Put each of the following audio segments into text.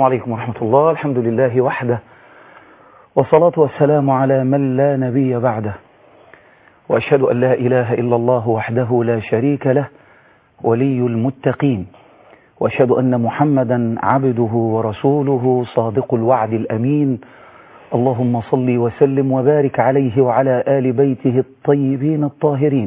عليكم ورحمة الله الحمد لله وحده والصلاة والسلام على من لا نبي بعده وأشهد أن لا إله إلا الله وحده لا شريك له ولي المتقين وأشهد أن محمدا عبده ورسوله صادق الوعد الأمين اللهم صل وسلم وبارك عليه وعلى آل بيته الطيبين الطاهرين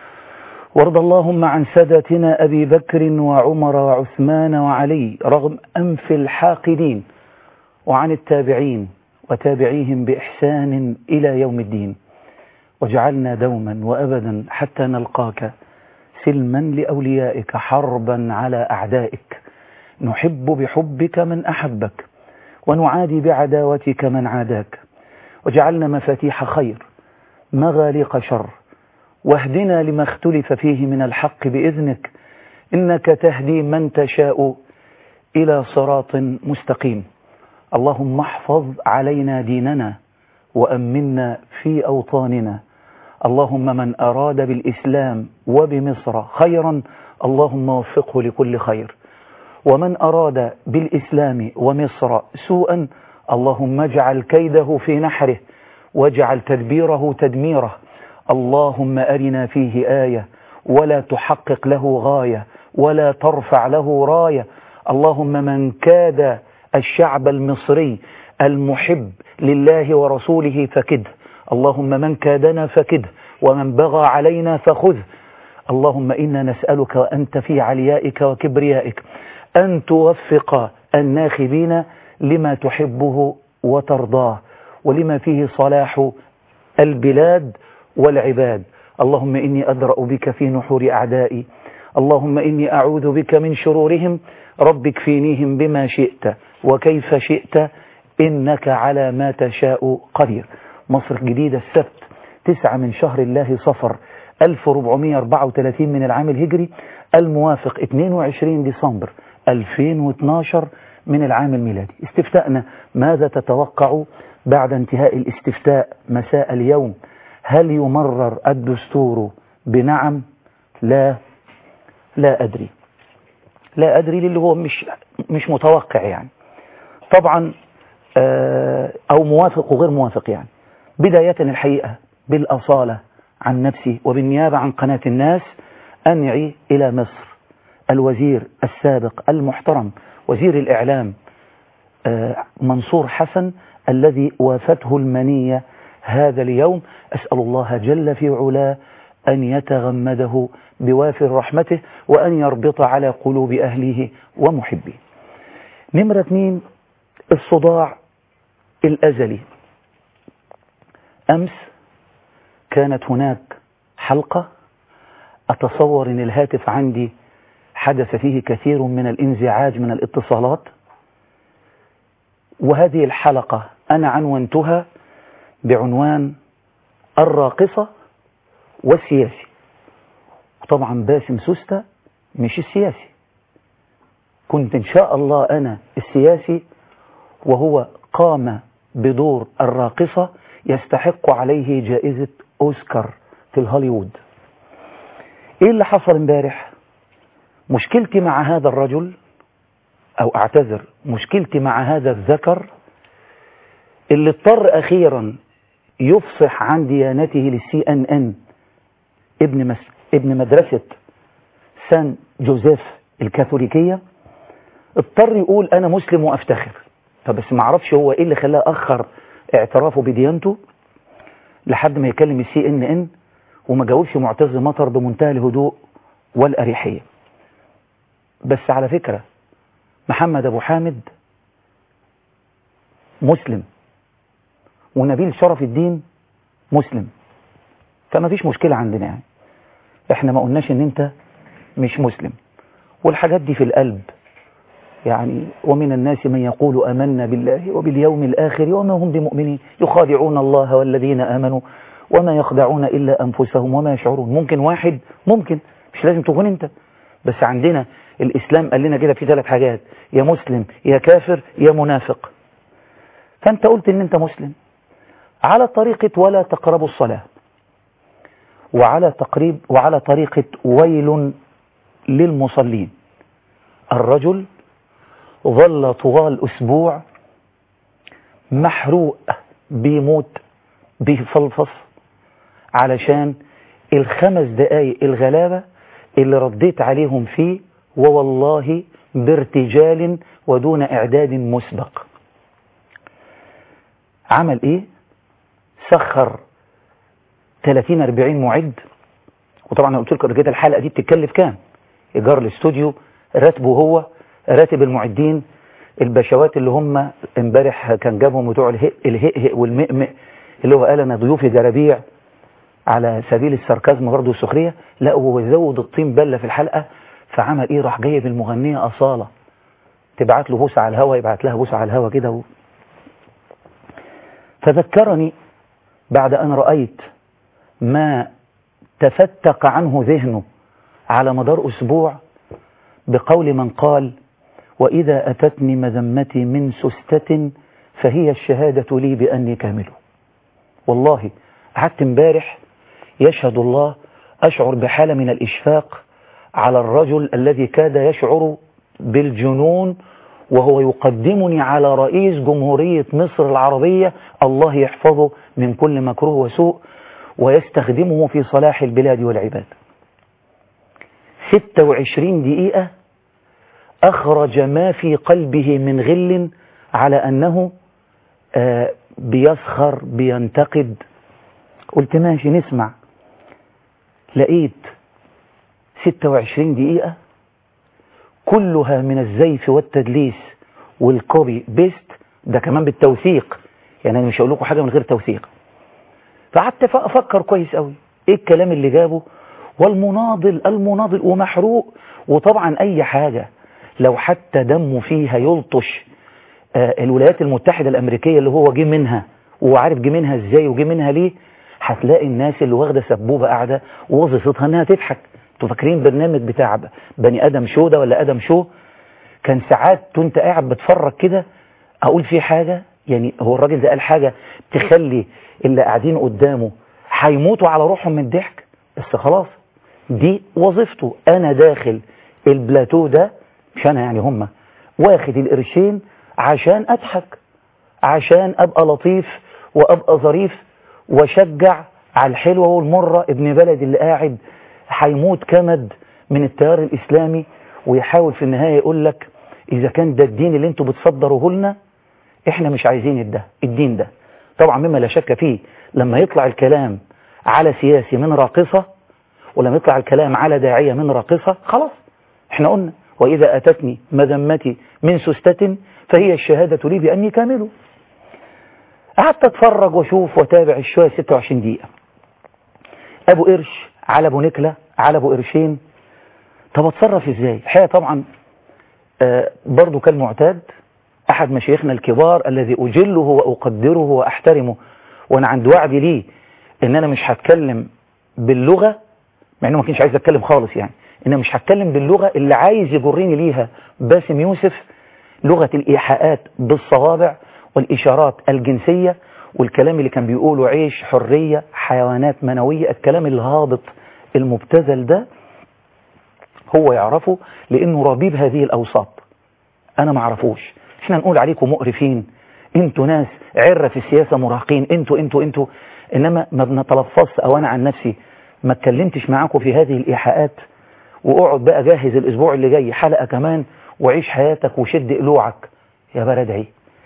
وارض اللهم عن سادتنا أبي بكر وعمر وعثمان وعلي رغم أنف الحاقدين وعن التابعين وتابعيهم بإحسان إلى يوم الدين وجعلنا دوما وأبدا حتى نلقاك سلما لأوليائك حربا على أعدائك نحب بحبك من أحبك ونعادي بعداوتك من عاداك وجعلنا مفاتيح خير مغاليق شر واهدنا لما اختلف فيه من الحق بإذنك إنك تهدي من تشاء إلى صراط مستقيم اللهم احفظ علينا ديننا وأمنا في أوطاننا اللهم من أراد بالإسلام وبمصر خيرا اللهم وفقه لكل خير ومن أراد بالإسلام ومصر سوءا اللهم اجعل كيده في نحره واجعل تدبيره تدميره اللهم أرنا فيه آية ولا تحقق له غاية ولا ترفع له راية اللهم من كاد الشعب المصري المحب لله ورسوله فكده اللهم من كادنا فكده ومن بغى علينا فخذه اللهم إنا نسألك وأنت في عليائك وكبريائك أن توفق الناخبين لما تحبه وترضاه ولما فيه صلاح البلاد والعباد اللهم إني أدرأ بك في نحور أعدائي اللهم إني أعوذ بك من شرورهم رب اكفينيهم بما شئت وكيف شئت إنك على ما تشاء قدير مصر الجديدة السبت تسعة من شهر الله صفر 1434 من العام الهجري الموافق 22 ديسمبر 2012 من العام الميلادي استفتاءنا ماذا تتوقع بعد انتهاء الاستفتاء مساء اليوم هل يمرر الدستور بنعم لا لا أدري لا أدري اللي هو مش مش متوقع يعني طبعا أو موافق وغير موافق يعني بداية الحقيقة بالأصالة عن نفسي وبالنيابة عن قناة الناس أنعي إلى مصر الوزير السابق المحترم وزير الإعلام منصور حسن الذي وافته المنية هذا اليوم أسأل الله جل في علاه أن يتغمده بوافر رحمته وأن يربط على قلوب أهله ومحبيه نمرة اثنين الصداع الأزلي أمس كانت هناك حلقة أتصور أن الهاتف عندي حدث فيه كثير من الانزعاج من الاتصالات وهذه الحلقة أنا عنونتها بعنوان الراقصة والسياسي طبعا باسم سوسته مش السياسي كنت إن شاء الله أنا السياسي وهو قام بدور الراقصة يستحق عليه جائزة أوسكار في الهوليوود إيه اللي حصل امبارح مشكلتي مع هذا الرجل أو أعتذر مشكلتي مع هذا الذكر اللي اضطر أخيرا يفصح عن ديانته للسي ان ان ابن, مس... ابن مدرسة سان جوزيف الكاثوليكية اضطر يقول أنا مسلم وأفتخر فبس ما اعرفش هو إيه اللي خلاه أخر اعترافه بديانته لحد ما يكلم السي ان ان وما جاوبش معتز مطر بمنتهى الهدوء والأريحية بس على فكرة محمد أبو حامد مسلم ونبيل شرف الدين مسلم فما فيش مشكلة عندنا يعني احنا ما قلناش ان انت مش مسلم والحاجات دي في القلب يعني ومن الناس من يقول آمنا بالله وباليوم الآخر وما هم بمؤمنين يخادعون الله والذين آمنوا وما يخدعون إلا أنفسهم وما يشعرون ممكن واحد ممكن مش لازم تكون انت بس عندنا الإسلام قال لنا كده في ثلاث حاجات يا مسلم يا كافر يا منافق فأنت قلت ان انت مسلم على طريقة ولا تقربوا الصلاة وعلى تقريب وعلى طريقة ويل للمصلين الرجل ظل طوال أسبوع محروق بيموت بيفلفص علشان الخمس دقايق الغلابة اللي رديت عليهم فيه ووالله بارتجال ودون إعداد مسبق عمل إيه سخر 30 40 معد وطبعا انا قلت لكم قبل كده الحلقه دي بتتكلف كام ايجار الاستوديو راتبه هو راتب المعدين البشوات اللي هم امبارح كان جابهم بتوع الهق الهقهق والمئمئ اللي هو قال انا ضيوفي جرابيع على سبيل الساركازم برضه والسخريه لا هو زود الطين بله في الحلقه فعمل ايه راح جايب المغنيه اصاله تبعت له بوسه على الهوا يبعت لها بوسه على الهوا كده و... فذكرني بعد ان رايت ما تفتق عنه ذهنه على مدار أسبوع بقول من قال وإذا أتتني مذمتي من سستة فهي الشهادة لي بأني كامل والله قعدت امبارح يشهد الله أشعر بحالة من الإشفاق على الرجل الذي كاد يشعر بالجنون وهو يقدمني على رئيس جمهورية مصر العربية الله يحفظه من كل مكروه وسوء ويستخدمه في صلاح البلاد والعباد 26 دقيقة أخرج ما في قلبه من غل على أنه آه بيسخر بينتقد قلت ماشي نسمع لقيت 26 دقيقة كلها من الزيف والتدليس والكوبي بيست ده كمان بالتوثيق يعني أنا مش هقول لكم حاجة من غير توثيق فقعدت افكر كويس قوي ايه الكلام اللي جابه والمناضل المناضل ومحروق وطبعا اي حاجة لو حتى دمه فيها يلطش آه الولايات المتحدة الامريكية اللي هو جه منها وعارف جه منها ازاي وجه منها ليه هتلاقي الناس اللي واخدة سبوبة قاعدة وظيفتها انها تضحك انتوا فاكرين برنامج بتاع بني ادم شو ده ولا ادم شو كان ساعات وانت قاعد بتفرج كده اقول فيه حاجة يعني هو الراجل ده قال حاجة تخلي اللي قاعدين قدامه هيموتوا على روحهم من الضحك بس خلاص دي وظيفته انا داخل البلاتو ده مش انا يعني هم واخد القرشين عشان اضحك عشان ابقى لطيف وابقى ظريف واشجع على الحلوه والمره ابن بلد اللي قاعد هيموت كمد من التيار الاسلامي ويحاول في النهايه يقول لك اذا كان ده الدين اللي انتوا بتصدروه لنا احنا مش عايزين ده الدين ده طبعا مما لا شك فيه لما يطلع الكلام على سياسي من راقصة ولما يطلع الكلام على داعية من راقصة خلاص احنا قلنا وإذا أتتني مذمتي من سستة فهي الشهادة لي بأني كامل قعدت اتفرج واشوف واتابع الشوية 26 دقيقة ابو قرش على ابو نكلة على ابو قرشين طب اتصرف ازاي الحقيقة طبعا آه برضو كالمعتاد أحد مشايخنا الكبار الذي أجله وأقدره وأحترمه وأنا عند وعدي ليه إن أنا مش هتكلم باللغة مع إنه ما كانش عايز أتكلم خالص يعني إن مش هتكلم باللغة اللي عايز يجرني ليها باسم يوسف لغة الإيحاءات بالصوابع والإشارات الجنسية والكلام اللي كان بيقوله عيش حرية حيوانات منوية الكلام الهابط المبتذل ده هو يعرفه لأنه ربيب هذه الأوساط أنا ما اعرفوش احنا نقول عليكم مقرفين انتوا ناس عرة في السياسة مراهقين انتوا انتوا انتوا انما ما بنتلفظش او انا عن نفسي ما اتكلمتش معاكم في هذه الايحاءات واقعد بقى جاهز الاسبوع اللي جاي حلقة كمان وعيش حياتك وشد قلوعك يا بردعي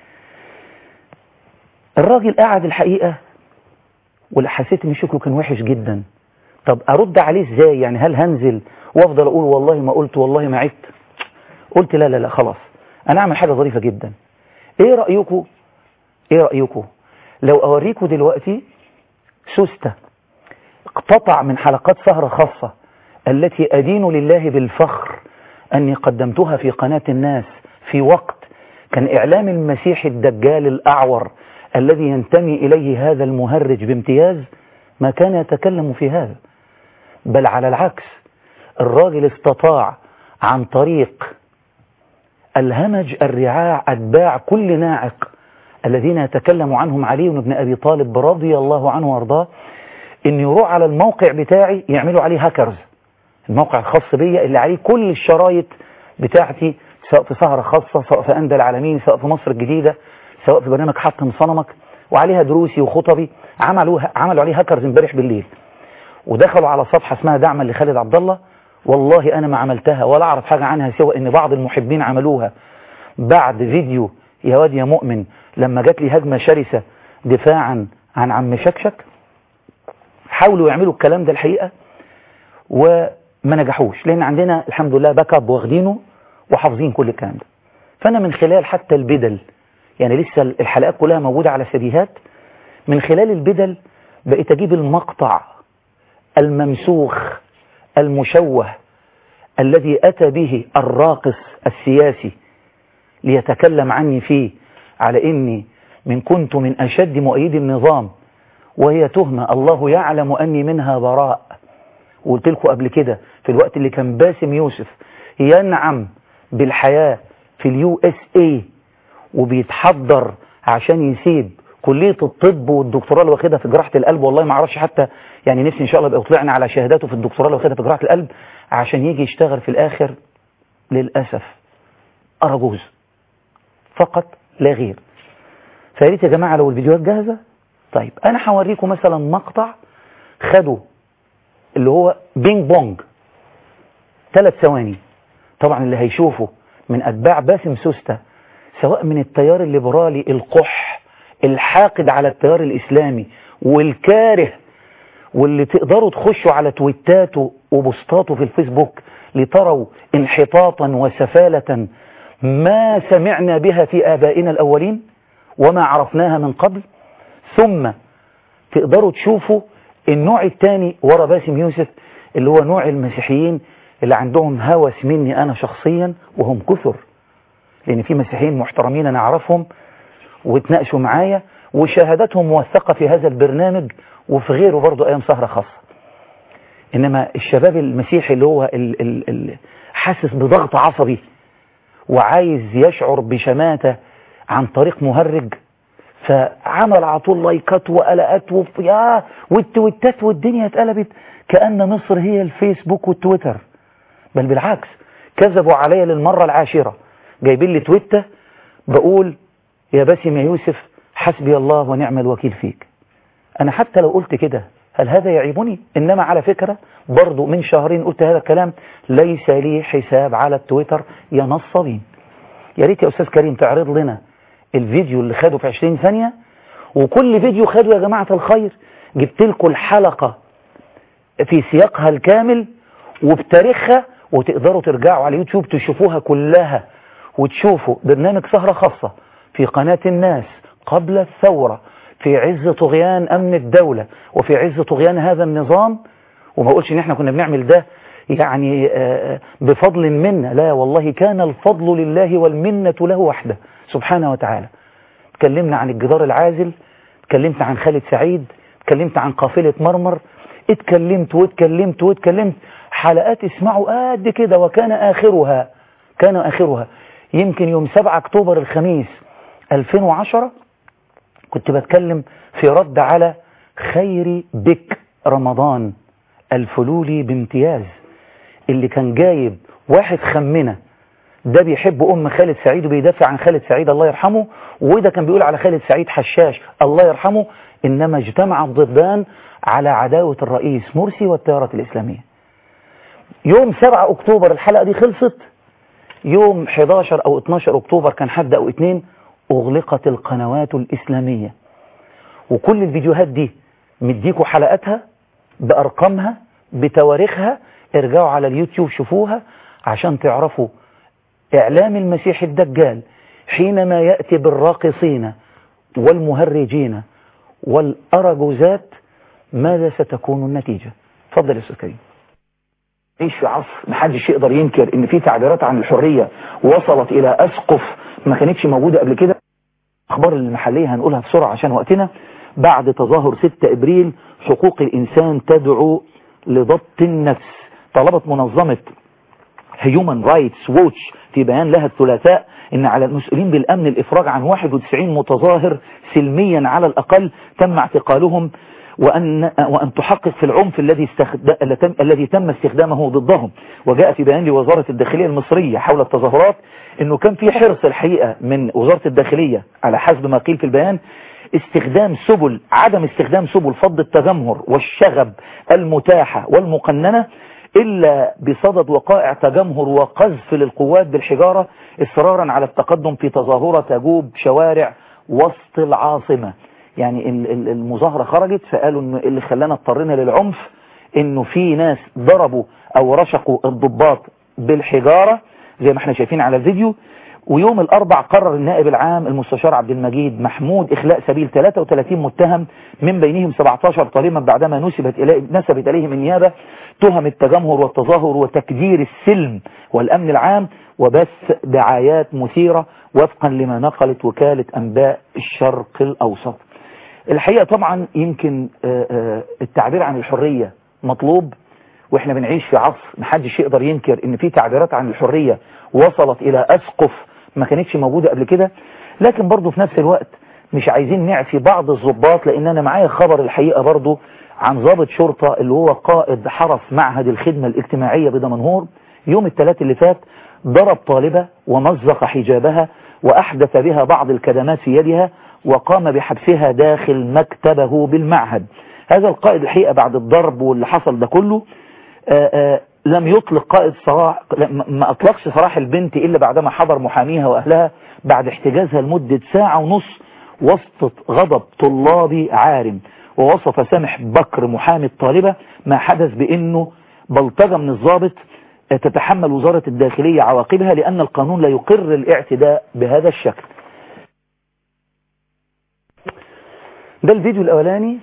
الراجل قاعد الحقيقة واللي حسيت ان شكله كان وحش جدا طب ارد عليه ازاي يعني هل هنزل وافضل اقول والله ما قلت والله ما عدت قلت لا لا لا خلاص انا اعمل حاجة ظريفة جدا ايه رأيكم ايه رأيكم لو اوريكم دلوقتي سوستة اقتطع من حلقات سهرة خاصة التي ادين لله بالفخر اني قدمتها في قناة الناس في وقت كان اعلام المسيح الدجال الاعور الذي ينتمي اليه هذا المهرج بامتياز ما كان يتكلم في هذا بل على العكس الراجل استطاع عن طريق الهمج الرعاع أتباع كل ناعق الذين يتكلم عنهم علي بن أبي طالب رضي الله عنه وارضاه إن يروح على الموقع بتاعي يعملوا عليه هاكرز الموقع الخاص بيا اللي عليه كل الشرايط بتاعتي سواء في سهرة خاصة سواء في أندى العالمين سواء في مصر الجديدة سواء في برنامج حطم صنمك وعليها دروسي وخطبي عملوها عملوا عليه هاكرز امبارح بالليل ودخلوا على صفحة اسمها دعما لخالد عبد الله والله أنا ما عملتها ولا أعرف حاجة عنها سوى إن بعض المحبين عملوها بعد فيديو يا واد يا مؤمن لما جات لي هجمة شرسة دفاعا عن عم شكشك حاولوا يعملوا الكلام ده الحقيقة وما نجحوش لأن عندنا الحمد لله باك اب واخدينه وحافظين كل الكلام ده فأنا من خلال حتى البدل يعني لسه الحلقات كلها موجودة على سيديهات من خلال البدل بقيت أجيب المقطع الممسوخ المشوه الذي أتى به الراقص السياسي ليتكلم عني فيه على إني من كنت من أشد مؤيدي النظام وهي تهمة الله يعلم أني منها براء وقلت لكم قبل كده في الوقت اللي كان باسم يوسف ينعم بالحياة في اليو اس اي وبيتحضر عشان يسيب كلية الطب والدكتوراه اللي واخدها في جراحة القلب والله ما اعرفش حتى يعني نفسي ان شاء الله يبقى طلعنا على شهاداته في الدكتوراه اللي واخدها في جراحة القلب عشان يجي يشتغل في الاخر للأسف أرجوز فقط لا غير فياريت يا جماعة لو الفيديوهات جاهزة طيب انا هوريكم مثلا مقطع خدوا اللي هو بينج بونج ثلاث ثواني طبعا اللي هيشوفه من اتباع باسم سوسته سواء من التيار الليبرالي القح الحاقد على التيار الاسلامي والكاره واللي تقدروا تخشوا على تويتاته وبوستاته في الفيسبوك لتروا انحطاطا وسفالة ما سمعنا بها في آبائنا الأولين وما عرفناها من قبل ثم تقدروا تشوفوا النوع الثاني ورا باسم يوسف اللي هو نوع المسيحيين اللي عندهم هوس مني أنا شخصيا وهم كثر لأن في مسيحيين محترمين أنا أعرفهم واتناقشوا معايا وشهادتهم موثقة في هذا البرنامج وفي غيره برضو أيام سهرة خاصة إنما الشباب المسيحي اللي هو ال ال ال حاسس بضغط عصبي وعايز يشعر بشماتة عن طريق مهرج فعمل على طول لايكات وقلقات وف... يا والتويتات والدنيا اتقلبت كأن مصر هي الفيسبوك والتويتر بل بالعكس كذبوا عليا للمرة العاشرة جايبين لي تويتة بقول يا باسم يا يوسف حسبي الله ونعم الوكيل فيك أنا حتى لو قلت كده هل هذا يعيبني إنما على فكرة برضو من شهرين قلت هذا الكلام ليس لي حساب على التويتر يا نصابين يا ريت يا أستاذ كريم تعرض لنا الفيديو اللي خده في 20 ثانية وكل فيديو خده يا جماعة الخير جبت لكم الحلقة في سياقها الكامل وبتاريخها وتقدروا ترجعوا على يوتيوب تشوفوها كلها وتشوفوا برنامج سهرة خاصة في قناة الناس قبل الثورة في عز طغيان أمن الدولة وفي عز طغيان هذا النظام وما أقولش إن إحنا كنا بنعمل ده يعني بفضل منا لا والله كان الفضل لله والمنة له وحده سبحانه وتعالى اتكلمنا عن الجدار العازل اتكلمت عن خالد سعيد اتكلمت عن قافلة مرمر اتكلمت واتكلمت واتكلمت حلقات اسمعوا قد كده وكان آخرها كان آخرها يمكن يوم 7 أكتوبر الخميس 2010 كنت بتكلم في رد على خير بك رمضان الفلولي بامتياز اللي كان جايب واحد خمنه ده بيحب أم خالد سعيد وبيدافع عن خالد سعيد الله يرحمه وده كان بيقول على خالد سعيد حشاش الله يرحمه إنما اجتمع الضدان على عداوة الرئيس مرسي والتيارات الإسلامية يوم 7 أكتوبر الحلقة دي خلصت يوم 11 أو 12 أكتوبر كان حد أو اتنين أغلقت القنوات الإسلامية وكل الفيديوهات دي مديكوا حلقاتها بأرقامها بتواريخها ارجعوا على اليوتيوب شوفوها عشان تعرفوا إعلام المسيح الدجال حينما يأتي بالراقصين والمهرجين والأرجوزات ماذا ستكون النتيجة فضل يا أستاذ كريم عيش في عصر محدش يقدر ينكر ان في تعبيرات عن الحرية وصلت الى اسقف ما كانتش موجودة قبل كده اخبار المحلية هنقولها بسرعة عشان وقتنا بعد تظاهر 6 ابريل حقوق الانسان تدعو لضبط النفس طلبت منظمة هيومن رايتس ووتش في بيان لها الثلاثاء ان على المسؤولين بالامن الافراج عن 91 متظاهر سلميا على الاقل تم اعتقالهم وأن, وأن تحقق في العنف الذي استخد... الذي تم استخدامه ضدهم وجاء في بيان لوزارة الداخلية المصرية حول التظاهرات أنه كان في حرص الحقيقة من وزارة الداخلية على حسب ما قيل في البيان استخدام سبل عدم استخدام سبل فض التجمهر والشغب المتاحة والمقننة إلا بصدد وقائع تجمهر وقذف للقوات بالحجارة إصرارا على التقدم في تظاهرة تجوب شوارع وسط العاصمة يعني المظاهرة خرجت فقالوا إن اللي خلانا اضطرينا للعنف إنه في ناس ضربوا أو رشقوا الضباط بالحجارة زي ما احنا شايفين على الفيديو ويوم الأربع قرر النائب العام المستشار عبد المجيد محمود إخلاء سبيل 33 متهم من بينهم 17 طالما بعدما نسبت إليه نسبت إليهم النيابة تهم التجمهر والتظاهر وتكدير السلم والأمن العام وبث دعايات مثيرة وفقا لما نقلت وكالة أنباء الشرق الأوسط الحقيقة طبعا يمكن التعبير عن الحرية مطلوب واحنا بنعيش في عصر محدش يقدر ينكر ان في تعبيرات عن الحرية وصلت الى اسقف ما كانتش موجودة قبل كده لكن برضه في نفس الوقت مش عايزين نعفي بعض الضباط لان انا معايا خبر الحقيقة برضه عن ضابط شرطة اللي هو قائد حرس معهد الخدمة الاجتماعية بدمنهور يوم الثلاث اللي فات ضرب طالبة ومزق حجابها وأحدث بها بعض الكدمات في يدها وقام بحبسها داخل مكتبه بالمعهد هذا القائد الحقيقة بعد الضرب واللي حصل ده كله آآ آآ لم يطلق قائد صراح ما أطلقش سراح البنت إلا بعدما حضر محاميها وأهلها بعد احتجازها لمدة ساعة ونص وسط غضب طلابي عارم ووصف سامح بكر محامي الطالبة ما حدث بأنه بلطجة من الضابط تتحمل وزارة الداخلية عواقبها لأن القانون لا يقر الاعتداء بهذا الشكل ده الفيديو الأولاني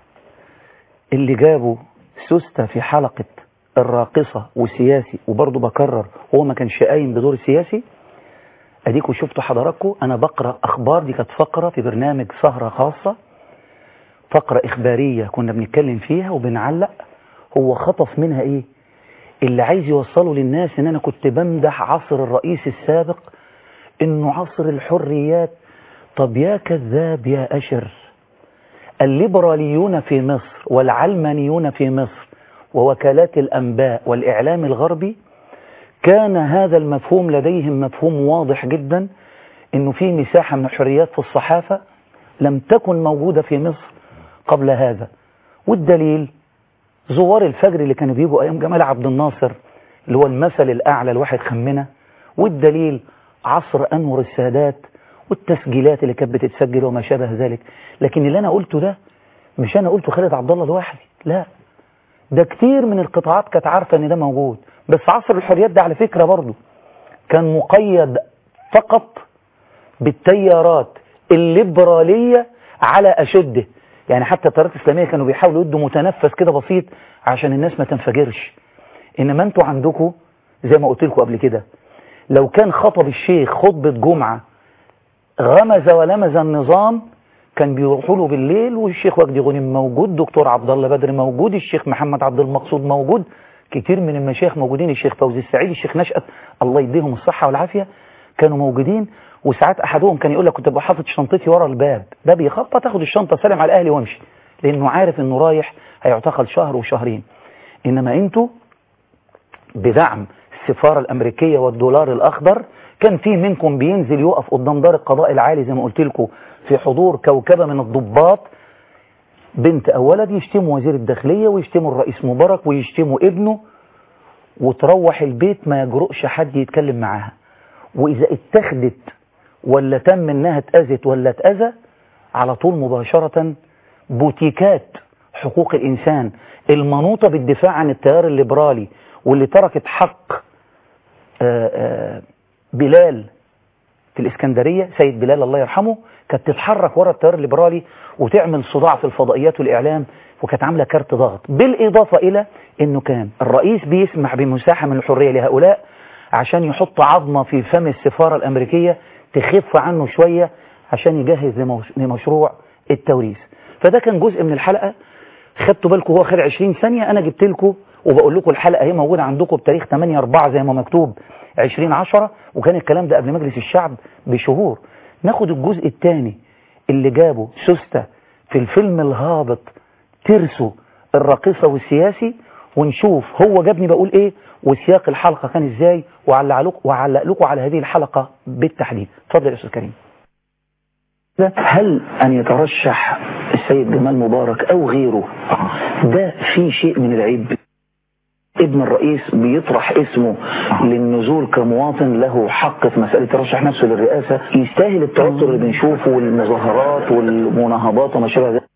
اللي جابه سوسته في حلقة الراقصة وسياسي وبرضه بكرر هو ما كانش قايم بدور سياسي اديكوا شفتوا حضراتكم انا بقرا اخبار دي كانت فقره في برنامج سهره خاصه فقره اخباريه كنا بنتكلم فيها وبنعلق هو خطف منها ايه اللي عايز يوصله للناس ان انا كنت بمدح عصر الرئيس السابق انه عصر الحريات طب يا كذاب يا اشر الليبراليون في مصر والعلمانيون في مصر ووكالات الأنباء والإعلام الغربي كان هذا المفهوم لديهم مفهوم واضح جدا أنه في مساحة من الحريات في الصحافة لم تكن موجودة في مصر قبل هذا والدليل زوار الفجر اللي كانوا بيجوا أيام جمال عبد الناصر اللي هو المثل الأعلى الواحد خمنه والدليل عصر أنور السادات والتسجيلات اللي كانت بتتسجل وما شابه ذلك لكن اللي أنا قلته ده مش أنا قلته خالد عبد الله لوحدي لا ده كتير من القطاعات كانت عارفة ان ده موجود بس عصر الحريات ده على فكرة برضه كان مقيد فقط بالتيارات الليبرالية على أشده يعني حتى التيارات الإسلامية كانوا بيحاولوا يدوا متنفس كده بسيط عشان الناس ما تنفجرش إنما أنتوا عندكم زي ما قلت لكم قبل كده لو كان خطب الشيخ خطبة جمعة غمز ولمز النظام كان بيروحوا له بالليل والشيخ وجدي غنيم موجود دكتور عبد الله بدر موجود الشيخ محمد عبد المقصود موجود كتير من المشايخ موجودين الشيخ فوزي السعيد الشيخ نشأت الله يديهم الصحة والعافية كانوا موجودين وساعات أحدهم كان يقول لك كنت ببقى حاطط شنطتي ورا الباب باب يخبط تاخد الشنطة سلم على أهلي وامشي لأنه عارف إنه رايح هيعتقل شهر وشهرين إنما أنتوا بدعم السفارة الأمريكية والدولار الأخضر كان في منكم بينزل يقف قدام دار القضاء العالي زي ما قلت لكم في حضور كوكبة من الضباط بنت أو ولد يشتموا وزير الداخلية ويشتموا الرئيس مبارك ويشتموا ابنه وتروح البيت ما يجرؤش حد يتكلم معاها وإذا اتخذت ولا تم انها اتأذت ولا اتأذى على طول مباشرة بوتيكات حقوق الإنسان المنوطة بالدفاع عن التيار الليبرالي واللي تركت حق آآ آآ بلال في الإسكندرية سيد بلال الله يرحمه كانت تتحرك ورا التيار الليبرالي وتعمل صداع في الفضائيات والإعلام وكانت عاملة كارت ضغط بالإضافة إلى أنه كان الرئيس بيسمح بمساحة من الحرية لهؤلاء عشان يحط عظمة في فم السفارة الأمريكية تخف عنه شوية عشان يجهز لمشروع التوريث فده كان جزء من الحلقة خدتوا بالكم هو خد 20 ثانية أنا جبت لكم وبقول لكم الحلقة هي موجودة عندكم بتاريخ 8 4 زي ما مكتوب 20 10 وكان الكلام ده قبل مجلس الشعب بشهور ناخد الجزء الثاني اللي جابه سوسته في الفيلم الهابط ترسه الراقصة والسياسي ونشوف هو جابني بقول ايه وسياق الحلقة كان ازاي وعلق وعلق لكم على هذه الحلقة بالتحديد اتفضل يا استاذ كريم هل ان يترشح السيد جمال مبارك او غيره ده في شيء من العيب ابن الرئيس بيطرح اسمه للنزول كمواطن له حق في مسألة ترشح نفسه للرئاسة يستاهل التوتر اللي بنشوفه والمظاهرات والمناهضات وما شابه ذلك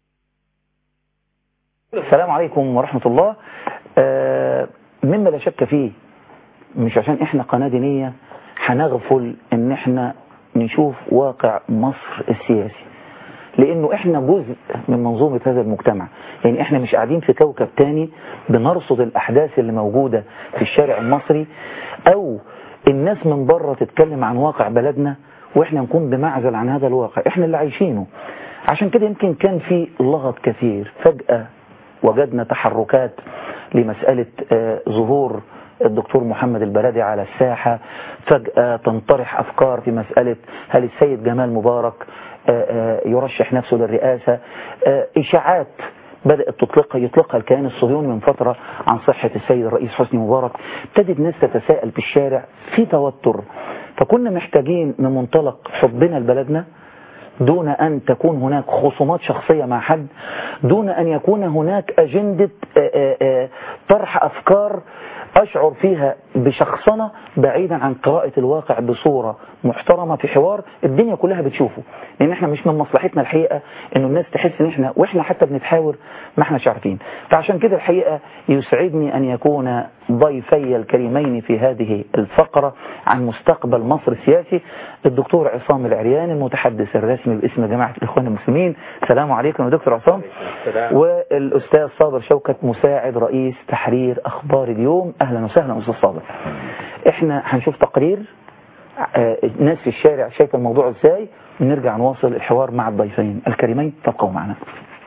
السلام عليكم ورحمة الله آه مما لا شك فيه مش عشان احنا قناة دينية هنغفل ان احنا نشوف واقع مصر السياسي لانه احنا جزء من منظومة هذا المجتمع يعني احنا مش قاعدين في كوكب تاني بنرصد الاحداث اللي موجودة في الشارع المصري او الناس من بره تتكلم عن واقع بلدنا واحنا نكون بمعزل عن هذا الواقع احنا اللي عايشينه عشان كده يمكن كان في لغط كثير فجأة وجدنا تحركات لمسألة ظهور الدكتور محمد البلدي على الساحة فجأة تنطرح أفكار في مسألة هل السيد جمال مبارك يرشح نفسه للرئاسة إشاعات بدأت تطلقها يطلقها الكيان الصهيوني من فترة عن صحة السيد الرئيس حسني مبارك ابتدت ناس تتساءل في الشارع في توتر فكنا محتاجين من منطلق حبنا لبلدنا دون أن تكون هناك خصومات شخصية مع حد دون أن يكون هناك أجندة طرح أفكار أشعر فيها بشخصنة بعيدا عن قراءة الواقع بصورة محترمة في حوار الدنيا كلها بتشوفه لأن احنا مش من مصلحتنا الحقيقة أنه الناس تحس أن احنا وإحنا حتى بنتحاور ما احناش عارفين فعشان كده الحقيقة يسعدني أن يكون ضيفي الكريمين في هذه الفقرة عن مستقبل مصر السياسي الدكتور عصام العريان المتحدث الرسمي باسم جماعة الإخوان المسلمين السلام عليكم يا دكتور عصام والأستاذ صابر شوكت مساعد رئيس تحرير أخبار اليوم أهلا وسهلا أستاذ صابر احنا هنشوف تقرير الناس في الشارع شايفه الموضوع ازاي ونرجع نواصل الحوار مع الضيفين الكريمين تبقوا معنا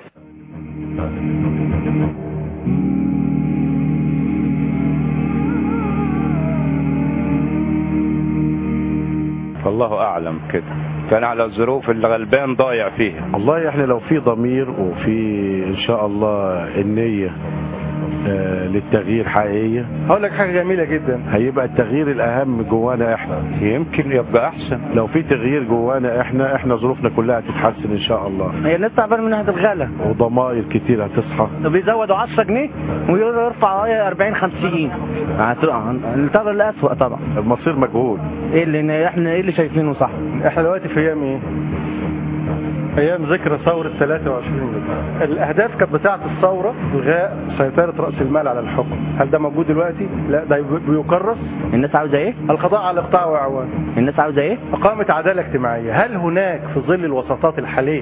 فالله اعلم كده كان على الظروف اللي غلبان ضايع فيها والله احنا لو في ضمير وفي ان شاء الله النية آه للتغيير حقيقية هقول لك حاجة جميلة جدا هيبقى التغيير الأهم جوانا احنا يمكن يبقى أحسن لو في تغيير جوانا احنا احنا ظروفنا كلها هتتحسن إن شاء الله هي الناس تعبانة من ناحية الغلا وضمائر كتير هتصحى بيزودوا 10 جنيه ويقولوا يرفع 40 50 الطبع الأسوأ طبعا المصير مجهول ايه اللي احنا ايه اللي شايفينه صح احنا دلوقتي في ايام ايه ايام ذكرى ثورة 23 يوليو الاهداف كانت بتاعة الثورة الغاء سيطرة رأس المال على الحكم هل ده موجود دلوقتي لا ده بيكرس الناس عاوزة ايه القضاء على الاقطاع واعوانه الناس عاوزة ايه اقامة عدالة اجتماعية هل هناك في ظل الوساطات الحالية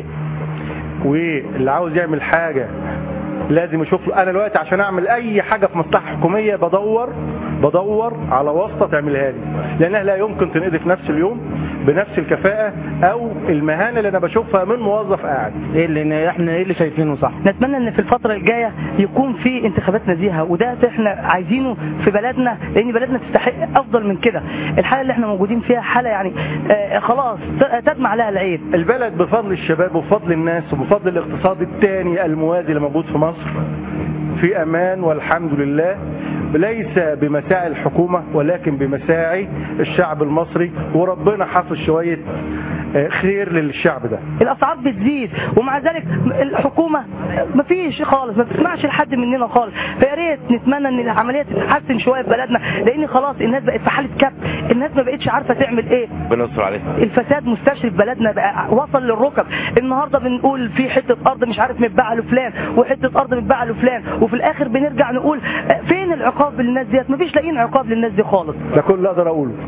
واللي عاوز يعمل حاجة لازم يشوف له انا دلوقتي عشان اعمل اي حاجة في مصلحة حكومية بدور بدور على واسطة تعملها لي لانها لا يمكن تنقضي في نفس اليوم بنفس الكفاءة او المهانة اللي انا بشوفها من موظف قاعد ايه اللي احنا ايه اللي شايفينه صح نتمنى ان في الفترة الجاية يكون في انتخابات نزيهة وده احنا عايزينه في بلدنا لان بلدنا تستحق افضل من كده الحالة اللي احنا موجودين فيها حالة يعني آه خلاص تدمع لها العين البلد بفضل الشباب وبفضل الناس وبفضل الاقتصاد الثاني الموازي اللي موجود في مصر في امان والحمد لله ليس بمساعي الحكومة ولكن بمساعي الشعب المصري وربنا حافظ شوية خير للشعب ده الاسعار بتزيد ومع ذلك الحكومه ما فيش خالص ما بتسمعش لحد مننا خالص فيا ريت نتمنى ان العمليه تتحسن شويه في بلدنا لان خلاص الناس بقت في حاله كبت الناس ما بقتش عارفه تعمل ايه بنصر عليه الفساد مستشرف بلدنا بقى وصل للركب النهارده بنقول في حته ارض مش عارف متباعه لفلان وحته ارض متباعه لفلان وفي الاخر بنرجع نقول فين العقاب للناس ديت ما فيش لاقيين عقاب للناس دي خالص ده كل اللي اقدر اقوله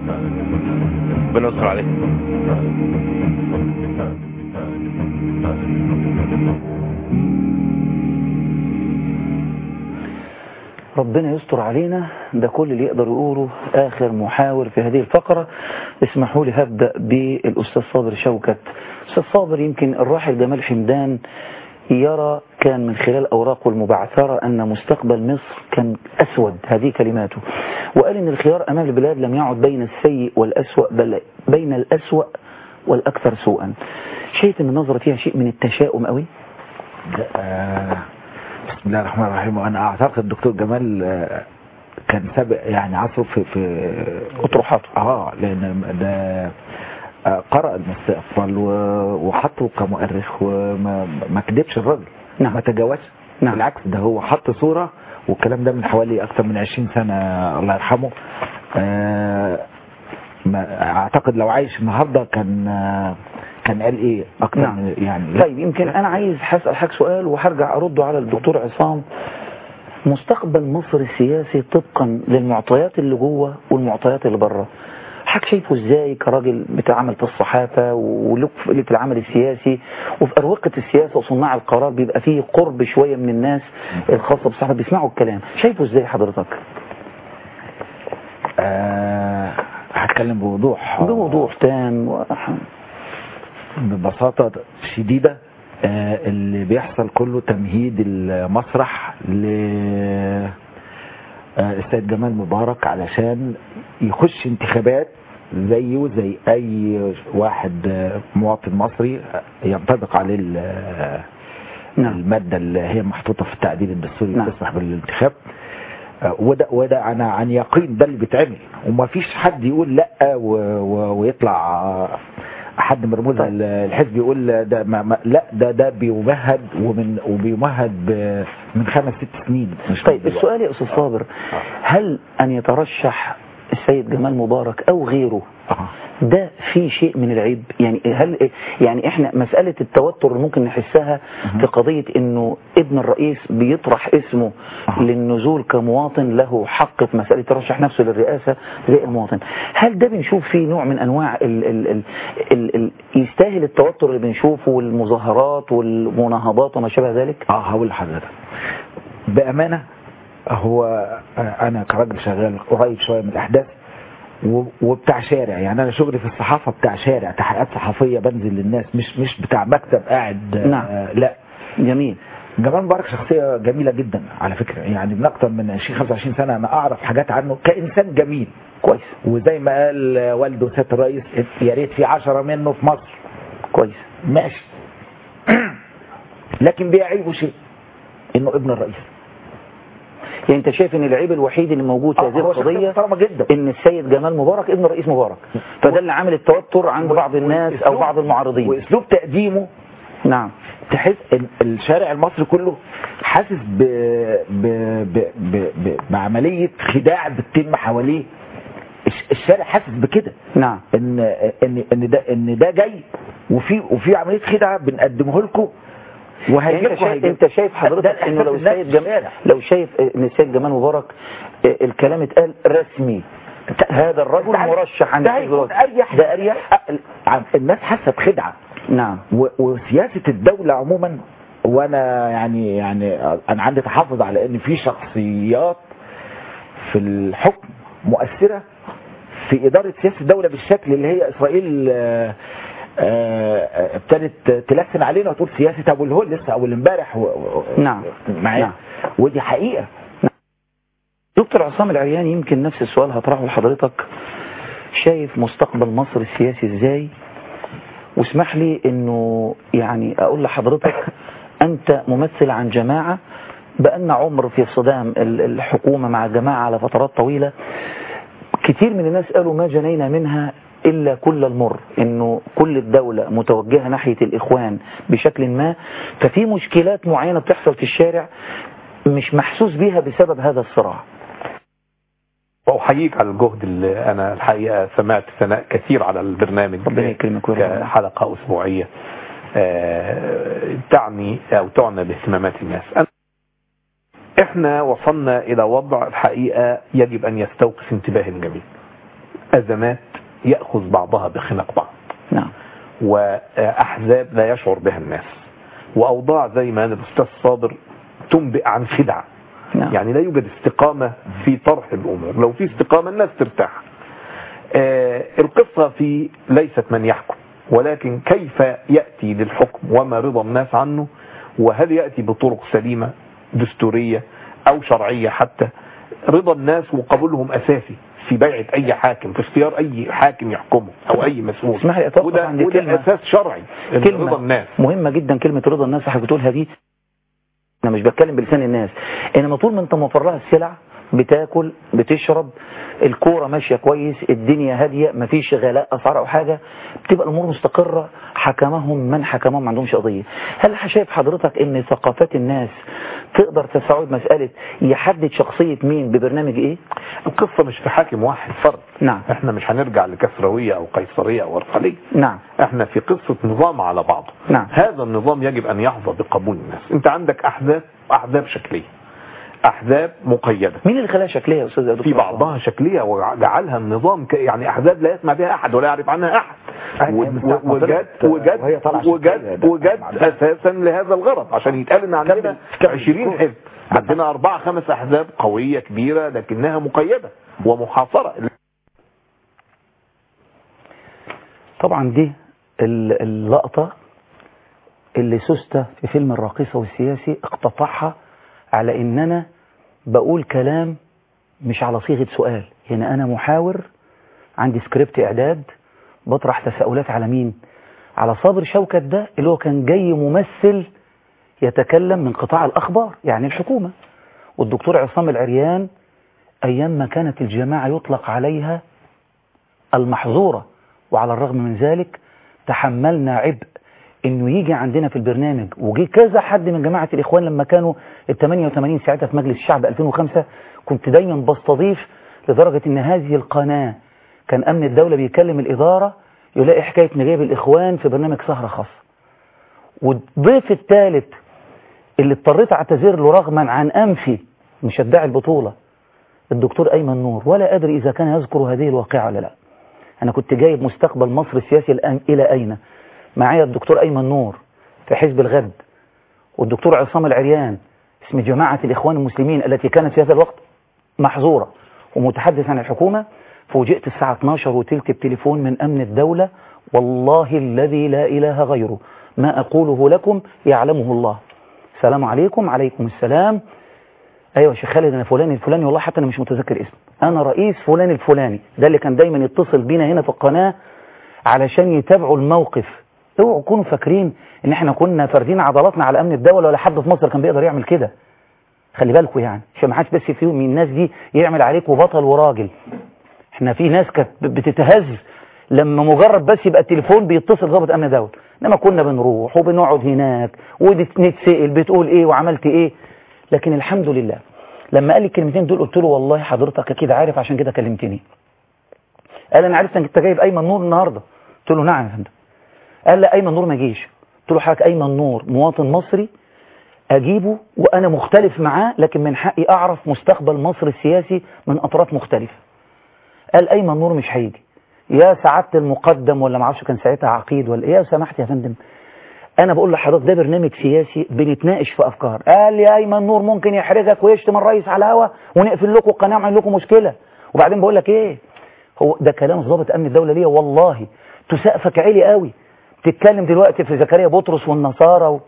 بنصر عليه ربنا يستر علينا ده كل اللي يقدر يقوله آخر محاور في هذه الفقرة اسمحوا لي هبدأ بالأستاذ صابر شوكت أستاذ صابر يمكن الراحل جمال حمدان يرى كان من خلال أوراقه المبعثرة أن مستقبل مصر كان أسود هذه كلماته وقال أن الخيار أمام البلاد لم يعد بين السيء والأسوأ بل بين الأسوأ والأكثر سوءا شايف أن النظرة فيها شيء من التشاؤم قوي آه بسم الله الرحمن الرحيم وانا اعتقد الدكتور جمال آه، كان سابق يعني عصره في في اطروحاته اه لان ده آه، قرأ المستقبل و- وحطه كمؤرخ وما ما كدبش الراجل نعم. ما تجاوزش نعم. بالعكس ده هو حط صورة والكلام ده من حوالي اكثر من 20 سنة الله يرحمه آه ما اعتقد لو عايش النهارده كان آه، كان قال ايه اكتر نعم. من يعني لا. طيب يمكن انا عايز هسال حضرتك سؤال وهرجع ارده على الدكتور عصام مستقبل مصر السياسي طبقا للمعطيات اللي جوه والمعطيات اللي بره حضرتك شايفه ازاي كراجل بتعمل في الصحافه ولك في في العمل السياسي وفي اروقه السياسه وصناع القرار بيبقى فيه قرب شويه من الناس الخاصه بالصحافه بيسمعوا الكلام شايفه ازاي حضرتك آه هتكلم بوضوح بوضوح تام و... ببساطة شديدة آه، اللي بيحصل كله تمهيد المسرح ل آه، السيد جمال مبارك علشان يخش انتخابات زيه زي اي واحد آه، مواطن مصري آه، ينطبق عليه ال- آه، نعم. المادة اللي هي محطوطة في التعديل الدستوري نعم. اللي تسمح بالانتخاب آه، وده وده انا عن يقين ده اللي بيتعمل وما فيش حد يقول لا و و ويطلع آه، حد من رموز طيب. الحزب يقول ده ما ما لا ده ده بيمهد ومن وبيمهد ب- من خمس ست سنين مش من طيب دلوقتي. السؤال يا استاذ صابر هل ان يترشح السيد جمال مبارك او غيره آه. ده في شيء من العيب يعني هل يعني احنا مسألة التوتر اللي ممكن نحسها في قضية انه ابن الرئيس بيطرح اسمه أها. للنزول كمواطن له حق في مسألة ترشح نفسه للرئاسة زي المواطن هل ده بنشوف فيه نوع من انواع ال ال ال ال ال يستاهل التوتر اللي بنشوفه والمظاهرات والمناهضات وما شابه ذلك اه هقول لحضرتك بامانه هو آه، انا كراجل شغال قريب شويه من الاحداث و- وبتاع شارع يعني انا شغلي في الصحافه بتاع شارع تحقيقات صحفيه بنزل للناس مش مش بتاع مكتب قاعد آه، نعم. لا جميل جمال مبارك شخصيه جميله جدا على فكره يعني من اكتر من 20 25 سنه انا اعرف حاجات عنه كانسان جميل كويس وزي ما قال آه، والده سياده الرئيس يا ريت في 10 منه في مصر كويس ماشي لكن بيعيبه شيء انه ابن الرئيس يعني انت شايف ان العيب الوحيد اللي موجود في آه، هذه هو شخصية القضية محترمة جدا. ان السيد جمال مبارك ابن الرئيس مبارك فده اللي عامل التوتر عند بعض الناس او وأسلوب- بعض المعارضين واسلوب تقديمه نعم تحس ان الشارع المصري كله حاسس ب... ب... ب... ب... ب... بعمليه خداع بتتم حواليه الش- الشارع حاسس بكده نعم ان ان ان ده ان ده جاي وفي وفي عمليه خدعه بنقدمه لكم يعني وهيجيبكم انت شايف, هيجيبكم. انت شايف ده حضرتك الإحساس انه لو الناس السيد في جمال الشارع. لو شايف ان السيد جمال مبارك اه، الكلام اتقال رسمي هذا الرجل ده هي- مرشح عند ده الحزب هيكون الوطني. اريح ده اريح أ- الناس حاسه بخدعه نعم و- وسياسة الدولة عموما وانا يعني يعني انا عندي تحفظ على ان في شخصيات في الحكم مؤثرة في ادارة سياسة الدولة بالشكل اللي هي اسرائيل آه، آه، ابتدت تلسن علينا وتقول سياسة ابو الهول لسه اول امبارح و- و- نعم. معايا نعم. ودي حقيقة دكتور عصام العرياني يمكن نفس السؤال هطرحه لحضرتك شايف مستقبل مصر السياسي ازاي واسمح لي انه يعني اقول لحضرتك انت ممثل عن جماعة بقالنا عمر في صدام ال- الحكومة مع الجماعة على فترات طويلة كتير من الناس قالوا ما جنينا منها إلا كل المر إنه كل الدولة متوجهة ناحية الإخوان بشكل ما ففي مشكلات معينة بتحصل في الشارع مش محسوس بيها بسبب هذا الصراع وأحييك على الجهد اللي أنا الحقيقة سمعت ثناء كثير على البرنامج ربنا يكرمك ويرحمك. كحلقة أسبوعية آه، تعني أو تعنى باهتمامات الناس أنا- إحنا وصلنا إلى وضع الحقيقة يجب أن يستوقف انتباه الجميع أزمات يأخذ بعضها بخناق بعض نعم وأحزاب لا يشعر بها الناس وأوضاع زي ما أنا الأستاذ صابر تنبئ عن خدعة نعم يعني لا يوجد استقامة في طرح الأمور لو في استقامة الناس ترتاح آه القصة في ليست من يحكم ولكن كيف يأتي للحكم وما رضا الناس عنه وهل يأتي بطرق سليمة دستورية أو شرعية حتى رضا الناس وقبولهم أساسي في بيعة أي حاكم في اختيار أي حاكم يحكمه أو أي مسؤول اسمح لي أتوقف وده, عند وده كلمة. أساس شرعي إن رضا كلمة الناس مهمة جدا كلمة رضا الناس اللي بتقولها دي انا مش بتكلم بلسان الناس انما طول ما انت موفر لها السلع بتاكل بتشرب الكوره ماشيه كويس الدنيا هاديه مفيش غلاء اسعار او حاجه بتبقى الامور مستقره حكمهم من حكمهم ما عندهمش قضيه هل شايف حضرتك ان ثقافات الناس تقدر تستوعب مساله يحدد شخصيه مين ببرنامج ايه القصة مش في حاكم واحد فرد نعم احنا مش هنرجع لكسروية او قيصرية او ارقلية نعم احنا في قصة نظام على بعضه نعم. هذا النظام يجب ان يحظى بقبول الناس انت عندك احزاب احزاب شكلية احزاب مقيدة مين اللي خلاها شكليه يا استاذ يا دكتور في بعضها شكلية وجعلها النظام ك- يعني احزاب لا يسمع بها احد ولا يعرف عنها احد يعني و- هي مستعمرة و- وجد طلعت وهي وجد طالعة وجد شكلية. وجد اساسا لهذا الغرض عشان يتقال ان عندنا كمل- كمل. 20 حزب عندنا اربعة خمس احزاب قوية كبيرة لكنها مقيدة ومحاصرة طبعا دي ال- اللقطة اللي سوسته في فيلم الراقصة والسياسي اقتطعها على ان انا بقول كلام مش على صيغة سؤال هنا انا محاور عندي سكريبت اعداد بطرح تساؤلات على مين على صابر شوكت ده اللي هو كان جاي ممثل يتكلم من قطاع الاخبار يعني الحكومة والدكتور عصام العريان ايام ما كانت الجماعة يطلق عليها المحظورة وعلى الرغم من ذلك تحملنا عبء انه يجي عندنا في البرنامج وجي كذا حد من جماعة الاخوان لما كانوا ال 88 ساعتها في مجلس الشعب 2005 كنت دايما بستضيف لدرجة ان هذه القناة كان امن الدولة بيكلم الادارة يلاقي حكاية نجيب الاخوان في برنامج سهرة خاصة والضيف الثالث اللي اضطريت اعتذر له رغما عن انفي مش ادعي البطولة الدكتور ايمن نور ولا ادري اذا كان يذكر هذه الواقعة ولا لا انا كنت جايب مستقبل مصر السياسي الآن الى اين معايا الدكتور ايمن نور في حزب الغد والدكتور عصام العريان اسم جماعة الاخوان المسلمين التي كانت في هذا الوقت محظورة ومتحدث عن الحكومة فوجئت الساعة 12 وتلك التليفون من امن الدولة والله الذي لا اله غيره ما اقوله لكم يعلمه الله السلام عليكم عليكم السلام ايوه يا شيخ خالد انا فلان الفلاني والله حتى انا مش متذكر اسمه انا رئيس فلان الفلاني ده اللي كان دايما يتصل بينا هنا في القناه علشان يتابعوا الموقف اوعوا تكونوا فاكرين ان احنا كنا فاردين عضلاتنا على امن الدوله ولا حد في مصر كان بيقدر يعمل كده خلي بالكم يعني عشان ما حدش بس فيهم من الناس دي يعمل عليكم بطل وراجل احنا في ناس كانت بتتهز لما مجرد بس يبقى التليفون بيتصل ضابط امن دوله انما كنا بنروح وبنقعد هناك ونتسال بتقول ايه وعملت ايه لكن الحمد لله لما قال لي الكلمتين دول قلت له والله حضرتك اكيد عارف عشان كده كلمتني قال انا عرفت انك انت جايب ايمن نور النهارده قلت له نعم يا فندم قال لا ايمن نور ما جيش قلت له حضرتك ايمن نور مواطن مصري اجيبه وانا مختلف معاه لكن من حقي اعرف مستقبل مصر السياسي من اطراف مختلفه قال ايمن نور مش هيجي يا سعاده المقدم ولا ما اعرفش كان ساعتها عقيد ولا ايه يا سمحت يا فندم انا بقول لحضرتك ده برنامج سياسي بنتناقش في افكار قال لي ايمن نور ممكن يحرجك ويشتم الرئيس على الهوا ونقفل لكم القناه ونعمل لكم مشكله وبعدين بقول لك ايه هو ده كلام ضابط امن الدوله ليا والله تسقفك عالي قوي تتكلم دلوقتي في زكريا بطرس والنصارى و...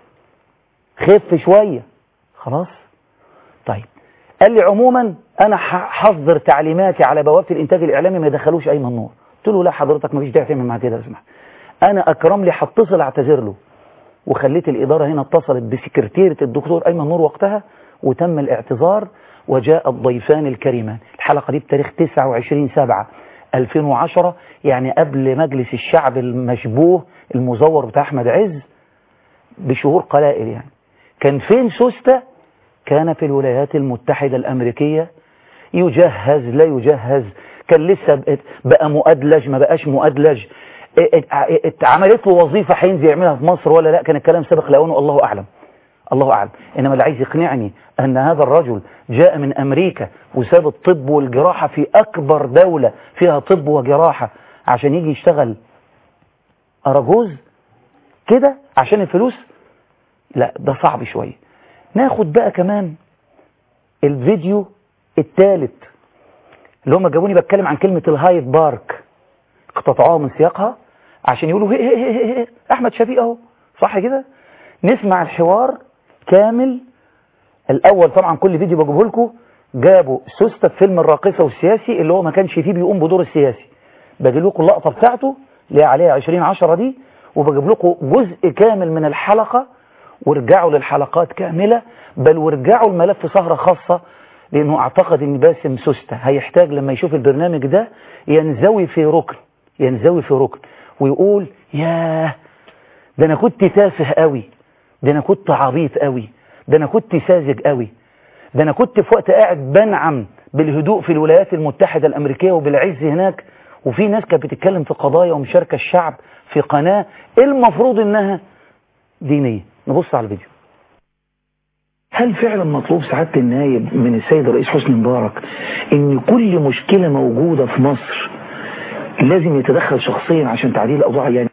خف شويه خلاص طيب قال لي عموما انا هحضر تعليماتي على بوابه الانتاج الاعلامي ما يدخلوش ايمن نور قلت له لا حضرتك ما فيش داعي تعمل معاه كده لو سمحت انا اكرم لي هتصل اعتذر له وخليت الاداره هنا اتصلت بسكرتيره الدكتور ايمن نور وقتها وتم الاعتذار وجاء الضيفان الكريمان الحلقه دي بتاريخ 29 7 2010 يعني قبل مجلس الشعب المشبوه المزور بتاع احمد عز بشهور قلائل يعني كان فين سوسته كان في الولايات المتحده الامريكيه يجهز لا يجهز كان لسه بقى مؤدلج ما بقاش مؤدلج اتعملت له وظيفة هينزل يعملها في مصر ولا لا كان الكلام سابق لأونه الله أعلم الله أعلم إنما اللي عايز يقنعني أن هذا الرجل جاء من أمريكا وساب الطب والجراحة في أكبر دولة فيها طب وجراحة عشان يجي يشتغل أراجوز كده عشان الفلوس لا ده صعب شوية ناخد بقى كمان الفيديو الثالث اللي هم جابوني بتكلم عن كلمة الهايد بارك اقتطعوها من سياقها عشان يقولوا هي هي هي هي احمد شفيق اهو صح كده نسمع الحوار كامل الاول طبعا كل فيديو بجيبه لكم جابوا سوسته في فيلم الراقصه والسياسي اللي هو ما كانش فيه بيقوم بدور السياسي بجيب لكم اللقطه بتاعته اللي هي عليها 20 10 دي وبجيب لكم جزء كامل من الحلقه وارجعوا للحلقات كاملة بل وارجعوا الملف سهرة خاصة لأنه أعتقد أن باسم سوسته هيحتاج لما يشوف البرنامج ده ينزوي في ركن ينزوي في ركن ويقول ياه ده أنا كنت تافه قوي ده أنا كنت عبيط قوي ده أنا كنت ساذج قوي ده أنا كنت في وقت قاعد بنعم بالهدوء في الولايات المتحدة الأمريكية وبالعز هناك وفي ناس كانت بتتكلم في قضايا ومشاركة الشعب في قناة المفروض إنها دينية نبص على الفيديو هل فعلا مطلوب سعادة النايب من السيد الرئيس حسني مبارك ان كل مشكلة موجودة في مصر لازم يتدخل شخصيا عشان تعديل الاوضاع يعني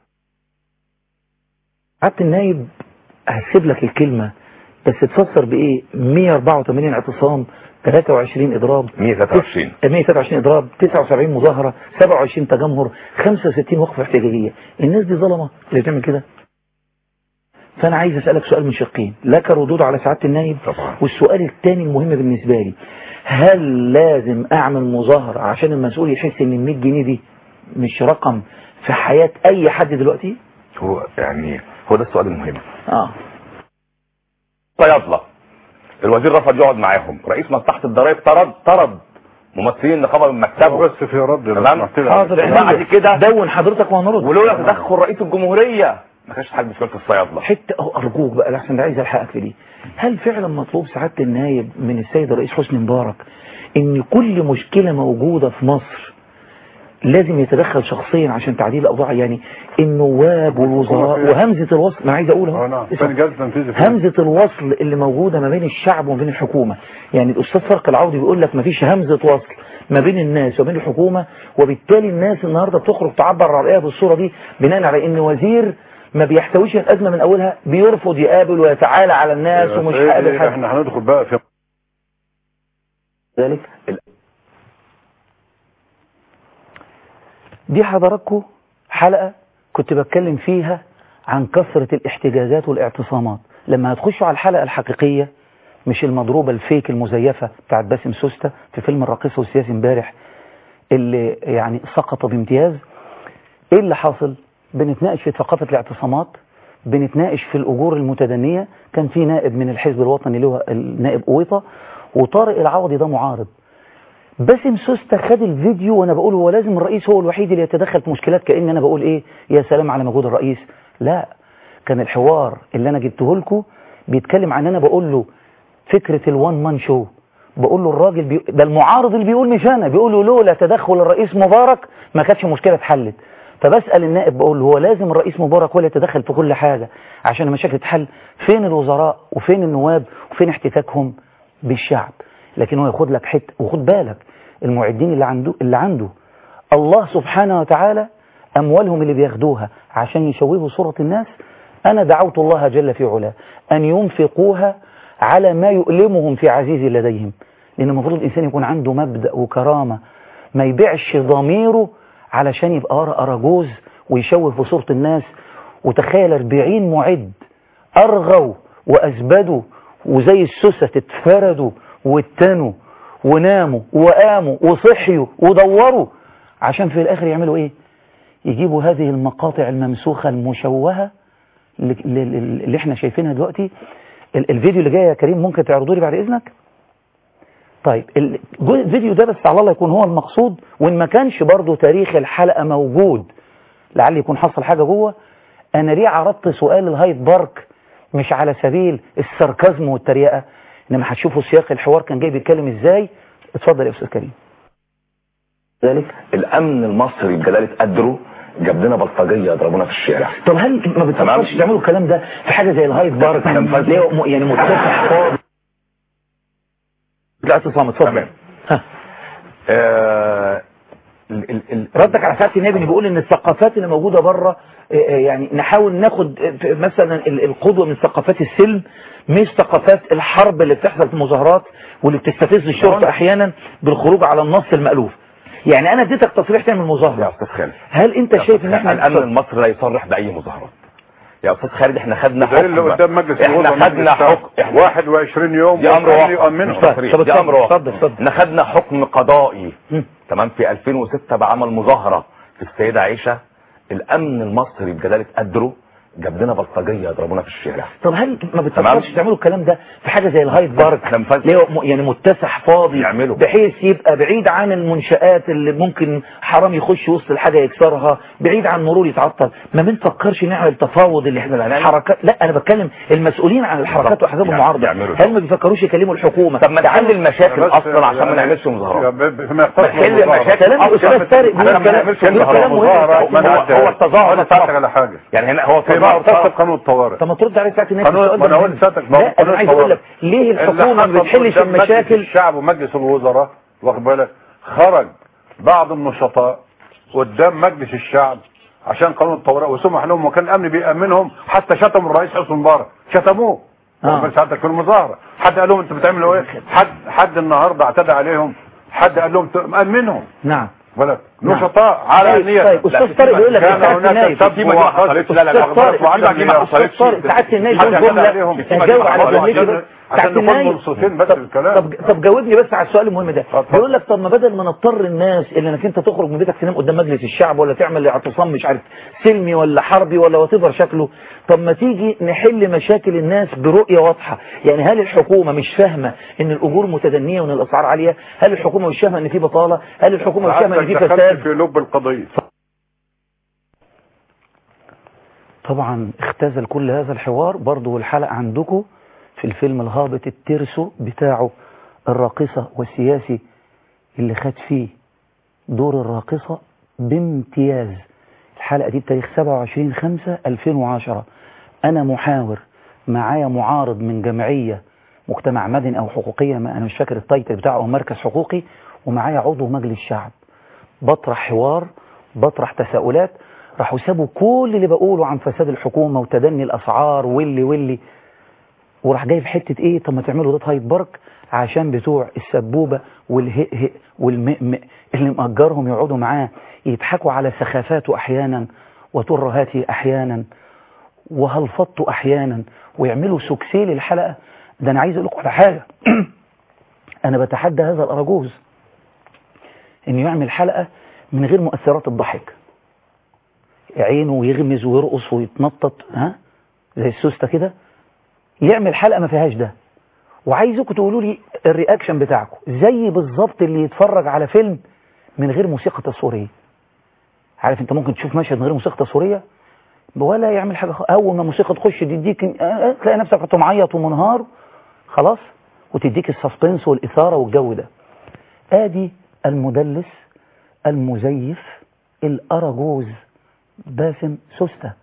سعادة النايب هسيب لك الكلمة بس تفسر بايه 184 اعتصام 23 اضراب 123 123 اضراب 79 مظاهرة 27 تجمهر 65 وقفة احتجاجية الناس دي ظلمة اللي بتعمل كده فأنا عايز أسألك سؤال من شقين لك ردود على سعادة النايب طبعا. والسؤال الثاني المهم بالنسبة لي هل لازم أعمل مظاهرة عشان المسؤول يحس إن ال 100 جنيه دي مش رقم في حياة أي حد دلوقتي؟ هو يعني هو ده السؤال المهم آه صيادله الوزير رفض يقعد معاهم رئيس مصلحه الضرائب طرد طرد ممثلين النقابه من مكتبه بس في رد لو تمام سمحت لي. حاضر بعد كده دون حضرتك وهنرد ولولا تدخل رئيس الجمهوريه ما كانش حد مشكله الصيادله حتة أهو أرجوك بقى لحسن ده عايز ألحقك في دي هل فعلا مطلوب سعادة النايب من السيد الرئيس حسني مبارك إن كل مشكلة موجودة في مصر لازم يتدخل شخصيا عشان تعديل الأوضاع يعني النواب والوزراء وهمزة الوصل ما عايز أقول اه نعم اهو كان جهاز تنفيذي فيه. همزة الوصل اللي موجودة ما بين الشعب وما بين الحكومة يعني الأستاذ فرق العوضي بيقول لك ما فيش همزة وصل ما بين الناس وبين الحكومة وبالتالي الناس النهاردة بتخرج تعبر عن رأيها بالصورة دي بناء على إن وزير ما بيحتويش الأزمة من أولها بيرفض يقابل ويتعالى على الناس يا ومش سيدي، هقابل حد احنا هندخل بقى في ذلك دي حضراتكم حلقة كنت بتكلم فيها عن كثرة الاحتجاجات والاعتصامات لما هتخشوا على الحلقة الحقيقية مش المضروبة الفيك المزيفة بتاعت باسم سوسته في فيلم الراقصة والسياسي امبارح اللي يعني سقط بامتياز ايه اللي حاصل بنتناقش في ثقافة الاعتصامات بنتناقش في الأجور المتدنية كان في نائب من الحزب الوطني اللي هو النائب قويطة وطارق العوضي ده معارض باسم سوسته خد الفيديو وانا بقول هو لازم الرئيس هو الوحيد اللي يتدخل في مشكلات كأن انا بقول ايه يا سلام على مجهود الرئيس لا كان الحوار اللي انا جبته لكم بيتكلم عن انا بقول له فكرة الوان مان شو بقول له الراجل بي... ده المعارض اللي بيقول مش انا بيقول له لولا تدخل الرئيس مبارك ما كانتش مشكلة اتحلت فبسأل النائب بقول له هو لازم الرئيس مبارك هو اللي يتدخل في كل حاجة عشان المشاكل تتحل فين الوزراء وفين النواب وفين احتكاكهم بالشعب لكن هو ياخد لك حته وخد بالك المعدين اللي عنده اللي عنده الله سبحانه وتعالى أموالهم اللي بياخدوها عشان يشوهوا صورة الناس أنا دعوت الله جل في علاه أن ينفقوها على ما يؤلمهم في عزيز لديهم لأن المفروض الإنسان يكون عنده مبدأ وكرامة ما يبيعش ضميره علشان يبقى أرى أراجوز ويشوه في صورة الناس وتخيل 40 معد أرغوا وأزبدوا وزي السوسة اتفردوا واتنوا وناموا وقاموا وصحيوا ودوروا عشان في الآخر يعملوا إيه يجيبوا هذه المقاطع الممسوخة المشوهة اللي, اللي, اللي احنا شايفينها دلوقتي ال- الفيديو اللي جاي يا كريم ممكن تعرضوا لي بعد إذنك طيب ال- جو- الفيديو ده بس على الله يكون هو المقصود وإن ما كانش برضو تاريخ الحلقة موجود لعل يكون حصل حاجة جوه أنا ليه عرضت سؤال الهايد بارك مش على سبيل الساركازم والتريقة إنما هتشوفوا سياق الحوار كان جاي بيتكلم إزاي اتفضل يا أستاذ كريم ذلك الامن المصري بجلاله قدره جاب لنا بلطجيه يضربونا في الشارع طب هل ما بتفكرش تعملوا الكلام ده في حاجة زي الهايد بارك ليه م- يعني متسع فاضي لا اعتصام اتفضل تمام. ها. آه ال ال ال ردك على سعاده النبي بيقول ان الثقافات اللي موجوده بره آه، آه، يعني نحاول ناخد آه، في- مثلا ال- القدوه من ثقافات السلم مش ثقافات الحرب اللي بتحصل في المظاهرات واللي بتستفز الشرطه احيانا بالخروج على النص المالوف يعني انا اديتك تصريح تعمل يا مظاهره استاذ خالد هل انت يا شايف أستاذ ان احنا خالد، الامن المصري لا يصرح باي مظاهرات يا استاذ خالد احنا خدنا ده اللي حكم قدام مجلس احنا الوزراء خدنا مجلس الشعب. حكم احنا 21 يوم دي امر والأمن واقع يؤمنه. مش تصريح طب دي اتفضل، امر واقع اتفضل، اتفضل. احنا خدنا حكم قضائي مم. تمام في 2006 بعمل مظاهره في السيده عائشه الامن المصري بجلاله قدره جاب لنا بلطجيه يضربونا في الشارع طب هل ما تمام. بتفكرش تعملوا الكلام ده في حاجه زي الهايد بارك احنا مفز- اللي هو م- يعني متسع فاضي يعملوا. بحيث يبقى بعيد عن المنشآت اللي ممكن حرام يخش وسط الحاجه يكسرها بعيد عن مرور يتعطل ما بنفكرش نعمل تفاوض اللي احنا حركات لا انا بتكلم المسؤولين عن الحركات واحزاب يعني المعارضه يعملوا هل ما بيفكروش يكلموا الحكومه طب ما نحل المشاكل بس اصلا عشان ما يعني- نعملش مظاهرات فيما يختص بحل بالمظاهرة. المشاكل كلام الاستاذ طارق بيقول عشان ما كلام نعملش بيقول مظاهرات. كلام مهم مظاهرة ما هو- منعت- هو التظاهر أنا ده طرف. سألتك على حاجة يعني هنا هو فيما التظاهر يختص طرف. بقانون الطوارئ طب ما ترد عليه ساعه الناس قانون- السؤال ما ده أنا مهم. قلت ساعتك، ما هو لا انا قانون عايز اقول لك الطوارئ. ليه الحكومه اللي ما حصل بتحلش قدام مجلس المشاكل الشعب ومجلس الوزراء واخد بالك خرج بعض النشطاء قدام مجلس الشعب عشان قانون الطوارئ وسمح لهم وكان الامن بيامنهم حتى شتموا الرئيس حسني مبارك شتموه آه. واخد بالك ساعتك في المظاهره حد قال لهم انتوا بتعملوا ايه حد حد النهارده اعتدى عليهم حد قال لهم مأمنهم نعم بالك نعم. نشطاء على طيب، نية طيب، أستاذ طارق بيقول لك كان ساعة هناك النايب. سب في مجموعة وحصل- حصلت. لا، لا، لا، أستاذ غلط. وعدم في مجموعة نية. حصلت. أستاذ طارق ساعة النايب حد دول اعتدى جملة عليهم. جاوب على عشان- جملتي بس ساعة عشان نكون النايب منصفين بس طب- في الكلام طب طب جاوبني بس على السؤال المهم ده اتفضل. بيقول لك طب ما بدل ما نضطر الناس اللي انك انت تخرج من بيتك تنام قدام مجلس الشعب ولا تعمل اعتصام مش عارف سلمي ولا حربي ولا وات شكله طب ما تيجي نحل مشاكل الناس برؤيه واضحه يعني هل الحكومه مش فاهمه ان الاجور متدنيه وان الاسعار عاليه هل الحكومه مش فاهمه ان في بطاله هل الحكومه مش فاهمه ان في عندك دخلت فساد في لب القضية طبعا اختزل كل هذا الحوار برضو الحلقة عندكم في الفيلم الهابط الترسو بتاعه الراقصة والسياسي اللي خد فيه دور الراقصة بامتياز الحلقة دي بتاريخ 27 5 2010 أنا محاور معايا معارض من جمعية مجتمع مدني أو حقوقية ما أنا مش فاكر التايتل بتاعه أو مركز حقوقي ومعايا عضو مجلس شعب بطرح حوار بطرح تساؤلات راحوا سابوا كل اللي بقوله عن فساد الحكومة وتدني الأسعار واللي واللي وراح جايب حتة ايه طب ما تعملوا ده هايد بارك عشان بتوع السبوبة والهئهئ والمئمئ اللي مأجرهم يقعدوا معاه يضحكوا على سخافاته أحيانا وترهاته أحيانا وهلفطته أحيانا ويعملوا سكسي للحلقة ده أنا عايز أقول لكم على حاجة أنا بتحدى هذا الأراجوز إنه يعمل حلقة من غير مؤثرات الضحك عينه يغمز ويرقص ويتنطط ها زي السوسته كده يعمل حلقة ما فيهاش ده وعايزكم تقولوا لي الرياكشن بتاعكم زي بالظبط اللي يتفرج على فيلم من غير موسيقى تصويريه عارف انت ممكن تشوف مشهد من غير موسيقى تصويريه ولا يعمل حاجه خ- اول ما الموسيقى تخش تديك آه، آه، تلاقي نفسك كنت معيط ومنهار خلاص وتديك السسبنس والاثاره والجو ده ادي المدلس المزيف الاراجوز باسم سوسته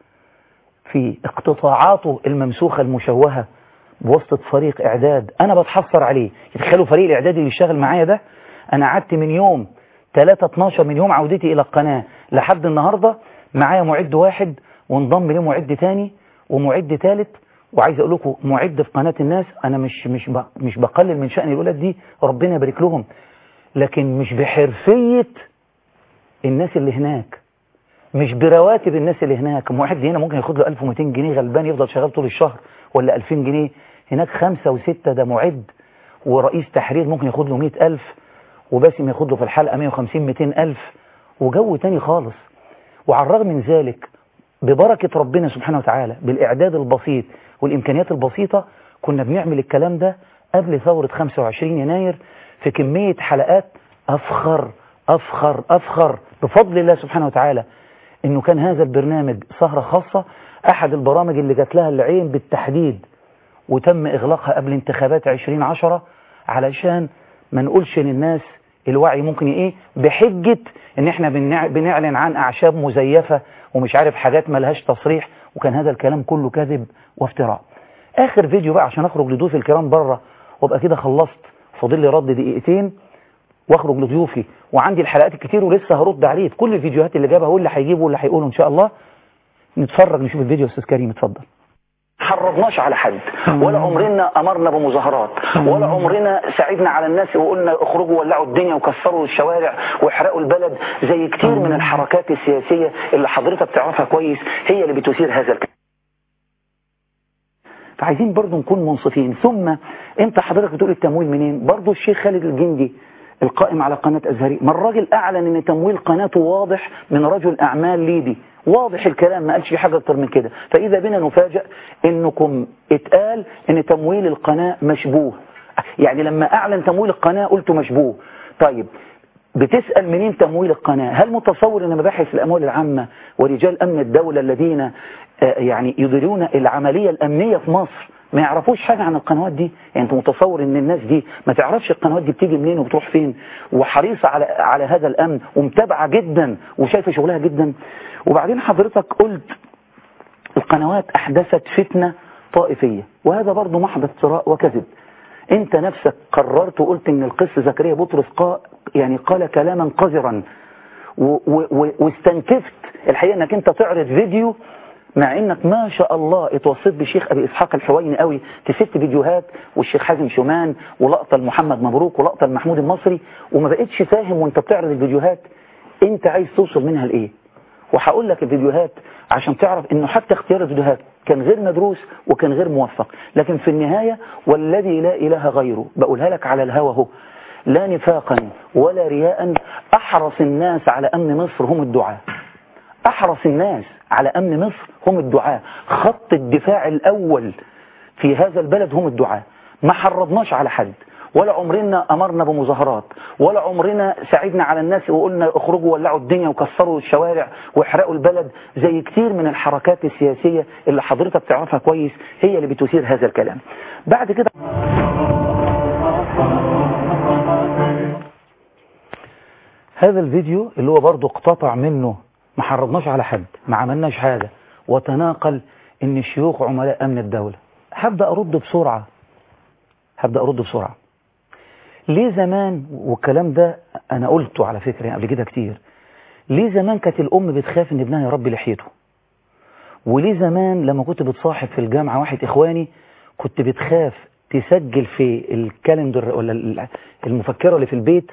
في اقتطاعاته الممسوخة المشوهة بواسطة فريق إعداد أنا بتحسر عليه يتخيلوا فريق الإعداد اللي يشتغل معايا ده أنا قعدت من يوم 3 12 من يوم عودتي إلى القناة لحد النهاردة معايا معد واحد وانضم ليه معد تاني ومعد ثالث وعايز اقول لكم معد في قناه الناس انا مش مش ب- مش بقلل من شان الولاد دي ربنا يبارك لهم لكن مش بحرفيه الناس اللي هناك مش برواتب الناس اللي هناك واحد هنا ممكن ياخد له 1200 جنيه غلبان يفضل شغال طول الشهر ولا 2000 جنيه هناك خمسة وستة ده معد ورئيس تحرير ممكن ياخد له 100000 وباسم ياخد له في الحلقة 150 200000 وجو تاني خالص وعلى الرغم من ذلك ببركة ربنا سبحانه وتعالى بالإعداد البسيط والإمكانيات البسيطة كنا بنعمل الكلام ده قبل ثورة 25 يناير في كمية حلقات أفخر أفخر أفخر بفضل الله سبحانه وتعالى إنه كان هذا البرنامج سهرة خاصة أحد البرامج اللي جات لها العين بالتحديد وتم إغلاقها قبل انتخابات 2010 علشان ما نقولش للناس الوعي ممكن ايه بحجة ان احنا بنع- بنعلن عن اعشاب مزيفة ومش عارف حاجات ملهاش تصريح وكان هذا الكلام كله كذب وافتراء اخر فيديو بقى عشان اخرج لضيوفي الكرام بره وابقى كده خلصت فاضل لي رد دقيقتين واخرج لضيوفي وعندي الحلقات الكتير ولسه هرد عليه في كل الفيديوهات اللي جابها واللي هيجيبه واللي هيقوله ان شاء الله نتفرج نشوف الفيديو يا استاذ كريم اتفضل حرضناش على حد ولا عمرنا امرنا بمظاهرات ولا عمرنا ساعدنا على الناس وقلنا اخرجوا ولعوا الدنيا وكسروا الشوارع واحرقوا البلد زي كتير من الحركات السياسيه اللي حضرتك تعرفها كويس هي اللي بتثير هذا الكلام فعايزين برضو نكون منصفين ثم انت حضرتك بتقول التمويل منين برضو الشيخ خالد الجندي القائم على قناة أزهري ما الراجل أعلن أن تمويل قناته واضح من رجل أعمال ليبي واضح الكلام ما قالش حاجة أكتر من كده فإذا بنا نفاجأ أنكم اتقال أن تمويل القناة مشبوه يعني لما أعلن تمويل القناة قلت مشبوه طيب بتسأل منين تمويل القناة هل متصور أن مباحث الأموال العامة ورجال أمن الدولة الذين آه، يعني يديرون العملية الأمنية في مصر ما يعرفوش حاجة عن القنوات دي يعني انت متصور ان الناس دي ما تعرفش القنوات دي بتيجي منين وبتروح فين وحريصة على على هذا الامن ومتابعة جدا وشايفة شغلها جدا وبعدين حضرتك قلت القنوات احدثت فتنة طائفية وهذا برضو محض افتراء وكذب انت نفسك قررت وقلت ان القس زكريا بطرس قا يعني قال كلاما قذرا و- و- و- واستنكفت الحقيقة انك انت تعرض فيديو مع انك ما شاء الله اتوصيت بشيخ ابي اسحاق الحويني قوي في ست فيديوهات والشيخ حازم شومان ولقطه لمحمد مبروك ولقطه لمحمود المصري وما بقتش فاهم وانت بتعرض الفيديوهات انت عايز توصل منها لايه وهقول لك الفيديوهات عشان تعرف انه حتى اختيار الفيديوهات كان غير مدروس وكان غير موفق لكن في النهاية والذي لا اله غيره بقولها لك على الهوى اهو لا نفاقا ولا رياء احرص الناس على امن مصر هم الدعاة احرص الناس على امن مصر هم الدعاة خط الدفاع الاول في هذا البلد هم الدعاة ما حرضناش على حد ولا عمرنا امرنا بمظاهرات ولا عمرنا ساعدنا على الناس وقلنا اخرجوا ولعوا الدنيا وكسروا الشوارع واحرقوا البلد زي كتير من الحركات السياسية اللي حضرتك تعرفها كويس هي اللي بتثير هذا الكلام بعد كده هذا الفيديو اللي هو برضه اقتطع منه ما حرضناش على حد ما عملناش حاجة وتناقل ان الشيوخ عملاء امن الدولة هبدأ ارد بسرعة هبدأ ارد بسرعة ليه زمان والكلام ده انا قلته على فكرة يعني قبل كده كتير ليه زمان كانت الام بتخاف ان ابنها يربي لحيته وليه زمان لما كنت بتصاحب في الجامعة واحد اخواني كنت بتخاف تسجل في الكالندر ولا المفكرة اللي في البيت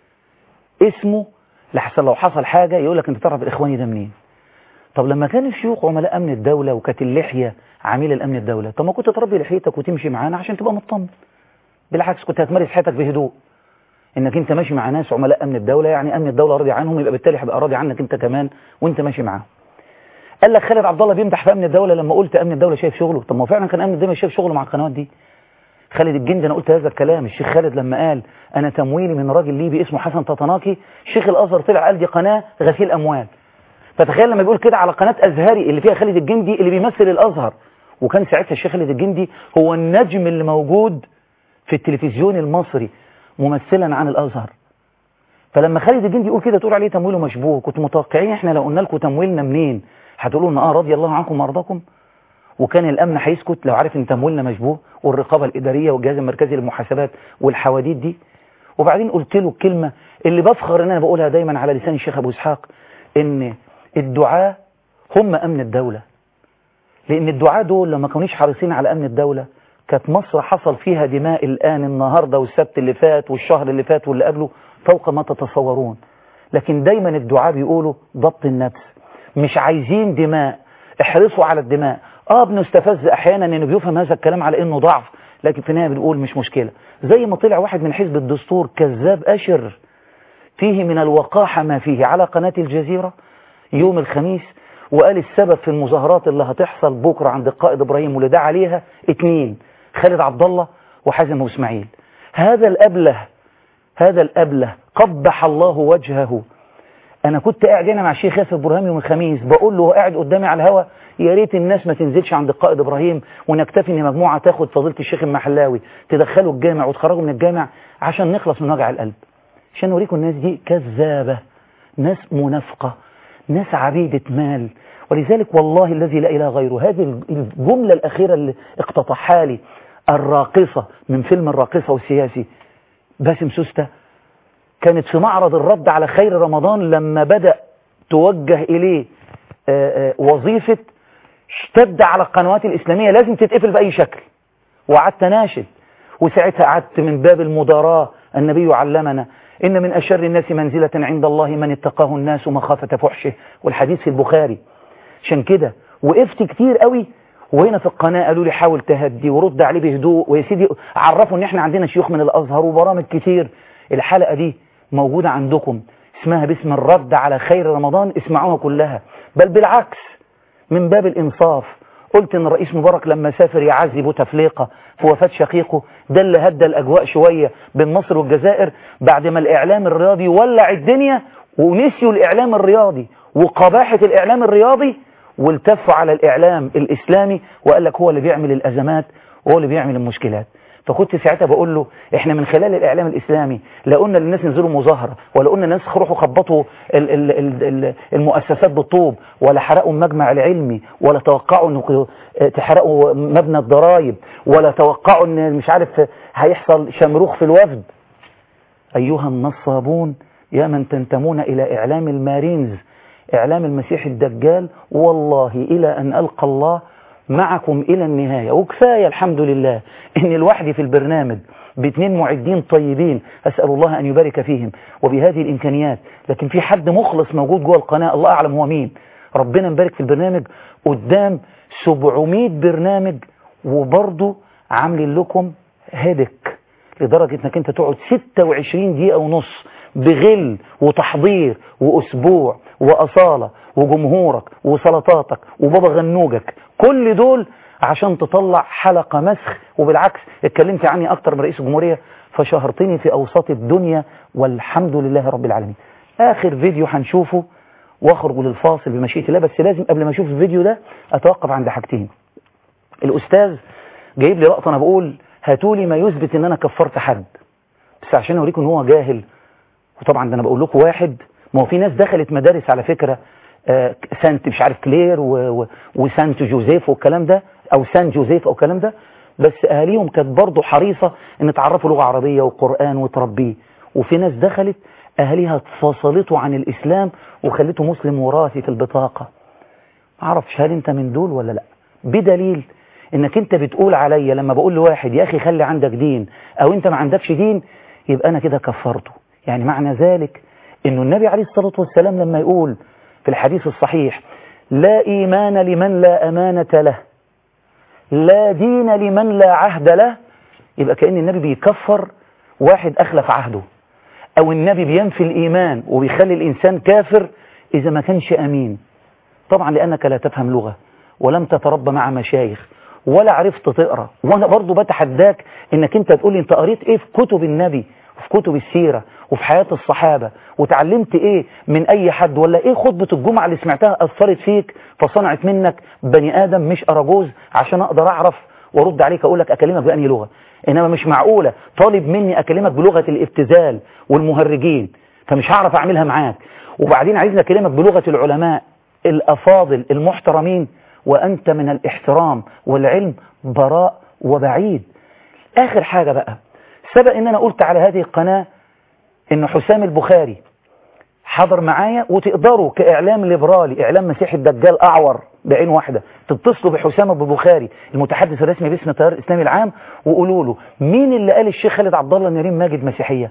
اسمه لحسن لو حصل حاجة يقول لك انت تعرف الاخواني ده منين طب لما كان الشيوخ عملاء امن الدولة وكانت اللحية عميل الامن الدولة طب ما كنت تربي لحيتك وتمشي معانا عشان تبقى مطمن بالعكس كنت هتمارس حياتك بهدوء انك انت ماشي مع ناس عملاء امن الدولة يعني امن الدولة راضي عنهم يبقى بالتالي هيبقى راضي عنك انت كمان وانت ماشي معاهم قال لك خالد عبد الله بيمدح في امن الدولة لما قلت امن الدولة شايف شغله طب ما هو فعلا كان امن الدولة شايف شغله مع القنوات دي خالد الجندي انا قلت هذا الكلام الشيخ خالد لما قال انا تمويلي من راجل ليبي اسمه حسن تطناكي شيخ الازهر طلع قال دي قناه غسيل اموال فتخيل لما بيقول كده على قناه ازهري اللي فيها خالد الجندي اللي بيمثل الازهر وكان ساعتها الشيخ خالد الجندي هو النجم اللي موجود في التلفزيون المصري ممثلا عن الازهر فلما خالد الجندي يقول كده تقول عليه تمويله مشبوه كنت متوقعين احنا لو قلنا لكم تمويلنا منين هتقولوا ان اه رضي الله عنكم وارضاكم وكان الامن هيسكت لو عارف ان تمويلنا مشبوه والرقابه الاداريه والجهاز المركزي للمحاسبات والحواديت دي وبعدين قلت له الكلمه اللي بفخر ان انا بقولها دايما على لسان الشيخ ابو اسحاق ان الدعاة هم امن الدوله لان الدعاة دول لما كانوش حريصين على امن الدوله كانت مصر حصل فيها دماء الان النهارده والسبت اللي فات والشهر اللي فات واللي قبله فوق ما تتصورون لكن دايما الدعاة بيقولوا ضبط النفس مش عايزين دماء احرصوا على الدماء اه بنستفز احيانا انه بيفهم هذا الكلام على انه ضعف لكن في النهايه بنقول مش مشكله زي ما طلع واحد من حزب الدستور كذاب اشر فيه من الوقاحه ما فيه على قناه الجزيره يوم الخميس وقال السبب في المظاهرات اللي هتحصل بكره عند القائد ابراهيم واللي دعا عليها اتنين خالد عبد الله وحازم واسماعيل هذا الابله هذا الابله قبح الله وجهه انا كنت قاعد هنا مع الشيخ ياسر ابراهيم يوم الخميس بقول له قاعد قدامي على الهوا يا ريت الناس ما تنزلش عند القائد ابراهيم ونكتفي ان مجموعه تاخد فضيله الشيخ المحلاوي تدخله الجامع وتخرجه من الجامع عشان نخلص من وجع القلب عشان نوريكم الناس دي كذابه ناس منافقه ناس عبيده مال ولذلك والله الذي لا اله غيره هذه الجمله الاخيره اللي اقتطعها لي الراقصه من فيلم الراقصه والسياسي باسم سوسته كانت في معرض الرد على خير رمضان لما بدأ توجه إليه آآ آآ وظيفة اشتد على القنوات الإسلامية لازم تتقفل بأي شكل وقعدت ناشد وساعتها قعدت من باب المداراة النبي علمنا إن من أشر الناس منزلة عند الله من اتقاه الناس مخافة فحشه والحديث في البخاري عشان كده وقفت كتير قوي وهنا في القناة قالوا لي حاول تهدي ورد عليه بهدوء ويا سيدي عرفوا ان احنا عندنا شيوخ من الازهر وبرامج كتير الحلقة دي موجودة عندكم اسمها باسم الرد على خير رمضان اسمعوها كلها بل بالعكس من باب الإنصاف قلت ان الرئيس مبارك لما سافر يعزي بوتفليقة في وفاة شقيقه ده اللي هدى الأجواء شوية بين مصر والجزائر بعد ما الإعلام الرياضي ولع الدنيا ونسيوا الإعلام الرياضي وقباحة الإعلام الرياضي والتفوا على الإعلام الإسلامي وقال لك هو اللي بيعمل الأزمات وهو اللي بيعمل المشكلات فكنت ساعتها بقول له احنا من خلال الاعلام الاسلامي لا قلنا للناس نزلوا مظاهره ولا قلنا للناس روحوا خبطوا ال ال ال ال المؤسسات بالطوب ولا حرقوا المجمع العلمي ولا توقعوا انه تحرقوا مبنى الضرايب ولا توقعوا ان مش عارف هيحصل شمروخ في الوفد ايها النصابون يا من تنتمون الى اعلام المارينز اعلام المسيح الدجال والله الى ان القى الله معكم إلى النهاية وكفاية الحمد لله إن الوحدي في البرنامج باثنين معدين طيبين أسأل الله أن يبارك فيهم وبهذه الإمكانيات لكن في حد مخلص موجود جوه القناة الله أعلم هو مين ربنا مبارك في البرنامج قدام 700 برنامج وبرضه عاملين لكم هدك لدرجة انك انت تقعد 26 دقيقة ونص بغل وتحضير واسبوع واصالة وجمهورك وسلطاتك وبابا غنوجك كل دول عشان تطلع حلقة مسخ وبالعكس اتكلمت عني اكتر من رئيس الجمهورية فشهرتني في اوساط الدنيا والحمد لله رب العالمين اخر فيديو هنشوفه واخرج للفاصل بمشيئة الله بس لازم قبل ما اشوف الفيديو ده اتوقف عند حاجتين الاستاذ جايب لي لقطة انا بقول هاتولي ما يثبت ان انا كفرت حد بس عشان اوريكم ان هو جاهل وطبعا ده انا بقول لكم واحد ما هو في ناس دخلت مدارس على فكرة آه سانت مش عارف كلير و... و... وسانت جوزيف والكلام ده او سان جوزيف او الكلام ده بس اهاليهم كانت برضه حريصة ان تعرفوا لغة عربية وقرآن وتربيه وفي ناس دخلت اهاليها اتفصلته عن الاسلام وخلته مسلم وراثي في البطاقة معرفش هل انت من دول ولا لا بدليل انك انت بتقول عليا لما بقول لواحد يا اخي خلي عندك دين او انت ما عندكش دين يبقى انا كده كفرته يعني معنى ذلك انه النبي عليه الصلاة والسلام لما يقول في الحديث الصحيح لا ايمان لمن لا امانة له لا دين لمن لا عهد له يبقى كأن النبي بيكفر واحد اخلف عهده او النبي بينفي الايمان وبيخلي الانسان كافر اذا ما كانش امين طبعا لانك لا تفهم لغة ولم تتربى مع مشايخ ولا عرفت تقرا وانا برضو بتحداك انك انت تقول لي انت قريت ايه في كتب النبي وفي كتب السيرة وفي حياة الصحابة وتعلمت ايه من اي حد ولا ايه خطبة الجمعة اللي سمعتها اثرت فيك فصنعت منك بني ادم مش اراجوز عشان اقدر اعرف وارد عليك اقول لك اكلمك بأني لغة انما مش معقولة طالب مني اكلمك بلغة الابتذال والمهرجين فمش هعرف اعملها معاك وبعدين عايزني اكلمك بلغة العلماء الافاضل المحترمين وأنت من الاحترام والعلم براء وبعيد آخر حاجة بقى سبق إن أنا قلت على هذه القناة إن حسام البخاري حضر معايا وتقدروا كإعلام ليبرالي إعلام مسيحي الدجال أعور بعين واحدة تتصلوا بحسام أبو البخاري المتحدث الرسمي باسم التيار الإسلامي العام وقولوا له مين اللي قال الشيخ خالد عبد الله نريم ماجد مسيحية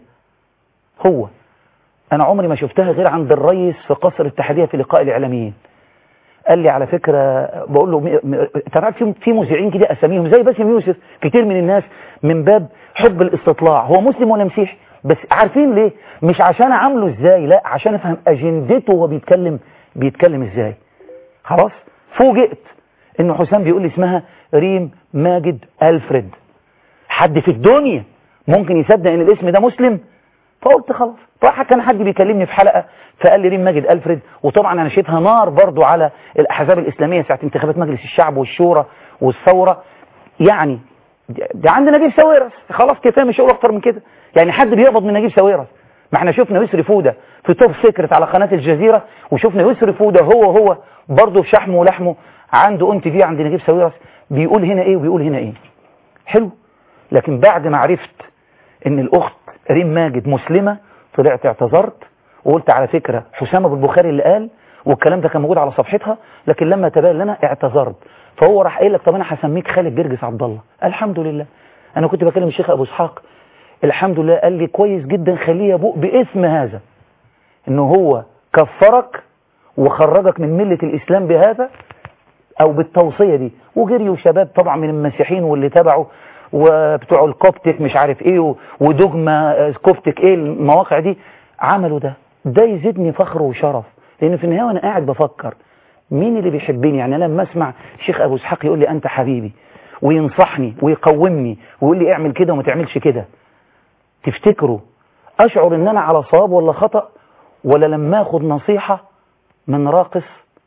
هو أنا عمري ما شفتها غير عند الرئيس في قصر الاتحادية في لقاء الإعلاميين قال لي على فكرة بقول له تعرف في في مذيعين كده اساميهم زي باسم يوسف كتير من الناس من باب حب الاستطلاع هو مسلم ولا مسيحي بس عارفين ليه مش عشان عامله ازاي لا عشان افهم اجندته وهو بيتكلم بيتكلم ازاي خلاص فوجئت ان حسام بيقول لي اسمها ريم ماجد الفريد حد في الدنيا ممكن يصدق ان الاسم ده مسلم فقلت خلاص راح كان حد بيكلمني في حلقة فقال لي ريم ماجد ألفريد وطبعا أنا شايفها نار برضو على الأحزاب الإسلامية ساعة انتخابات مجلس الشعب والشورى والثورة يعني ده عند نجيب ساويرس خلاص كفايه مش هقول أكتر من كده يعني حد بيقبض من نجيب ساويرس ما احنا شفنا يسري فودة في توب سيكرت على قناة الجزيرة وشفنا يسري فودة هو هو برضه في شحمه ولحمه عنده اون تي في عند نجيب ساويرس بيقول هنا ايه وبيقول هنا ايه حلو لكن بعد ما عرفت ان الاخت ريم ماجد مسلمة طلعت اعتذرت وقلت على فكرة حسام ابو البخاري اللي قال والكلام ده كان موجود على صفحتها لكن لما تبين لنا اعتذرت فهو راح قايل لك طب انا هسميك خالد جرجس عبد الله الحمد لله انا كنت بكلم الشيخ ابو اسحاق الحمد لله قال لي كويس جدا خليه يبوء باسم هذا انه هو كفرك وخرجك من ملة الاسلام بهذا او بالتوصية دي وجريوا شباب طبعا من المسيحيين واللي تبعوا وبتوع الكوبتك مش عارف ايه و- ودوجما آه، كوبتك ايه المواقع دي عملوا ده ده يزيدني فخر وشرف لان في النهايه وانا قاعد بفكر مين اللي بيحبني يعني أنا لما اسمع الشيخ ابو اسحاق يقول لي انت حبيبي وينصحني ويقومني ويقول لي اعمل كده وما تعملش كده تفتكروا اشعر ان انا على صواب ولا خطأ ولا لما اخد نصيحة من راقص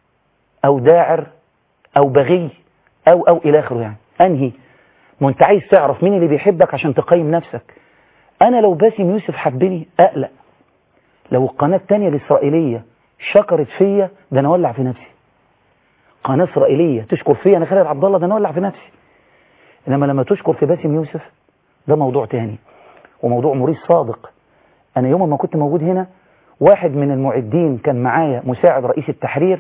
او داعر او بغي او او الى اخره يعني انهي ما انت عايز تعرف مين اللي بيحبك عشان تقيم نفسك انا لو باسم يوسف حبني اقلق لو القناة التانية الاسرائيلية شكرت فيا ده انا اولع في نفسي قناة اسرائيلية تشكر فيا انا خالد عبد الله ده انا اولع في نفسي انما لما تشكر في باسم يوسف ده موضوع تاني وموضوع موريس صادق انا يوم ما كنت موجود هنا واحد من المعدين كان معايا مساعد رئيس التحرير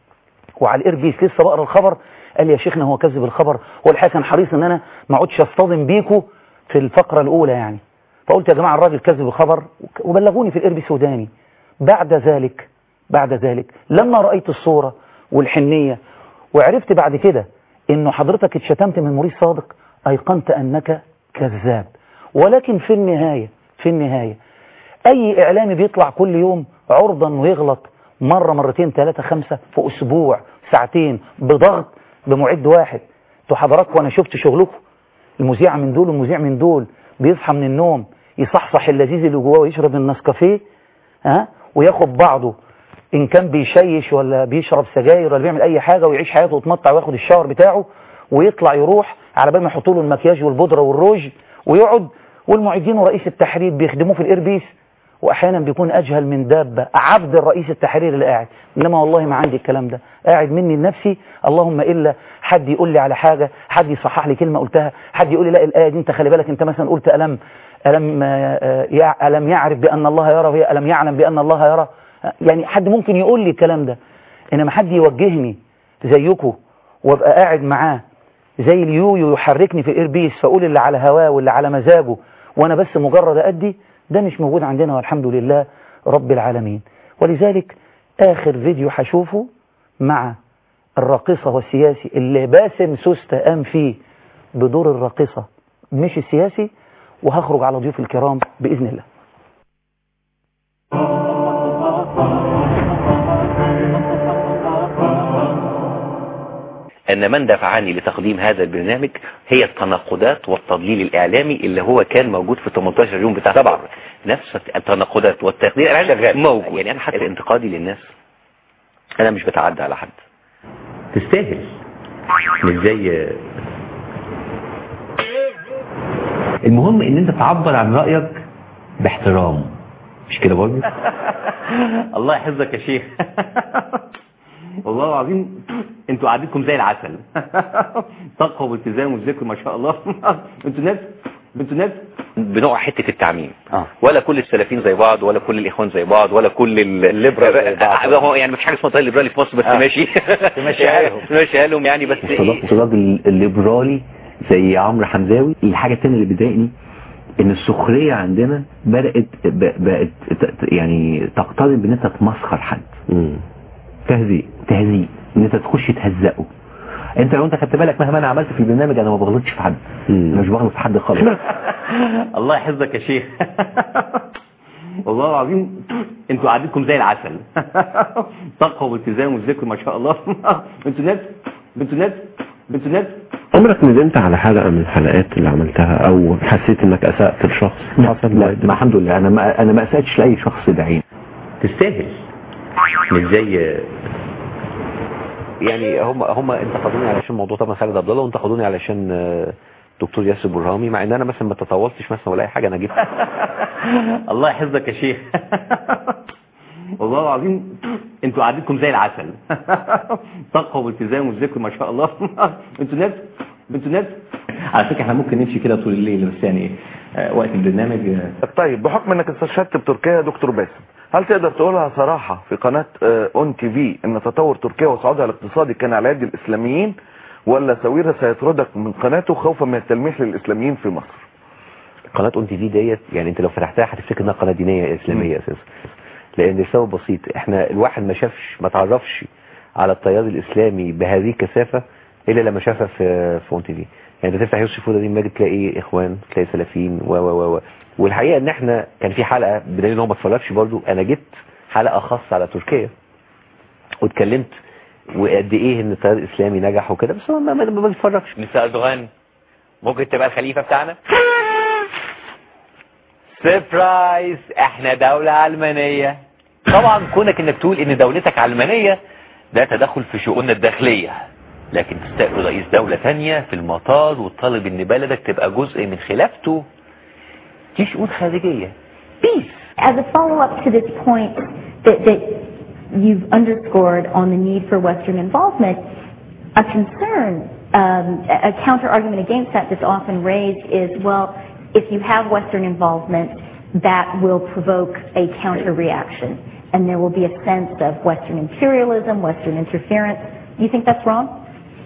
وعلى الايربيس لسه بقرا الخبر قال لي يا شيخنا هو كذب الخبر هو الحقيقه كان حريص ان انا ما اقعدش اصطدم بيكو في الفقره الاولى يعني فقلت يا جماعه الراجل كذب الخبر وبلغوني في الايربيس وداني بعد ذلك بعد ذلك لما رايت الصوره والحنيه وعرفت بعد كده انه حضرتك اتشتمت من موريس صادق ايقنت انك كذاب ولكن في النهايه في النهايه اي اعلامي بيطلع كل يوم عرضا ويغلط مرة مرتين ثلاثة خمسة في اسبوع ساعتين بضغط بمعد واحد انتوا حضراتكم وانا شفت شغلكم المذيع من دول والمذيع من دول بيصحى من النوم يصحصح اللذيذ اللي جواه ويشرب النسكافيه ها وياخد بعضه ان كان بيشيش ولا بيشرب سجاير ولا بيعمل اي حاجة ويعيش حياته ويتمطع وياخد الشاور بتاعه ويطلع يروح على بال ما يحطوا له المكياج والبودرة والروج ويقعد والمعدين ورئيس التحرير بيخدموه في الايربيس واحيانا بيكون اجهل من دابه عبد الرئيس التحرير اللي قاعد انما والله ما عندي الكلام ده قاعد مني لنفسي اللهم الا حد يقول لي على حاجه حد يصحح لي كلمه قلتها حد يقول لي لا الايه دي انت خلي بالك انت مثلا قلت الم الم آه، يع- الم يعرف بان الله يرى وهي الم يعلم بان الله يرى يعني حد ممكن يقول لي الكلام ده انما حد يوجهني زيكم وابقى قاعد معاه زي اليويو يحركني في الايربيس فاقول اللي على هواه واللي على مزاجه وانا بس مجرد ادي ده مش موجود عندنا والحمد لله رب العالمين ولذلك اخر فيديو هشوفه مع الراقصة والسياسي اللي باسم سوسته قام فيه بدور الراقصة مش السياسي وهخرج على ضيوف الكرام بإذن الله أن من دفعني لتقديم هذا البرنامج هي التناقضات والتضليل الإعلامي اللي هو كان موجود في 18 يوم بتاع طبعا نفس التناقضات والتقدير الإعلامي موجود يعني أنا حتى انتقادي للناس أنا مش بتعدى على حد تستاهل مش زي المهم ان انت تعبر عن رأيك باحترام مش كده برضه الله يحفظك يا شيخ والله العظيم انتوا قعدتكم زي العسل تقوى والتزام والذكر ما شاء الله انتوا ناس انتوا ناس بنوع حته التعميم آه. ولا كل السلفيين زي بعض ولا كل الاخوان زي بعض ولا كل الليبرال زي بعض هو يعني مفيش حاجه اسمها طريق الليبرالي في مصر بس آه. ماشي تمشيها لهم. تمشيها لهم يعني بس صدقت راجل الليبرالي زي عمرو حمزاوي الحاجة التانية اللي بتضايقني ان السخرية عندنا بدأت ب- بقت ت- ت- يعني تقترب بان انت تمسخر حد تهزيء تهزيء ان انت تخش تهزقه انت لو انت خدت بالك مهما انا عملت في البرنامج انا ما بغلطش في حد انا مش بغلط في حد خالص الله يحفظك يا شيخ والله العظيم انتوا قعدتكم زي العسل تقوى والتزام والذكر ما شاء الله انتوا ناس انتوا ناس انتوا ناس عمرك ندمت على حلقة من الحلقات اللي عملتها او حسيت انك اسأت لشخص لا ما الحمد لله انا ما انا ما اسأتش لاي شخص بعين تستاهل مش زي يعني هم هم انتقدوني علشان موضوع طبعا خالد عبد الله وانتقدوني علشان آه، دكتور ياسر برهامي مع ان انا مثلا ما تطاولتش مثلا ولا اي حاجه انا جبت الله يحفظك يا شيخ والله العظيم انتوا قعدتكم زي العسل تقوى والتزام والذكر ما شاء الله انتوا ناس انتوا ناس على فكره احنا ممكن نمشي كده طول الليل بس يعني آه، وقت البرنامج آه، طيب بحكم انك استشهدت بتركيا يا دكتور باسم هل تقدر تقولها صراحة في قناة آه، اون تي في ان تطور تركيا وصعودها الاقتصادي كان على يد الاسلاميين ولا ساويرس سيطردك من قناته خوفا من التلميح للاسلاميين في مصر قناه اون تي في ديت يعني انت لو فتحتها هتفتكر انها قناه دينيه اسلاميه اساسا لان السبب بسيط احنا الواحد ما شافش ما تعرفش على التيار الاسلامي بهذه الكثافه الا لما شافها في في اون تي في يعني انت تفتح يوسف وده دي ماجد تلاقي اخوان تلاقي سلفيين و و و و والحقيقه ان احنا كان في حلقه بدليل ان هو ما اتفرجش برضو انا جبت حلقه خاصه على تركيا واتكلمت وقد ايه ان التيار الاسلامي نجح وكده بس هو ما, ما, ما بيتفرجش نساء أردوغان ممكن تبقى الخليفة بتاعنا سيربرايز احنا دولة علمانية طبعا كونك انك تقول ان دولتك علمانية ده تدخل في شؤوننا الداخلية لكن تستقبل رئيس دولة تانية في المطار وتطالب ان بلدك تبقى جزء من خلافته دي شؤون خارجية As a follow-up to this point that, that you've underscored on the need for Western involvement, a concern, um, a counter-argument against that that's often raised is, well, if you have Western involvement, that will provoke a counter-reaction, and there will be a sense of Western imperialism, Western interference. Do you think that's wrong?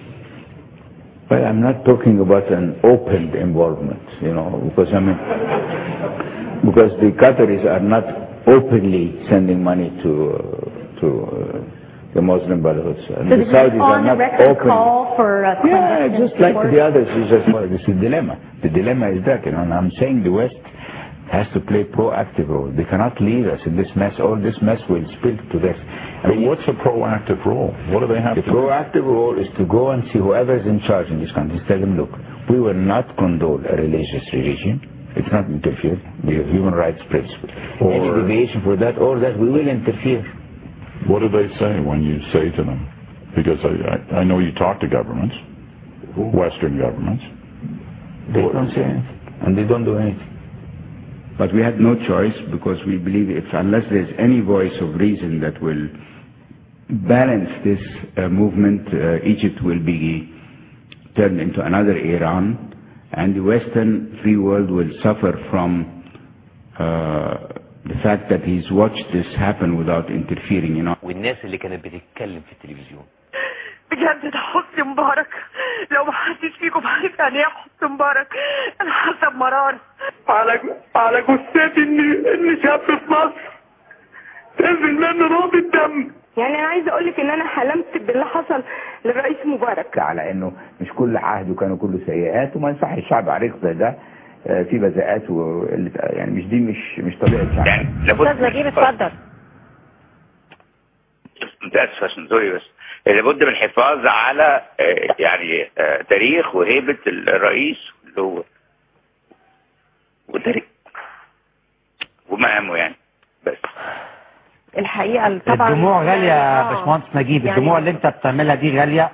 Well, I'm not talking about an open involvement, you know, because I mean, because the Qataris are not openly sending money to uh, to uh, the Muslim Brotherhood, and So the this is Saudis are on the not record open. call for uh, Yeah, clandestine just like support? the others, it's just well, this is the dilemma. The dilemma is that, you know, and I'm saying the West has to play proactive role. They cannot leave us in this mess. All this mess will spill to this. I mean, what's a proactive role? What do they have the to do? proactive role is to go and see whoever's in charge in this country. Tell them, look, we will not condone a religious regime. It's not interfere. We have human rights principle. Any Or- deviation for that or that, we will interfere. What do they say when you say to them? Because I, I, I know you talk to governments, Western governments. They don't say anything, and they don't do anything. But we had no choice because we believe if unless there's any voice of reason that will balance this uh, movement, uh, Egypt will be turned into another Iran, and the Western free world will suffer from uh, the fact that he's watched this happen without interfering. You know. والناس اللي كانت بتتكلم في التلفزيون بجد ده حسني مبارك لو ما حدش فيكم عارف يعني ايه حسني مبارك انا حاسه بمرار على على جثتي ان ان شاب في مصر تنزل منه نقطه دم يعني انا عايزه اقول لك ان انا حلمت باللي حصل للرئيس مبارك على انه مش كل عهد وكانوا كله سيئات وما ينفعش الشعب عريق زي ده آه، في بذاءات وقلة يعني مش دي مش مش طبيعه شعب يعني استاذ نجيب اتفضل متاسف عشان زوري بس لابد من الحفاظ على آه، يعني آه، تاريخ وهيبه الرئيس اللي هو وتاريخ ومقامه يعني بس الحقيقه طبعا الدموع غالية يا باشمهندس نجيب يعني- الدموع اللي انت بتعملها دي غالية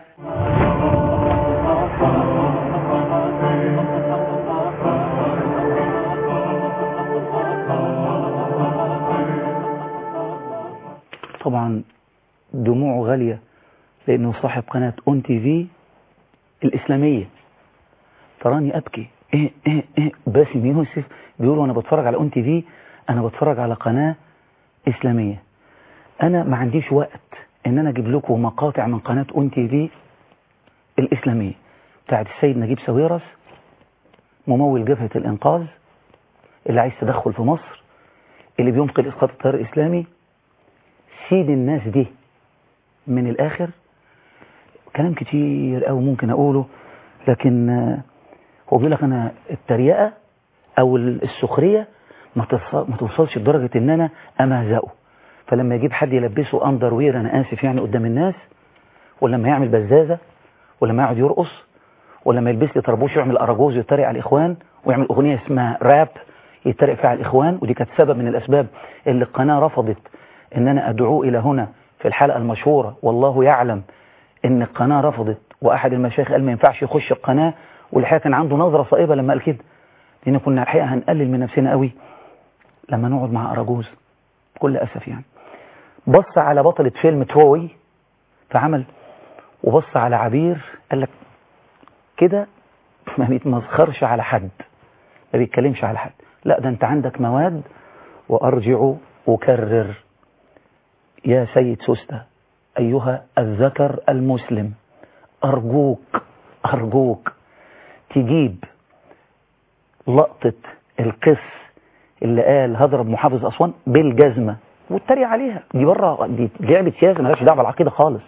طبعا دموعه غالية لأنه صاحب قناة اون تي في الإسلامية تراني أبكي إيه إيه إيه باسم يوسف بيقول وأنا بتفرج على اون تي في أنا بتفرج على قناة إسلامية أنا ما عنديش وقت إن أنا أجيب لكم مقاطع من قناة اون تي في الإسلامية بتاعت السيد نجيب ساويرس ممول جبهة الإنقاذ اللي عايز تدخل في مصر اللي بينقل إسقاط التيار الإسلامي سيد الناس دي من الآخر كلام كتير أو ممكن أقوله لكن آه، هو بيقول لك أنا التريقة أو السخرية ما تص- ما توصلش لدرجة إن أنا أمهزقه فلما يجيب حد يلبسه أندر وير أنا آسف يعني قدام الناس ولما يعمل بزازة ولما يقعد يرقص ولما يلبس لي طربوش ويعمل أراجوز ويتريق على الإخوان ويعمل أغنية اسمها راب يتريق فيها على الإخوان ودي كانت سبب من الأسباب اللي القناة رفضت إن أنا أدعوه إلى هنا في الحلقة المشهورة والله يعلم إن القناة رفضت وأحد المشايخ قال ما ينفعش يخش القناة والحقيقة كان عنده نظرة صائبة لما قال كده لأن كنا الحقيقة هنقلل من نفسنا قوي لما نقعد مع أراجوز بكل أسف يعني بص على بطلة فيلم تروي فعمل وبص على عبير قال لك كده ما بيتمسخرش على حد ما بيتكلمش على حد لا ده انت عندك مواد وارجع اكرر يا سيد سوسته ايها الذكر المسلم ارجوك ارجوك تجيب لقطة القس اللي قال هضرب محافظ اسوان بالجزمة واتريق عليها دي بره دي لعبة سياسة مالهاش دعوة بالعقيدة خالص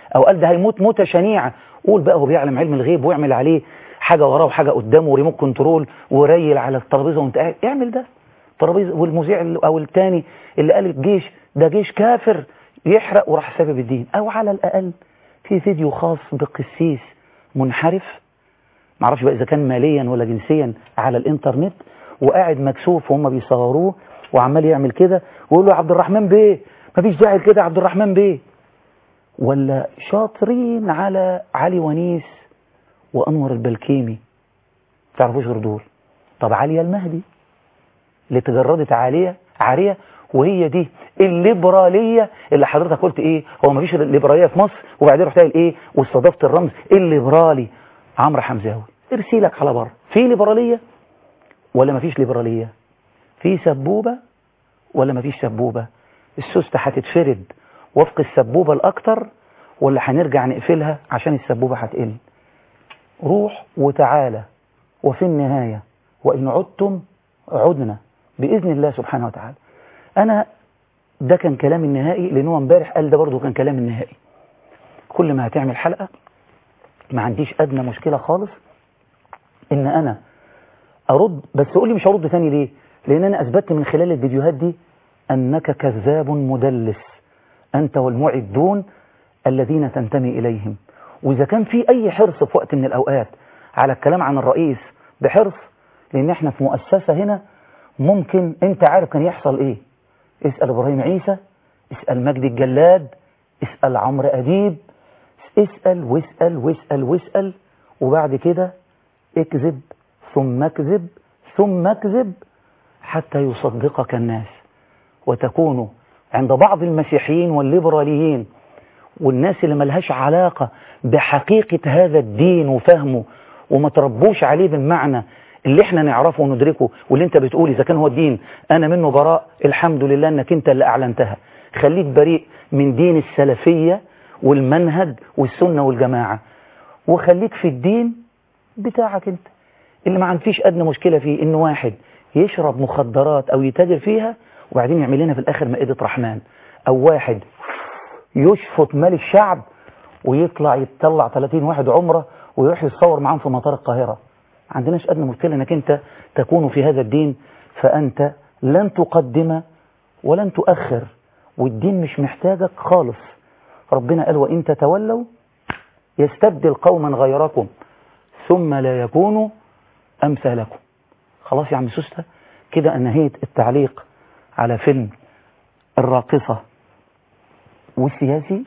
او قال ده هيموت موته شنيعه قول بقى هو بيعلم علم الغيب ويعمل عليه حاجه وراه وحاجه قدامه وريموت كنترول وريل على الترابيزه وانت قاعد اعمل ده ترابيزه والمذيع اللي- او التاني اللي قال الجيش ده جيش كافر يحرق وراح سبب الدين او على الاقل في فيديو خاص بقسيس منحرف معرفش بقى اذا كان ماليا ولا جنسيا على الانترنت وقاعد مكسوف وهم بيصوروه وعمال يعمل كده ويقول له يا عبد الرحمن بيه مفيش داعي كده يا عبد الرحمن بيه ولا شاطرين على علي ونيس وانور البلكيمي تعرفوش غير دول طب عليا المهدي اللي تجردت عالية عارية وهي دي الليبرالية اللي حضرتك قلت ايه هو مفيش ليبرالية في مصر وبعدين رحت قايل ايه واستضفت الرمز الليبرالي عمرو حمزاوي ارسيلك على بره في ليبرالية ولا مفيش ليبرالية في سبوبة ولا مفيش سبوبة السوستة هتتفرد وفق السبوبة الأكتر ولا هنرجع نقفلها عشان السبوبة هتقل روح وتعالى وفي النهاية وإن عدتم عدنا بإذن الله سبحانه وتعالى أنا ده كان كلام النهائي لأن هو امبارح قال ده برضه كان كلام النهائي كل ما هتعمل حلقة ما عنديش أدنى مشكلة خالص إن أنا أرد بس قول لي مش هرد تاني ليه لأن أنا أثبتت من خلال الفيديوهات دي أنك كذاب مدلس أنت والمعدون الذين تنتمي إليهم وإذا كان في أي حرص في وقت من الأوقات على الكلام عن الرئيس بحرص لأن احنا في مؤسسة هنا ممكن أنت عارف كان يحصل إيه اسأل إبراهيم عيسى اسأل مجدي الجلاد اسأل عمرو أديب اسأل واسأل واسأل واسأل وبعد كده اكذب ثم اكذب ثم اكذب حتى يصدقك الناس وتكون عند بعض المسيحيين والليبراليين والناس اللي ملهاش علاقة بحقيقة هذا الدين وفهمه وما تربوش عليه بالمعنى اللي احنا نعرفه وندركه واللي انت بتقول اذا كان هو الدين انا منه براء الحمد لله انك انت اللي اعلنتها خليك بريء من دين السلفية والمنهج والسنة والجماعة وخليك في الدين بتاعك انت اللي ما عنديش ادنى مشكلة فيه ان واحد يشرب مخدرات او يتاجر فيها وبعدين يعمل لنا في الاخر مائدة رحمن او واحد يشفط مال الشعب ويطلع يتطلع 30 واحد عمره ويروح يتصور معاهم في مطار القاهرة ما عندناش أدنى مشكلة أنك أنت تكون في هذا الدين فأنت لن تقدم ولن تؤخر والدين مش محتاجك خالص ربنا قال وإن تتولوا يستبدل قوما غيركم ثم لا يكونوا أمثالكم خلاص يا عم سوسته كده أنهيت التعليق على فيلم الراقصة والسياسي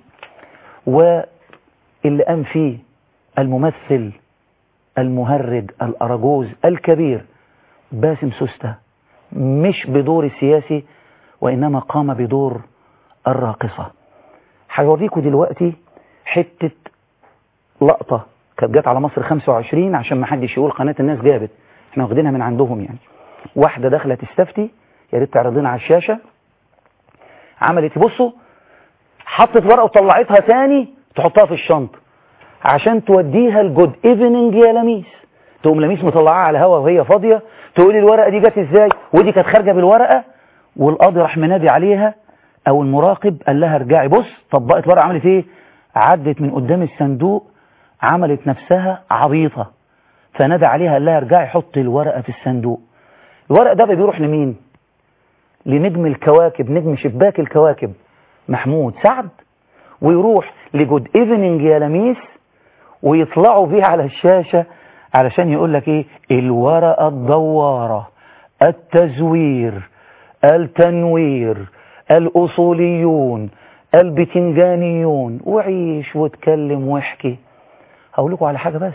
واللي قام فيه الممثل المهرج الأرجوز الكبير باسم سوسته مش بدور السياسي وإنما قام بدور الراقصة هيوريكم دلوقتي حتة لقطة كانت جت على مصر 25 عشان ما حدش يقول قناة الناس جابت احنا واخدينها من عندهم يعني واحدة داخلة تستفتي يا ريت تعرضينها على الشاشة عملت بصوا حطت ورقة وطلعتها تاني تحطها في الشنطة عشان توديها الجود ايفنينج يا لميس تقوم لميس مطلعاها على الهوا وهي فاضية تقول الورقة دي جت ازاي ودي كانت خارجة بالورقة والقاضي راح منادي عليها او المراقب قال لها ارجعي بص طبقت ورقة عملت ايه عدت من قدام الصندوق عملت نفسها عبيطة فنادى عليها قال لها ارجعي حطي الورقة في الصندوق الورق ده بيروح لمين لنجم الكواكب نجم شباك الكواكب محمود سعد ويروح لجود ايفنينج يا لميس ويطلعوا بيه على الشاشة علشان يقول لك ايه الورقة الدوارة التزوير التنوير الأصوليون البتنجانيون وعيش واتكلم واحكي هقول لكم على حاجة بس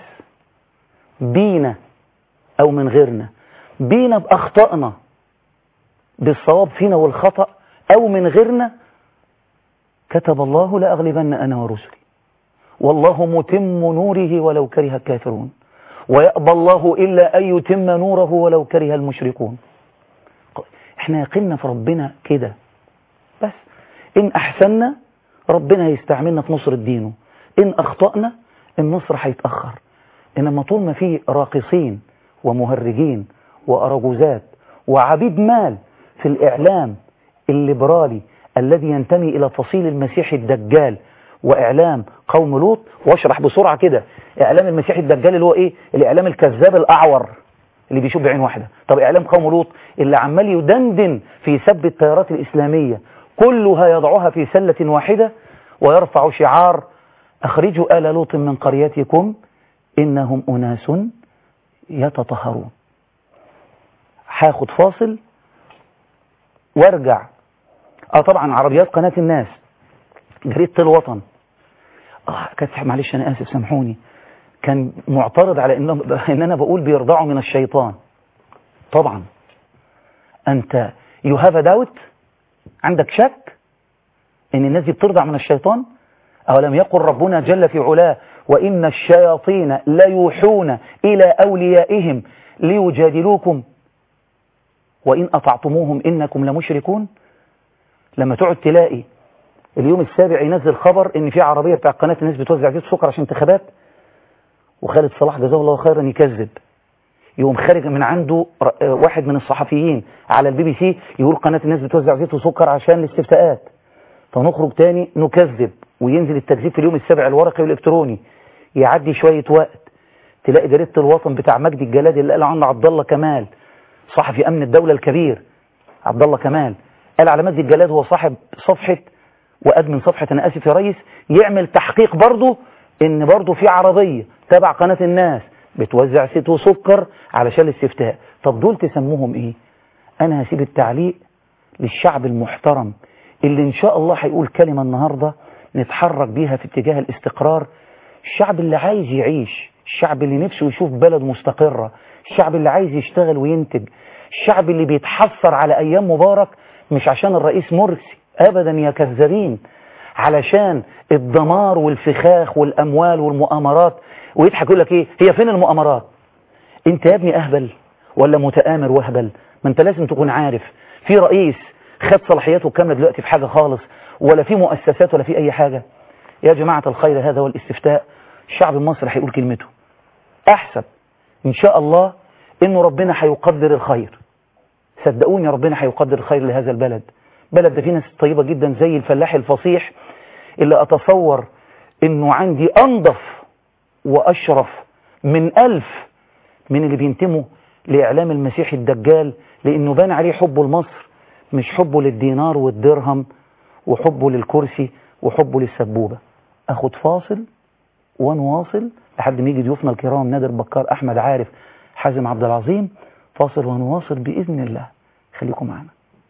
بينا أو من غيرنا بينا بأخطائنا بالصواب فينا والخطأ أو من غيرنا كتب الله لأغلبن أنا ورسلي والله متم نوره ولو كره الكافرون ويأبى الله إلا أن يتم نوره ولو كره المشركون احنا يقلنا في ربنا كده بس إن أحسننا ربنا هيستعملنا في نصر دينه إن أخطأنا النصر هيتأخر إنما طول ما في راقصين ومهرجين وأرجوزات وعبيد مال في الإعلام الليبرالي الذي ينتمي إلى فصيل المسيح الدجال واعلام قوم لوط واشرح بسرعه كده اعلام المسيح الدجال اللي هو ايه الاعلام الكذاب الاعور اللي بيشوف بعين واحده طب اعلام قوم لوط اللي عمال يدندن في سب التيارات الاسلاميه كلها يضعها في سله واحده ويرفع شعار اخرجوا ال لوط من قريتكم انهم اناس يتطهرون هاخد فاصل وارجع اه طبعا عربيات قناه الناس جريده الوطن اه كانت معلش انا اسف سامحوني كان معترض على ان ان انا بقول بيرضعوا من الشيطان طبعا انت يو هاف داوت عندك شك ان الناس دي بترضع من الشيطان اولم يقل ربنا جل في علاه وان الشياطين ليوحون الى اوليائهم ليجادلوكم وان اطعتموهم انكم لمشركون لما تقعد تلاقي اليوم السابع ينزل خبر ان في عربيه بتاع قناه الناس بتوزع زيت سكر عشان انتخابات وخالد صلاح جزاه الله خيرا يكذب يقوم خارج من عنده واحد من الصحفيين على البي بي سي يقول قناه الناس بتوزع زيت وسكر عشان الاستفتاءات فنخرج تاني نكذب وينزل التكذيب في اليوم السابع الورقي والالكتروني يعدي شويه وقت تلاقي جريده الوطن بتاع مجدي الجلادي اللي قال عنه عبد الله كمال صحفي امن الدوله الكبير عبد الله كمال قال على مجدي الجلاد هو صاحب صفحه وادمن صفحه انا اسف يا ريس يعمل تحقيق برضه ان برضه في عربيه تبع قناه الناس بتوزع زيت وسكر علشان الاستفتاء طب دول تسموهم ايه انا هسيب التعليق للشعب المحترم اللي ان شاء الله هيقول كلمه النهارده نتحرك بيها في اتجاه الاستقرار الشعب اللي عايز يعيش الشعب اللي نفسه يشوف بلد مستقرة الشعب اللي عايز يشتغل وينتج الشعب اللي بيتحسر على أيام مبارك مش عشان الرئيس مرسي أبدا يا كذابين علشان الدمار والفخاخ والأموال والمؤامرات ويضحك يقول لك إيه هي فين المؤامرات انت يا ابني أهبل ولا متآمر وهبل ما انت لازم تكون عارف في رئيس خد صلاحياته كاملة دلوقتي في حاجة خالص ولا في مؤسسات ولا في أي حاجة يا جماعة الخير هذا هو الاستفتاء الشعب المصري هيقول كلمته أحسب إن شاء الله إنه ربنا هيقدر الخير صدقوني ربنا هيقدر الخير لهذا البلد بلد ده فيه ناس طيبة جدا زي الفلاح الفصيح اللي أتصور إنه عندي أنظف وأشرف من ألف من اللي بينتموا لإعلام المسيح الدجال لأنه بان عليه حبه لمصر مش حبه للدينار والدرهم وحبه للكرسي وحبه للسبوبة أخد فاصل ونواصل لحد ما يجي ضيوفنا الكرام نادر بكار أحمد عارف حازم عبد العظيم فاصل ونواصل بإذن الله خليكم معنا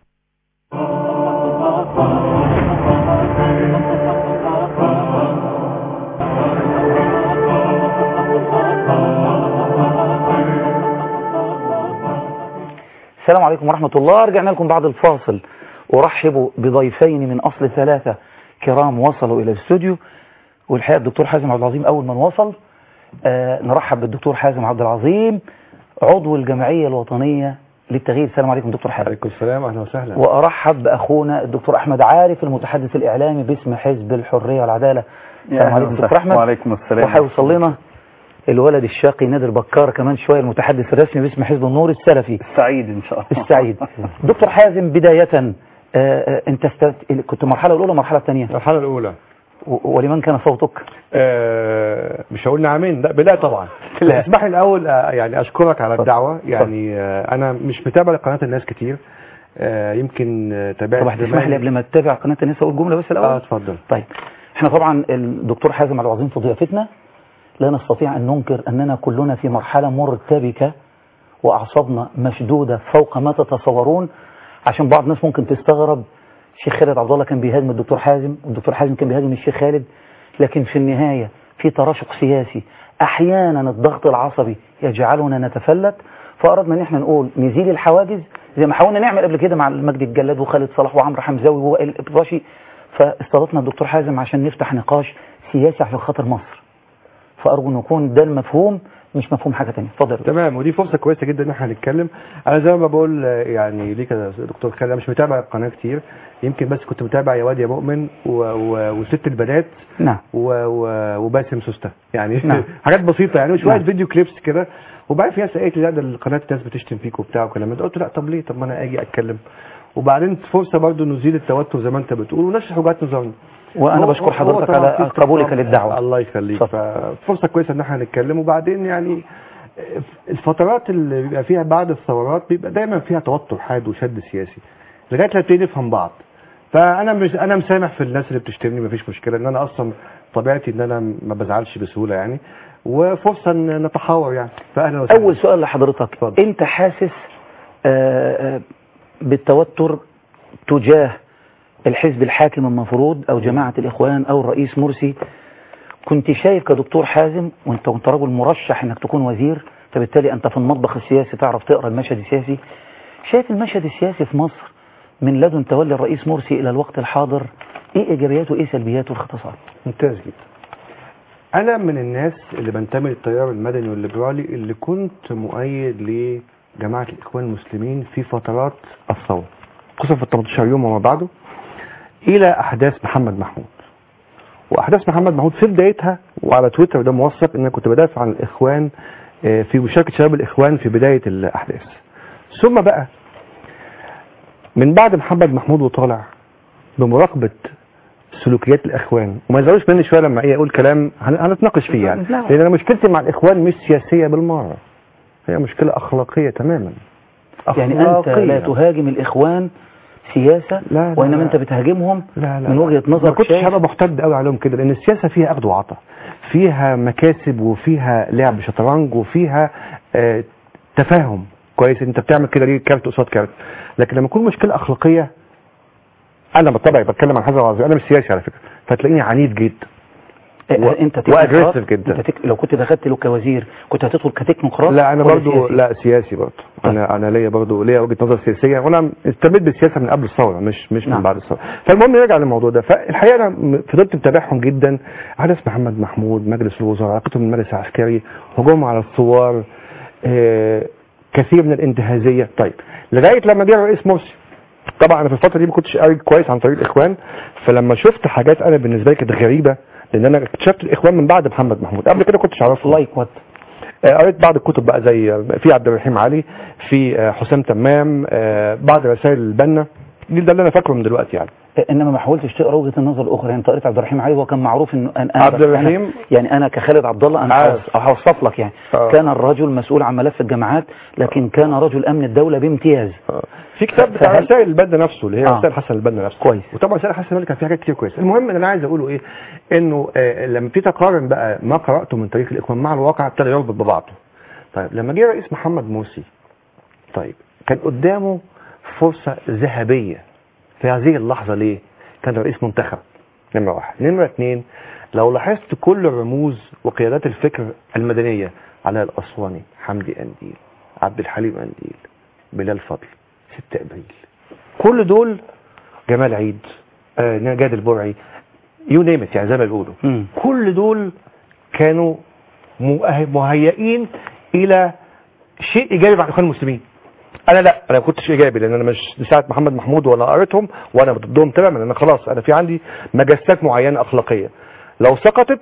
السلام عليكم ورحمة الله رجعنا لكم بعد الفاصل أرحب بضيفين من أصل ثلاثة كرام وصلوا إلى الاستوديو والحقيقة الدكتور حازم عبد العظيم أول من وصل آه نرحب بالدكتور حازم عبد العظيم عضو الجمعية الوطنية للتغيير السلام عليكم دكتور حازم عليكم السلام أهلا وسهلا وأرحب بأخونا الدكتور أحمد عارف المتحدث الإعلامي باسم حزب الحرية والعدالة السلام عليكم دكتور أحمد وعليكم السلام وهيوصل لنا الولد الشاقي نادر بكار كمان شوية المتحدث الرسمي باسم حزب النور السلفي السعيد إن شاء الله السعيد دكتور حازم بداية آه آه انت است... كنت المرحلة الأولى المرحلة الثانية المرحلة الأولى و... ولمن كان صوتك آه مش هقول نعمين لا بداية طبعا لا اسمح لي الأول آه يعني أشكرك على الدعوة يعني آه أنا مش متابع لقناة الناس كتير آه يمكن آه تابعت طب هتسمح لي قبل ما تتابع قناة الناس أقول جملة بس الأول اه اتفضل طيب احنا طبعا الدكتور حازم عبد العظيم في ضيافتنا لا نستطيع أن ننكر أننا كلنا في مرحلة مرتبكة وأعصابنا مشدودة فوق ما تتصورون عشان بعض الناس ممكن تستغرب الشيخ خالد عبد الله كان بيهاجم الدكتور حازم والدكتور حازم كان بيهاجم الشيخ خالد لكن في النهاية في تراشق سياسي أحيانا الضغط العصبي يجعلنا نتفلت فأردنا أن احنا نقول نزيل الحواجز زي ما حاولنا نعمل قبل كده مع المجد الجلاد وخالد صلاح وعمرو حمزاوي ووائل الإبراشي فاستضفنا الدكتور حازم عشان نفتح نقاش سياسي عشان خاطر مصر فأرجو أن يكون ده المفهوم مش مفهوم حاجة تانية اتفضل تمام ودي فرصة كويسة جدا ان احنا نتكلم انا زي ما بقول يعني ليك يا دكتور خالد انا مش متابع القناة كتير يمكن بس كنت متابع يا واد يا مؤمن و... و... وست البنات نعم و... و... وباسم سوسته يعني نعم. حاجات بسيطة يعني وشوية نعم. فيديو كليبس كده وبعدين في ناس قالت لي لا ده القناة الناس بتشتم فيك وبتاع وكلام ده قلت لا طب ليه طب ما انا اجي اتكلم وبعدين فرصة برضو نزيل التوتر زي ما انت بتقول ونشرح وجهات نظرنا وانا هو- بشكر هو حضرتك طبعاً على في قبولك استقرار. للدعوه الله يخليك فرصه كويسه ان احنا نتكلم وبعدين يعني الفترات اللي بيبقى فيها بعد الثورات بيبقى دايما فيها توتر حاد وشد سياسي لغايه ما نبتدي نفهم بعض فانا مش انا مسامح في الناس اللي بتشتمني مفيش مشكله ان انا اصلا طبيعتي ان انا ما بزعلش بسهوله يعني وفرصه ان نتحاور يعني فاهلا وسهلا اول سؤال لحضرتك انت حاسس آه، آه، بالتوتر تجاه الحزب الحاكم المفروض او جماعة الاخوان او الرئيس مرسي كنت شايف كدكتور حازم وانت وانت رجل مرشح انك تكون وزير فبالتالي انت في المطبخ السياسي تعرف تقرا المشهد السياسي شايف المشهد السياسي في مصر من لدن تولي الرئيس مرسي الى الوقت الحاضر ايه ايجابياته وايه سلبياته باختصار ممتاز جدا انا من الناس اللي بنتمي للتيار المدني والليبرالي اللي كنت مؤيد لجماعه الاخوان المسلمين في فترات الثوره خصوصا في ال 18 يوم وما بعده الى احداث محمد محمود واحداث محمد محمود في بدايتها وعلى تويتر ده موثق ان انا كنت بدافع عن الاخوان آه، في مشاركه شباب الاخوان في بدايه الاحداث ثم بقى من بعد محمد محمود وطالع بمراقبه سلوكيات الاخوان وما يزعلوش مني شويه لما ايه اقول كلام هن- هنتناقش فيه يعني لا. لان انا مشكلتي مع الاخوان مش سياسيه بالمره هي مشكله اخلاقيه تماما يعني انت أخلاقية. لا تهاجم الاخوان سياسة لا وانما لا. انت بتهاجمهم لا لا من وجهة ما نظرك كنتش شايف هبقى محتد قوي عليهم كده لان السياسه فيها اخذ وعطاء فيها مكاسب وفيها لعب شطرنج وفيها آه تفاهم كويس انت بتعمل كده ليه كارت قصاد كارت لكن لما يكون مشكله اخلاقيه انا بطبعي بتكلم عن هذا العظيم انا مش سياسي على فكره فتلاقيني عنيد جدا و- انت واجريسيف تكنوقراط؟ جدا انت تك... لو كنت دخلت له كوزير كنت هتدخل كتكنوقراط لا انا ولا برضو سياسي؟ لا سياسي برضو انا انا ليا برضو ليا وجهه نظر سياسيه وانا استميت بالسياسه من قبل الثوره مش مش من نعم. بعد الثوره فالمهم نرجع للموضوع ده فالحقيقه انا م- فضلت متابعهم جدا احداث محمد محمود مجلس الوزراء علاقتهم بالمجلس العسكري هجوم على الثوار آه، كثير من الانتهازيه طيب لغايه لما جه الرئيس مرسي طبعا انا في الفتره دي ما كنتش قاري كويس عن طريق الاخوان فلما شفت حاجات انا بالنسبه لي كانت غريبه لان انا اكتشفت الاخوان من بعد محمد محمود قبل كده كنتش اعرفه لايك وات قريت بعض الكتب بقى زي آه، في عبد الرحيم علي في آه، حسام تمام آه، بعض رسائل البنا دي ده اللي انا فاكره من دلوقتي يعني انما ما حاولتش تقرا وجهه النظر الاخرى يعني انت قريت عبد الرحيم علي هو كان معروف انه أن أنا عبد الرحيم؟ أنا يعني انا كخالد عبد الله انا عارف. هوص- هوصف لك يعني آه. كان الرجل مسؤول عن ملف الجامعات لكن كان رجل امن الدوله بامتياز في كتاب بتاع فهل- رسائل البنا نفسه اللي هي آه. رسائل حسن البنا نفسه كويس وطبعا رسائل حسن البنا كان فيها حاجات كتير كويسه المهم ان انا عايز اقوله ايه انه آه، لما ابتديت اقارن بقى ما قراته من تاريخ الاخوان مع الواقع ابتدى يربط ببعضه طيب لما جه رئيس محمد مرسي طيب كان قدامه فرصه ذهبيه في هذه اللحظه ليه كان رئيس منتخب نمره واحد نمره اثنين لو لاحظت كل الرموز وقيادات الفكر المدنيه علاء الاسواني حمدي قنديل عبد الحليم قنديل بلال فضل 6 ابريل كل دول جمال عيد آه نجاد البرعي يو نيم يعني زي ما بيقولوا كل دول كانوا مؤه- مهيئين الى شيء ايجابي مع الاخوان المسلمين انا لا انا ما كنتش ايجابي لان انا مش ساعه محمد محمود ولا قريتهم وانا ضدهم تماما انا خلاص انا في عندي مجسات معينه اخلاقيه لو سقطت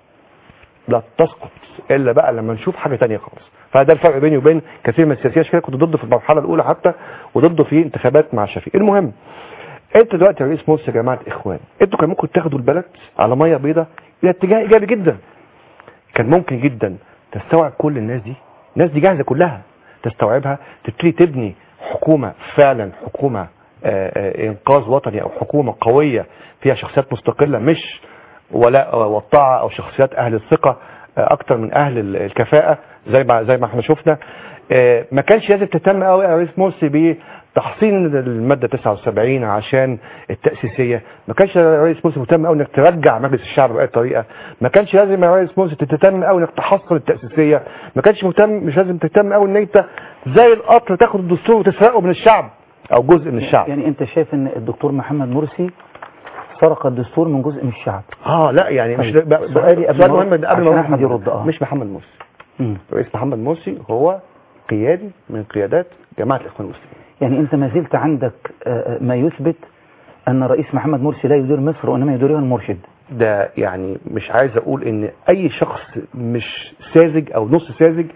لا تسقط الا بقى لما نشوف حاجه تانية خالص فده الفرق بيني وبين كثير من السياسيين عشان كده كنت ضده في المرحله الاولى حتى وضده في انتخابات مع شفيق المهم انت دلوقتي يا رئيس مرسي يا جماعه اخوان انتوا كان ممكن تاخدوا البلد على ميه بيضاء الى اتجاه ايجابي جدا كان ممكن جدا تستوعب كل الناس دي الناس دي جاهزه كلها تستوعبها تبتدي تبني حكومه فعلا حكومه آه، آه، انقاذ وطني او حكومه قويه فيها شخصيات مستقله مش ولاء والطاعه او شخصيات اهل الثقه آه، اكتر من اهل ال- الكفاءه زي ما زي ما احنا شفنا آه، ما كانش لازم تهتم قوي يا رئيس مرسي بتحصين الماده 79 عشان التاسيسيه ما كانش يا رئيس مرسي مهتم قوي انك ترجع مجلس الشعب باي طريقه ما كانش لازم يا رئيس مرسي تهتم قوي انك تحصل التاسيسيه ما كانش مهتم مش لازم تهتم قوي ان انت زي القطر تاخد الدستور وتسرقه من الشعب او جزء من الشعب يعني انت شايف ان الدكتور محمد مرسي سرق الدستور من جزء من الشعب اه لا يعني مش طيب، بقى- سؤالي قبل سؤال ما- مهم قبل عشان ما أحمد يرد، آه. مش محمد مرسي مم. رئيس محمد مرسي هو قيادي من قيادات جماعه الاخوان المسلمين يعني انت ما زلت عندك آه، ما يثبت ان الرئيس محمد مرسي لا يدير مصر وانما يديرها المرشد ده يعني مش عايز اقول ان اي شخص مش ساذج او نص ساذج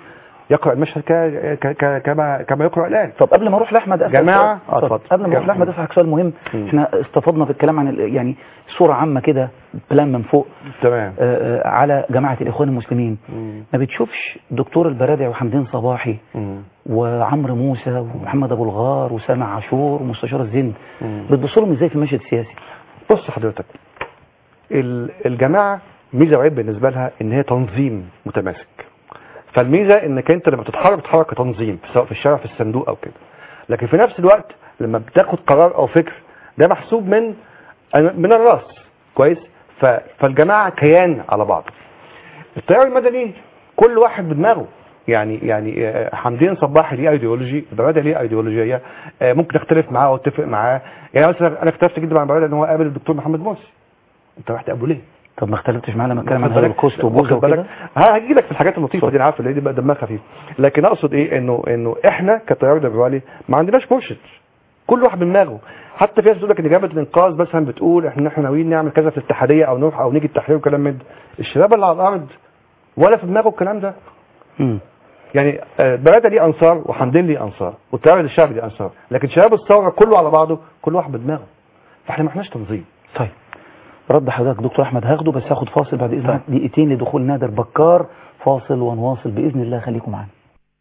يقرا المشهد ك... ك... ك... كما كما يقرا الان طب قبل ما اروح لاحمد أسأل جماعه سؤال. اه طب اتفضل قبل ما اروح لاحمد اسالك سؤال مهم احنا استفدنا في الكلام عن ال- يعني صوره عامه كده بلان من فوق تمام آه، آه، على جماعه الاخوان المسلمين ما بتشوفش دكتور البرادعي وحمدين صباحي وعمرو موسى ومحمد ابو الغار وسامع عاشور ومستشار الزند بتبصوا لهم ازاي في المشهد السياسي بص حضرتك ال- الجماعه ميزه وعيب بالنسبه لها ان هي تنظيم متماسك فالميزه انك انت لما بتتحرك بتتحرك كتنظيم سواء في الشارع في الصندوق او كده لكن في نفس الوقت لما بتاخد قرار او فكر ده محسوب من من الراس كويس ف- فالجماعه كيان على بعضه التيار المدني كل واحد بدماغه يعني يعني آه، حمدين صباحي ليه ايديولوجي برادة ليه ايديولوجيه آه، ممكن اختلف معاه واتفق معاه يعني مثلا انا اختلفت جدا مع برادة ان هو قابل الدكتور محمد مرسي انت رحت تقابله ليه؟ طب ما اختلفتش معاه لما اتكلم عن واخد بالك؟ الهولوكوست وبوذا واخد بالك؟ وكده ها هجي لك في الحاجات اللطيفه دي انا عارف اللي دي بقى دمها خفيف لكن اقصد ايه انه انه احنا كتيار ليبرالي ما عندناش مرشد كل واحد بدماغه حتى في ناس بتقول لك ان جبهه الانقاذ مثلا بتقول احنا احنا ناويين نعمل كذا في الاتحاديه او نروح او نيجي التحرير وكلام من ده الشباب اللي على الارض ولا في دماغه الكلام ده يعني آه، برادة ليه انصار وحمدين ليه انصار والتيار الشعبي ليه انصار لكن شباب الثوره كله على بعضه كل واحد بدماغه فاحنا ما احناش تنظيم طيب رد حضرتك دكتور احمد هاخده بس هاخد فاصل بعد اذنك دقيقتين لدخول نادر بكار فاصل ونواصل باذن الله خليكم معانا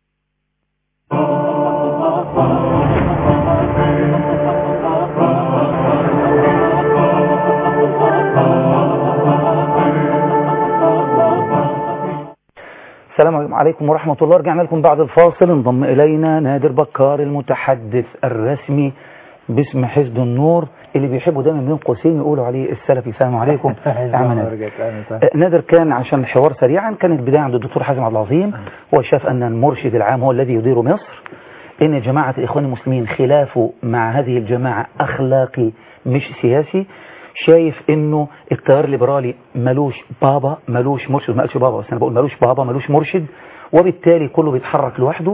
السلام عليكم ورحمة الله رجعنا لكم بعد الفاصل انضم إلينا نادر بكار المتحدث الرسمي باسم حزب النور اللي بيحبوا دايما بين قوسين يقولوا عليه السلفي السلام عليكم يا عم نادر. آه، نادر كان عشان الحوار سريعا كانت البداية عند الدكتور حازم عبد العظيم هو شاف أن المرشد العام هو الذي يدير مصر إن جماعة الإخوان المسلمين خلافه مع هذه الجماعة أخلاقي مش سياسي شايف انه التيار الليبرالي ملوش بابا ملوش مرشد ما قالش بابا بس انا بقول ملوش بابا ملوش مرشد وبالتالي كله بيتحرك لوحده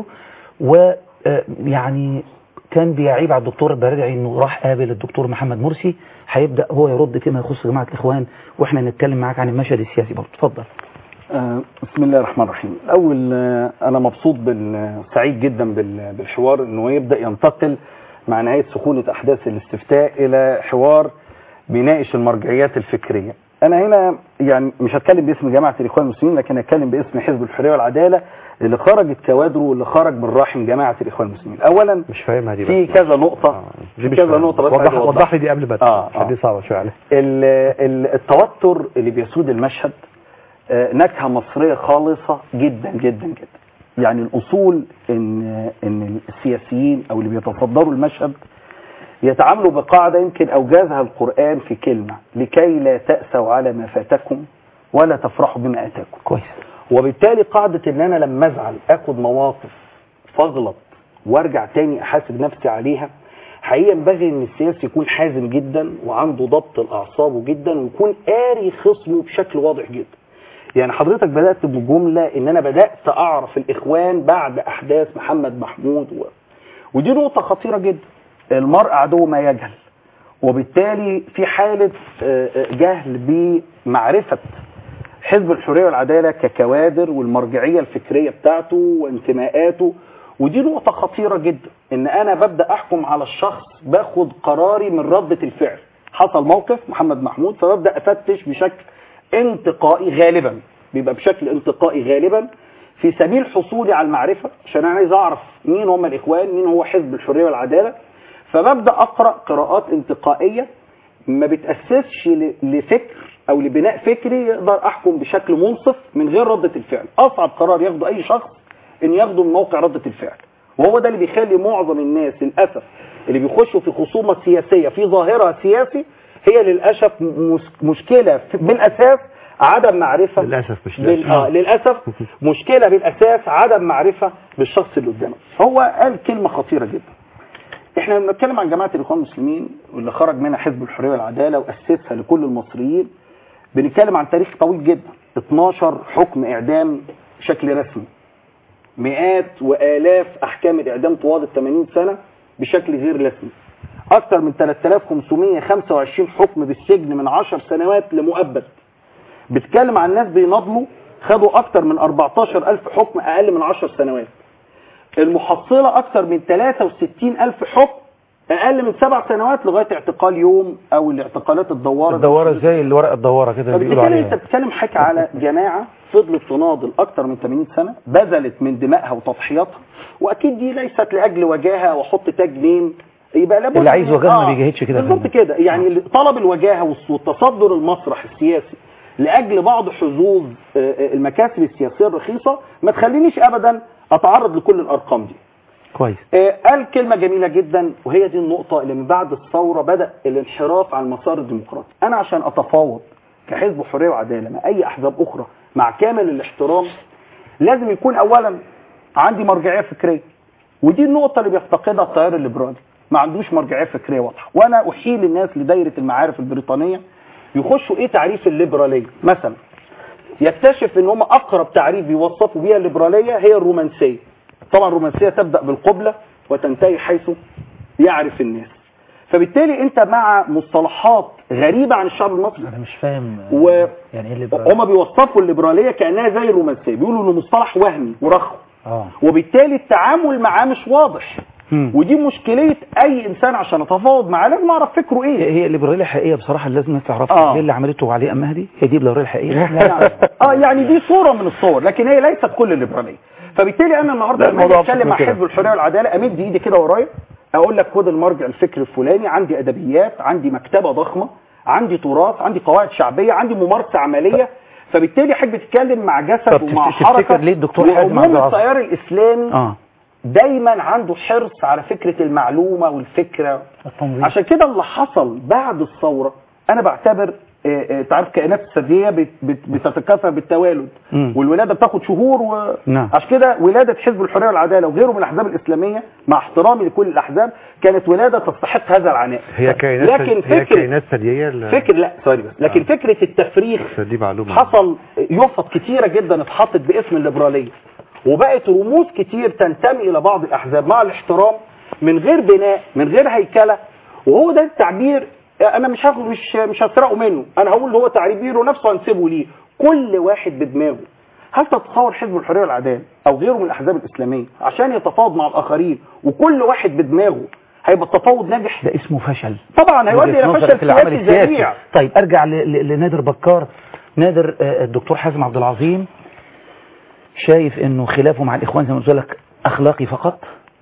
ويعني كان بيعيب على الدكتور البرادعي انه راح قابل الدكتور محمد مرسي هيبدا هو يرد فيما يخص جماعه الاخوان واحنا نتكلم معاك عن المشهد السياسي برضه اتفضل آه، بسم الله الرحمن الرحيم اول آه، انا مبسوط بال- سعيد جدا بال- بالحوار انه يبدا ينتقل مع نهايه سخونه احداث الاستفتاء الى حوار بيناقش المرجعيات الفكريه انا هنا يعني مش هتكلم باسم جماعه الاخوان المسلمين لكن هتكلم باسم حزب الحريه والعداله اللي خرجت كوادره واللي خرج من رحم جماعه الاخوان المسلمين اولا مش فاهمها دي في بس. كذا نقطه دي في مش كذا فاهمها. نقطه بس وضح, عايز أوضحها. وضح لي دي قبل بدء آه، عشان دي صعبه شويه عليك ال- ال- التوتر اللي بيسود المشهد آه، نكهه مصريه خالصه جدا جدا جدا يعني الاصول ان ان السياسيين او اللي بيتصدروا المشهد يتعاملوا بقاعده يمكن اوجازها القران في كلمه لكي لا تاسوا على ما فاتكم ولا تفرحوا بما اتاكم كويس وبالتالي قاعده ان انا لما ازعل اخد مواقف فاغلط وارجع تاني احاسب نفسي عليها حقيقة ينبغي ان السياسي يكون حازم جدا وعنده ضبط الاعصاب جدا ويكون قاري خصمه بشكل واضح جدا يعني حضرتك بدأت بجملة ان انا بدأت اعرف الاخوان بعد احداث محمد محمود و... ودي نقطة خطيرة جدا المرء عدو ما يجهل وبالتالي في حالة آه، آه، جهل بمعرفة حزب الحرية والعدالة ككوادر والمرجعية الفكرية بتاعته وانتماءاته ودي نقطة خطيرة جدا ان انا ببدأ احكم على الشخص باخد قراري من ردة الفعل حصل موقف محمد محمود فببدأ افتش بشكل انتقائي غالبا بيبقى بشكل انتقائي غالبا في سبيل حصولي على المعرفة عشان انا عايز اعرف مين هم الاخوان مين هو حزب الحرية والعدالة فببدأ اقرأ قراءات انتقائية ما بتأسسش ل- لفكر او لبناء فكري يقدر احكم بشكل منصف من غير ردة الفعل اصعب قرار ياخده اي شخص ان ياخده من موقع ردة الفعل وهو ده اللي بيخلي معظم الناس للاسف اللي بيخشوا في خصومة سياسية في ظاهرة سياسي هي للاسف مس- مشكلة في- بالاساس عدم معرفة للاسف مش بال... آه للاسف مشكله بالاساس عدم معرفه بالشخص اللي قدامك هو قال كلمه خطيره جدا احنا لما بنتكلم عن جماعه الاخوان المسلمين واللي خرج منها حزب الحريه والعداله واسسها لكل المصريين بنتكلم عن تاريخ طويل جدا 12 حكم اعدام بشكل رسمي مئات والاف احكام الاعدام طوال ال 80 سنه بشكل غير رسمي اكثر من 3525 حكم بالسجن من 10 سنوات لمؤبد بتكلم عن ناس بيناضلوا خدوا اكتر من 14000 حكم اقل من 10 سنوات المحصله اكتر من 63000 حكم اقل من سبع سنوات لغايه اعتقال يوم او الاعتقالات الدواره الدواره زي الورقه الدواره كده اللي بيقولوا فبالتالي انت عليها بتتكلم حكي على جماعه فضلت تناضل اكتر من 80 سنه بذلت من دمائها وتضحياتها واكيد دي ليست لاجل وجاهه واحط تاج نيم يبقى لابد اللي عايز من- وجاهه ما بيجاهدش كده بالظبط كده يعني اللي طلب الوجاهه والص- والتصدر المسرح السياسي لاجل بعض حظوظ آه، آه، المكاسب السياسيه الرخيصه ما تخلينيش ابدا اتعرض لكل الارقام دي كويس آه، قال كلمة جميلة جدا وهي دي النقطة اللي من بعد الثورة بدأ الانحراف عن المسار الديمقراطي أنا عشان أتفاوض كحزب حرية وعدالة مع أي أحزاب أخرى مع كامل الاحترام لازم يكون أولا عندي مرجعية فكرية ودي النقطة اللي بيفتقدها التيار الليبرالي ما عندوش مرجعية فكرية واضحة وأنا أحيل الناس لدايرة المعارف البريطانية يخشوا إيه تعريف الليبرالية مثلا يكتشف ان هم اقرب تعريف بيوصفوا بيها الليبراليه هي الرومانسيه طبعا الرومانسيه تبدا بالقبله وتنتهي حيث يعرف الناس فبالتالي انت مع مصطلحات غريبه عن الشعب المصري انا مش فاهم و يعني ايه الليبرالية هم بيوصفوا الليبراليه كانها زي الرومانسيه بيقولوا انه مصطلح وهمي ورخو اه وبالتالي التعامل معاه مش واضح ودي مشكله اي انسان عشان اتفاوض معاه لازم اعرف فكره ايه هي الليبراليه الحقيقيه بصراحه اللي لازم الناس تعرفها آه. هي اللي عملته علي مهدي هي دي الليبراليه الحقيقيه يعني اه يعني دي صوره من الصور لكن هي ليست كل الليبراليه فبالتالي انا النهارده لا، لما الموضوع اجي اتكلم أبسط مع من كده. حزب الحريه والعداله امد ايدي كده ورايا اقول لك خد المرجع الفكري الفلاني عندي ادبيات عندي مكتبه ضخمه عندي تراث عندي قواعد شعبيه عندي ممارسه عمليه فبالتالي احب تتكلم مع جسد طب ومع تفتكر حركه ليه الدكتور حازم عبد وعموم العاطي؟ التيار الاسلامي اه دايما عنده حرص على فكره المعلومه والفكره عشان كده اللي حصل بعد الثوره انا بعتبر آه، آه، تعرف كائنات الثدييه بت- بت- بتتكاثر بالتوالد مم. والولاده بتاخد شهور و... نعم عشان كده ولاده حزب الحريه والعداله وغيره من الاحزاب الاسلاميه مع احترامي لكل الاحزاب كانت ولاده تستحق هذا العناء هي كائنات لكن هي فكره كائنات ثدييه ال- فكر لا سوري بس لكن فكره التفريخ دي معلومه حصل يفط كتيرة جدا اتحطت باسم الليبرالية وبقت رموز كتير تنتمي إلى بعض الأحزاب مع الاحترام من غير بناء من غير هيكلة وهو ده التعبير أنا مش هاخد مش مش هسرقه منه أنا هقول هو تعبيره نفسه هنسيبه ليه كل واحد بدماغه هل تتصور حزب الحرية والعدالة أو غيره من الأحزاب الإسلامية عشان يتفاوض مع الآخرين وكل واحد بدماغه هيبقى التفاوض ناجح ده اسمه فشل طبعا هيؤدي وجهة إلى نظرك فشل في العمل سياسي السياسي ذريع طيب ارجع ل- ل- لنادر بكار نادر آه، الدكتور حازم عبد العظيم شايف انه خلافه مع الاخوان زي ما قلت لك اخلاقي فقط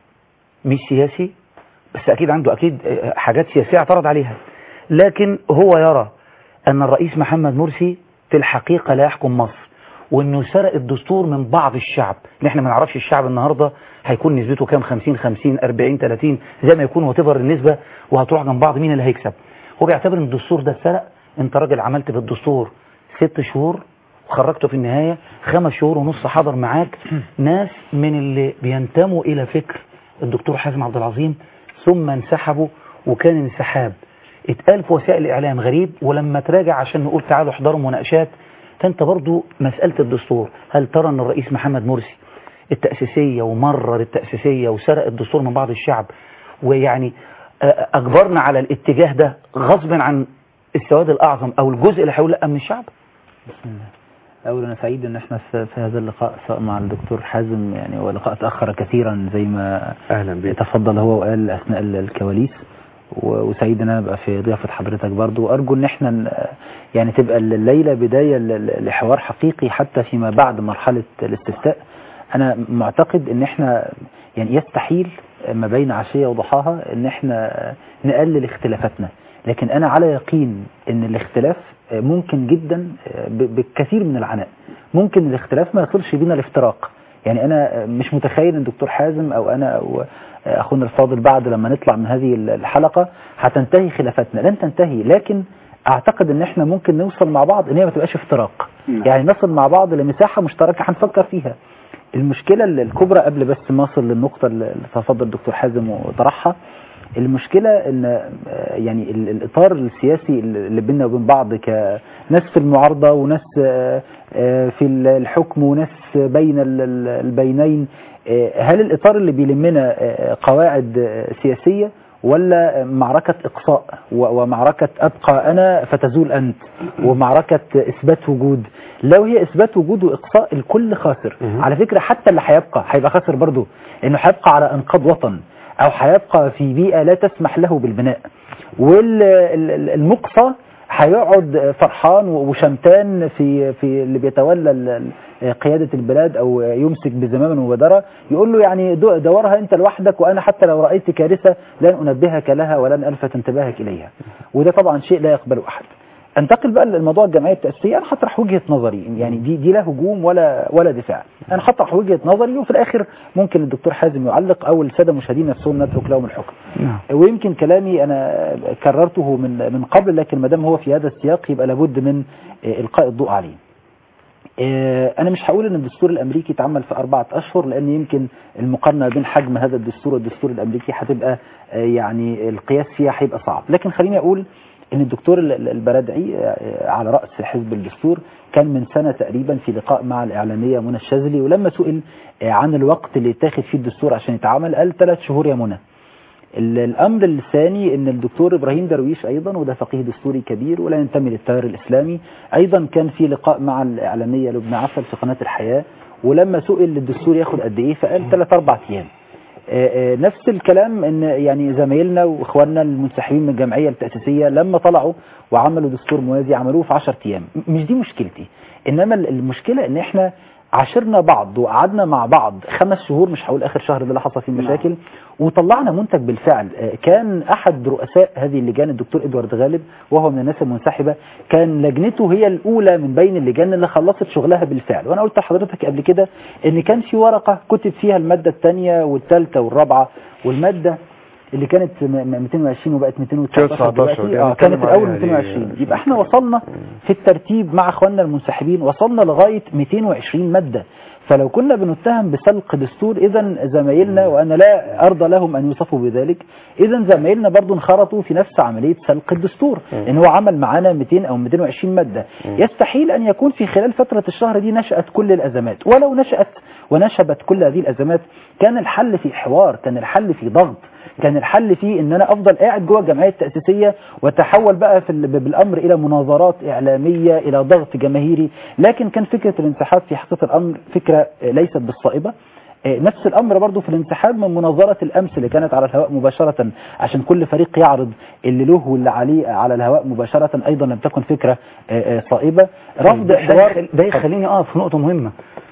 مش سياسي بس اكيد عنده اكيد آه، حاجات سياسيه اعترض عليها لكن هو يرى ان الرئيس محمد مرسي في الحقيقه لا يحكم مصر وانه سرق الدستور من بعض الشعب اللي احنا ما نعرفش الشعب النهارده هيكون نسبته كام 50 50 40 30 زي ما يكون وتبر النسبه وهتروح جنب بعض مين اللي هيكسب هو بيعتبر ان الدستور ده اتسرق انت راجل عملت بالدستور ست شهور وخرجته في النهايه خمس شهور ونص حضر معاك ناس من اللي بينتموا الى فكر الدكتور حازم عبد العظيم ثم انسحبوا وكان انسحاب اتقال في وسائل الاعلام غريب ولما تراجع عشان نقول تعالوا احضروا مناقشات فانت برضو مساله الدستور هل ترى ان الرئيس محمد مرسي التاسيسيه ومرر التاسيسيه وسرق الدستور من بعض الشعب ويعني آه، اجبرنا على الاتجاه ده غصبا عن السواد الاعظم او الجزء اللي هيقول لا من الشعب بسم الله أولا أنا سعيد إن إحنا في, في هذا اللقاء سواء مع الدكتور حازم يعني هو لقاء تأخر كثيرا زي ما أهلا بك تفضل هو وقال أثناء ال- الكواليس و- وسعيد إن أنا أبقى في ضيافة حضرتك برضو وأرجو إن إحنا ن- يعني تبقى الليلة بداية ل- ل- لحوار حقيقي حتى فيما بعد مرحلة الاستفتاء أنا معتقد إن إحنا يعني يستحيل ما بين عشية وضحاها إن إحنا نقلل اختلافاتنا لكن أنا على يقين إن الاختلاف ممكن جدا ب- بالكثير من العناء ممكن الاختلاف ما يصلش بينا الافتراق يعني انا مش متخيل ان دكتور حازم او انا او اخونا الفاضل بعد لما نطلع من هذه الحلقة هتنتهي خلافاتنا لن تنتهي لكن اعتقد ان احنا ممكن نوصل مع بعض ان هي ما تبقاش افتراق يعني نصل مع بعض لمساحة مشتركة هنفكر فيها المشكلة الكبرى قبل بس ما اصل للنقطة اللي تفضل الدكتور حازم وطرحها المشكلة ان آه، يعني ال- الاطار السياسي اللي بيننا وبين بعض كناس في المعارضة وناس آه، آه، في الحكم وناس بين ال- ال- البينين آه، هل الاطار اللي بيلمنا آه، قواعد آه، سياسية ولا معركة إقصاء و- ومعركة أبقى أنا فتزول أنت ومعركة إثبات وجود لو هي إثبات وجود وإقصاء الكل خاسر على فكرة حتى اللي هيبقى هيبقى خاسر برضه إنه هيبقى على إنقاذ وطن أو هيبقى في بيئة لا تسمح له بالبناء والمقصى هيقعد فرحان وشمتان في في اللي بيتولى ال- ال- قيادة البلاد أو يمسك بزمام المبادرة يقول له يعني دو- دورها أنت لوحدك وأنا حتى لو رأيت كارثة لن أنبهك لها ولن ألفت انتباهك إليها وده طبعا شيء لا يقبله أحد انتقل بقى للموضوع الجمعيه التاسيسيه انا هطرح وجهه نظري يعني دي دي لا هجوم ولا ولا دفاع انا هطرح وجهه نظري وفي الاخر ممكن الدكتور حازم يعلق او الساده المشاهدين نفسهم نترك لهم الحكم نعم ويمكن كلامي انا كررته من من قبل لكن ما دام هو في هذا السياق يبقى لابد من آه، القاء الضوء عليه آه، انا مش هقول ان الدستور الامريكي اتعمل في اربعة اشهر لان يمكن المقارنه بين حجم هذا الدستور والدستور الامريكي هتبقى آه، يعني القياس فيها هيبقى صعب لكن خليني اقول ان الدكتور ال- ال- البرادعي آه، على راس حزب الدستور كان من سنه تقريبا في لقاء مع الاعلاميه منى الشاذلي ولما سئل آه، عن الوقت اللي يتاخد فيه الدستور عشان يتعمل قال ثلاث شهور يا منى ال- الامر الثاني ان الدكتور ابراهيم درويش ايضا وده فقيه دستوري كبير ولا ينتمي للتيار الاسلامي ايضا كان في لقاء مع الاعلاميه لبنى عسل في قناه الحياه ولما سئل الدستور ياخد قد ايه فقال ثلاث اربع ايام آه، آه، نفس الكلام ان يعني زمايلنا واخواننا المنسحبين من الجمعيه التاسيسيه لما طلعوا وعملوا دستور موازي عملوه في 10 ايام م- مش دي مشكلتي انما ال- المشكله ان احنا عاشرنا بعض وقعدنا مع بعض خمس شهور مش هقول اخر شهر ده اللي حصل فيه مشاكل وطلعنا منتج بالفعل آه، كان احد رؤساء هذه اللجان الدكتور ادوارد غالب وهو من الناس المنسحبه كان لجنته هي الاولى من بين اللجان اللي خلصت شغلها بالفعل وانا قلت لحضرتك قبل كده ان كان في ورقه كتب فيها الماده الثانيه والثالثه والرابعه والماده اللي كانت م- م- 220 وبقت 219 19 دلوقتي دي اه هنتكلم كانت الاول عليها دي. 220 يبقى احنا وصلنا في الترتيب مع اخواننا المنسحبين وصلنا لغايه 220 ماده فلو كنا بنتهم بسلق دستور اذا زمايلنا وانا لا ارضى لهم ان يوصفوا بذلك اذا زمايلنا برضو انخرطوا في نفس عمليه سلق الدستور ان هو عمل معانا 200 او 220 ماده يستحيل ان يكون في خلال فتره الشهر دي نشات كل الازمات ولو نشات ونشبت كل هذه الازمات كان الحل في حوار كان الحل في ضغط كان الحل فيه ان انا افضل قاعد جوه الجمعيه التاسيسيه واتحول بقى في ال- بالامر الى مناظرات اعلاميه الى ضغط جماهيري لكن كان فكره الانسحاب في حقيقه الامر فكره آه، ليست بالصائبه آه، نفس الامر برضو في الانسحاب من مناظره الامس اللي كانت على الهواء مباشره عشان كل فريق يعرض اللي له واللي عليه على الهواء مباشره ايضا لم تكن فكره آه، آه، صائبه رفض ده حوار يخل- ده يخليني اقف في نقطه مهمه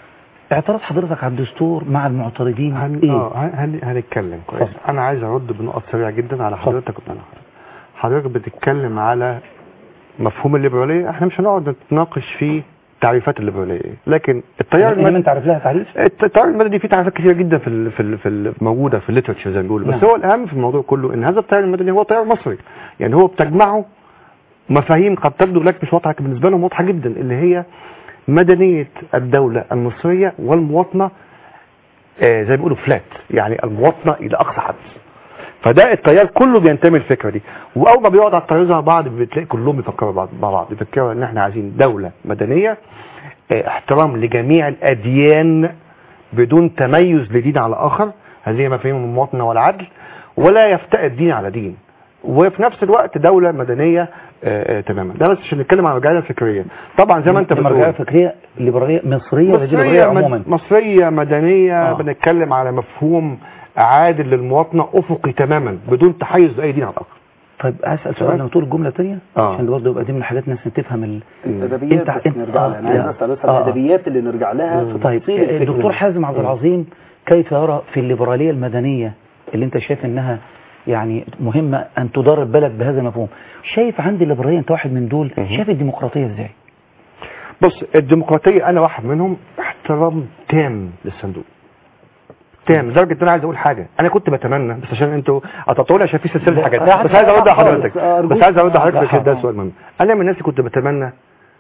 اعتراض حضرتك على الدستور مع المعترضين هن... ايه آه هن... هنتكلم كويس انا عايز ارد بنقط سريعه جدا على حضرتك وبتاع حضرتك بتتكلم على مفهوم الليبراليه احنا مش هنقعد نتناقش في تعريفات الليبراليه ايه لكن التيار انما انت عارف لها تعريف التيار المدني فيه تعريفات كثيره جدا في ال في ال في ال موجوده في الليترشر زي ما بيقولوا بس نعم. هو الاهم في الموضوع كله ان هذا التيار المدني هو تيار مصري يعني هو بتجمعه مفاهيم قد تبدو لك مش واضحه لكن بالنسبه لهم واضحه جدا اللي هي مدنيه الدوله المصريه والمواطنه آه، زي ما بيقولوا فلات يعني المواطنه الى اقصى حد فده التيار كله بينتمي الفكره دي واول ما بيقعد على الترابيزه مع بعض بتلاقي كلهم بيفكروا بعض مع بعض بيفكروا ان احنا عايزين دوله مدنيه آه، احترام لجميع الاديان بدون تميز لدين على اخر هذه مفاهيم المواطنه والعدل ولا يفتقد دين على دين وفي نفس الوقت دوله مدنيه آه، آه، تماما ده بس عشان نتكلم عن الرجاله الفكريه طبعا زي ما انت دي مرجعيه بتقول فكريه ليبراليه مصريه ولا دي ليبراليه مصرية, عموما مد... مصرية مدنية آه. آه. بنتكلم على مفهوم عادل للمواطنة أفقي تماما بدون تحيز لأي دين على الآخر طيب اسال سؤال لما تقول الجمله الثانيه آه. عشان برضه يبقى دي من الحاجات الناس تفهم ال... الادبيات انت- بس انت- نرجع لها انا عايز آه. اسال بس آه. على الادبيات اللي نرجع لها في طيب تفصيل الفكر الدكتور ده. حازم عبد العظيم كيف يرى في الليبراليه المدنيه اللي انت شايف انها يعني مهمه ان تدار البلد بهذا المفهوم شايف عندي الليبراليه انت واحد من دول شايف الديمقراطيه ازاي بص الديمقراطية أنا واحد منهم احترام تام للصندوق تام لدرجة إن أنا عايز أقول حاجة أنا كنت بتمنى بس عشان أنتوا قطعتوا لي عشان في سلسلة حاجات لا، بس عايز أرد على خالص. حضرتك أرجوك. بس عايز أرد على لا، حضرتك عشان ده حاضر. سؤال مهم أنا من الناس اللي كنت بتمنى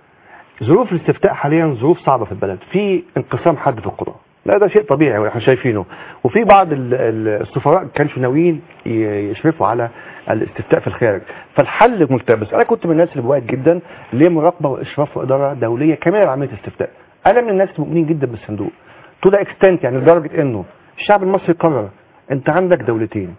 ظروف الاستفتاء حاليا ظروف صعبة في البلد في انقسام حد في القضاء لا ده شيء طبيعي واحنا شايفينه وفي بعض ال- ال- السفراء كانش ناويين ي- يشرفوا على الاستفتاء في الخارج فالحل ملتبس انا كنت من الناس اللي بوعد جدا لمراقبه واشراف واداره دوليه كامله لعمليه الاستفتاء انا من الناس المؤمنين جدا بالصندوق تو ذا اكستنت يعني لدرجه انه الشعب المصري قرر انت عندك دولتين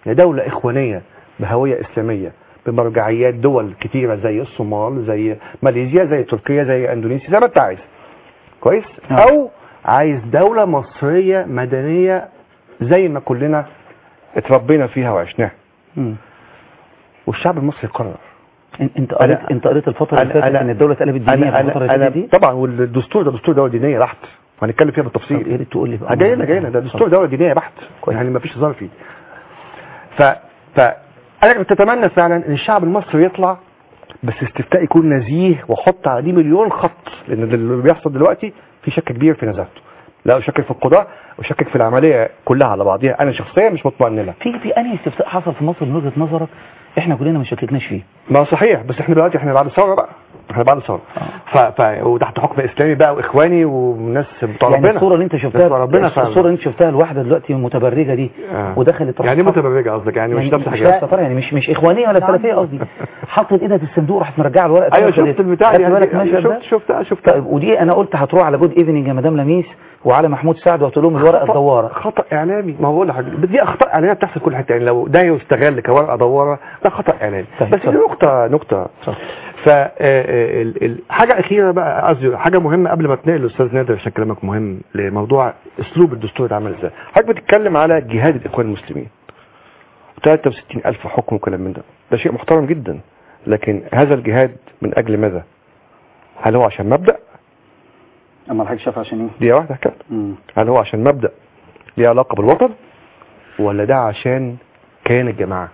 لدولة إخوانية بهوية إسلامية بمرجعيات دول كتيرة زي الصومال زي ماليزيا زي تركيا زي اندونيسيا زي ما انت عايز كويس او عايز دولة مصرية مدنية زي ما كلنا اتربينا فيها وعشناها والشعب المصري قرر انت قريت انت قريت الفتره اللي فاتت ان الدوله اتقلبت دينيه في الفتره اللي فاتت دي طبعا والدستور ده دستور دوله دينيه بحت هنتكلم فيها بالتفصيل يا ريت تقول لي بقى جاي لنا جاي لنا ده دستور دوله دينيه بحت يعني ما فيش هزار فيه ف ف انا كنت اتمنى فعلا ان الشعب المصري يطلع بس استفتاء يكون نزيه واحط عليه مليون خط لان اللي بيحصل دلوقتي في شك كبير في نزاهته لا اشكك في القضاء واشكك في العمليه كلها على بعضها انا شخصيا مش مطمئن لها في في انهي استفتاء حصل في مصر من وجهه نظرك احنا كلنا ما شككناش فيه ما هو صحيح بس احنا دلوقتي احنا بعد الثوره بقى احنا بعد الثوره ف... ف... وتحت حكم اسلامي بقى واخواني وناس بتوع يعني ربنا الصوره اللي انت شفتها بتوع ربنا فعلا. الصوره اللي انت شفتها الواحده دلوقتي متبرجه دي آه. ودخلت يعني ايه متبرجه قصدك يعني مش نفس مش حاجه ستار يعني مش مش اخوانيه ولا سلفيه قصدي حطت ايدها في الصندوق راحت مرجعه الورقه ايوه تاني شفت البتاع خدت دي بالك يعني المشهد ده؟ شفت شفت شفت طيب ودي انا قلت هتروح على جود ايفنينج يا مدام لميس وعلى محمود سعد وقلت لهم الورقه خطأ- الدواره خطا اعلامي ما هو بقول لحضرتك دي اخطاء اعلاميه بتحصل كل حته يعني لو ده يستغل كورقه دواره ده خطا اعلامي طيب، بس دي اتفضل. نقطه نقطه ف آه، آه، ال- ال- حاجه اخيره بقى قصدي حاجه مهمه قبل ما اتنقل للاستاذ نادر عشان كلامك مهم لموضوع اسلوب الدستور ده عامل ازاي حضرتك بتتكلم على جهاد الاخوان المسلمين 63 الف حكم وكلام من ده ده شيء محترم جدا لكن هذا الجهاد من اجل ماذا هل هو عشان مبدا اما الحاج شاف عشان ايه دي واحده كده مم. هل هو عشان مبدأ ليه علاقة بالوطن ولا ده عشان كيان الجماعة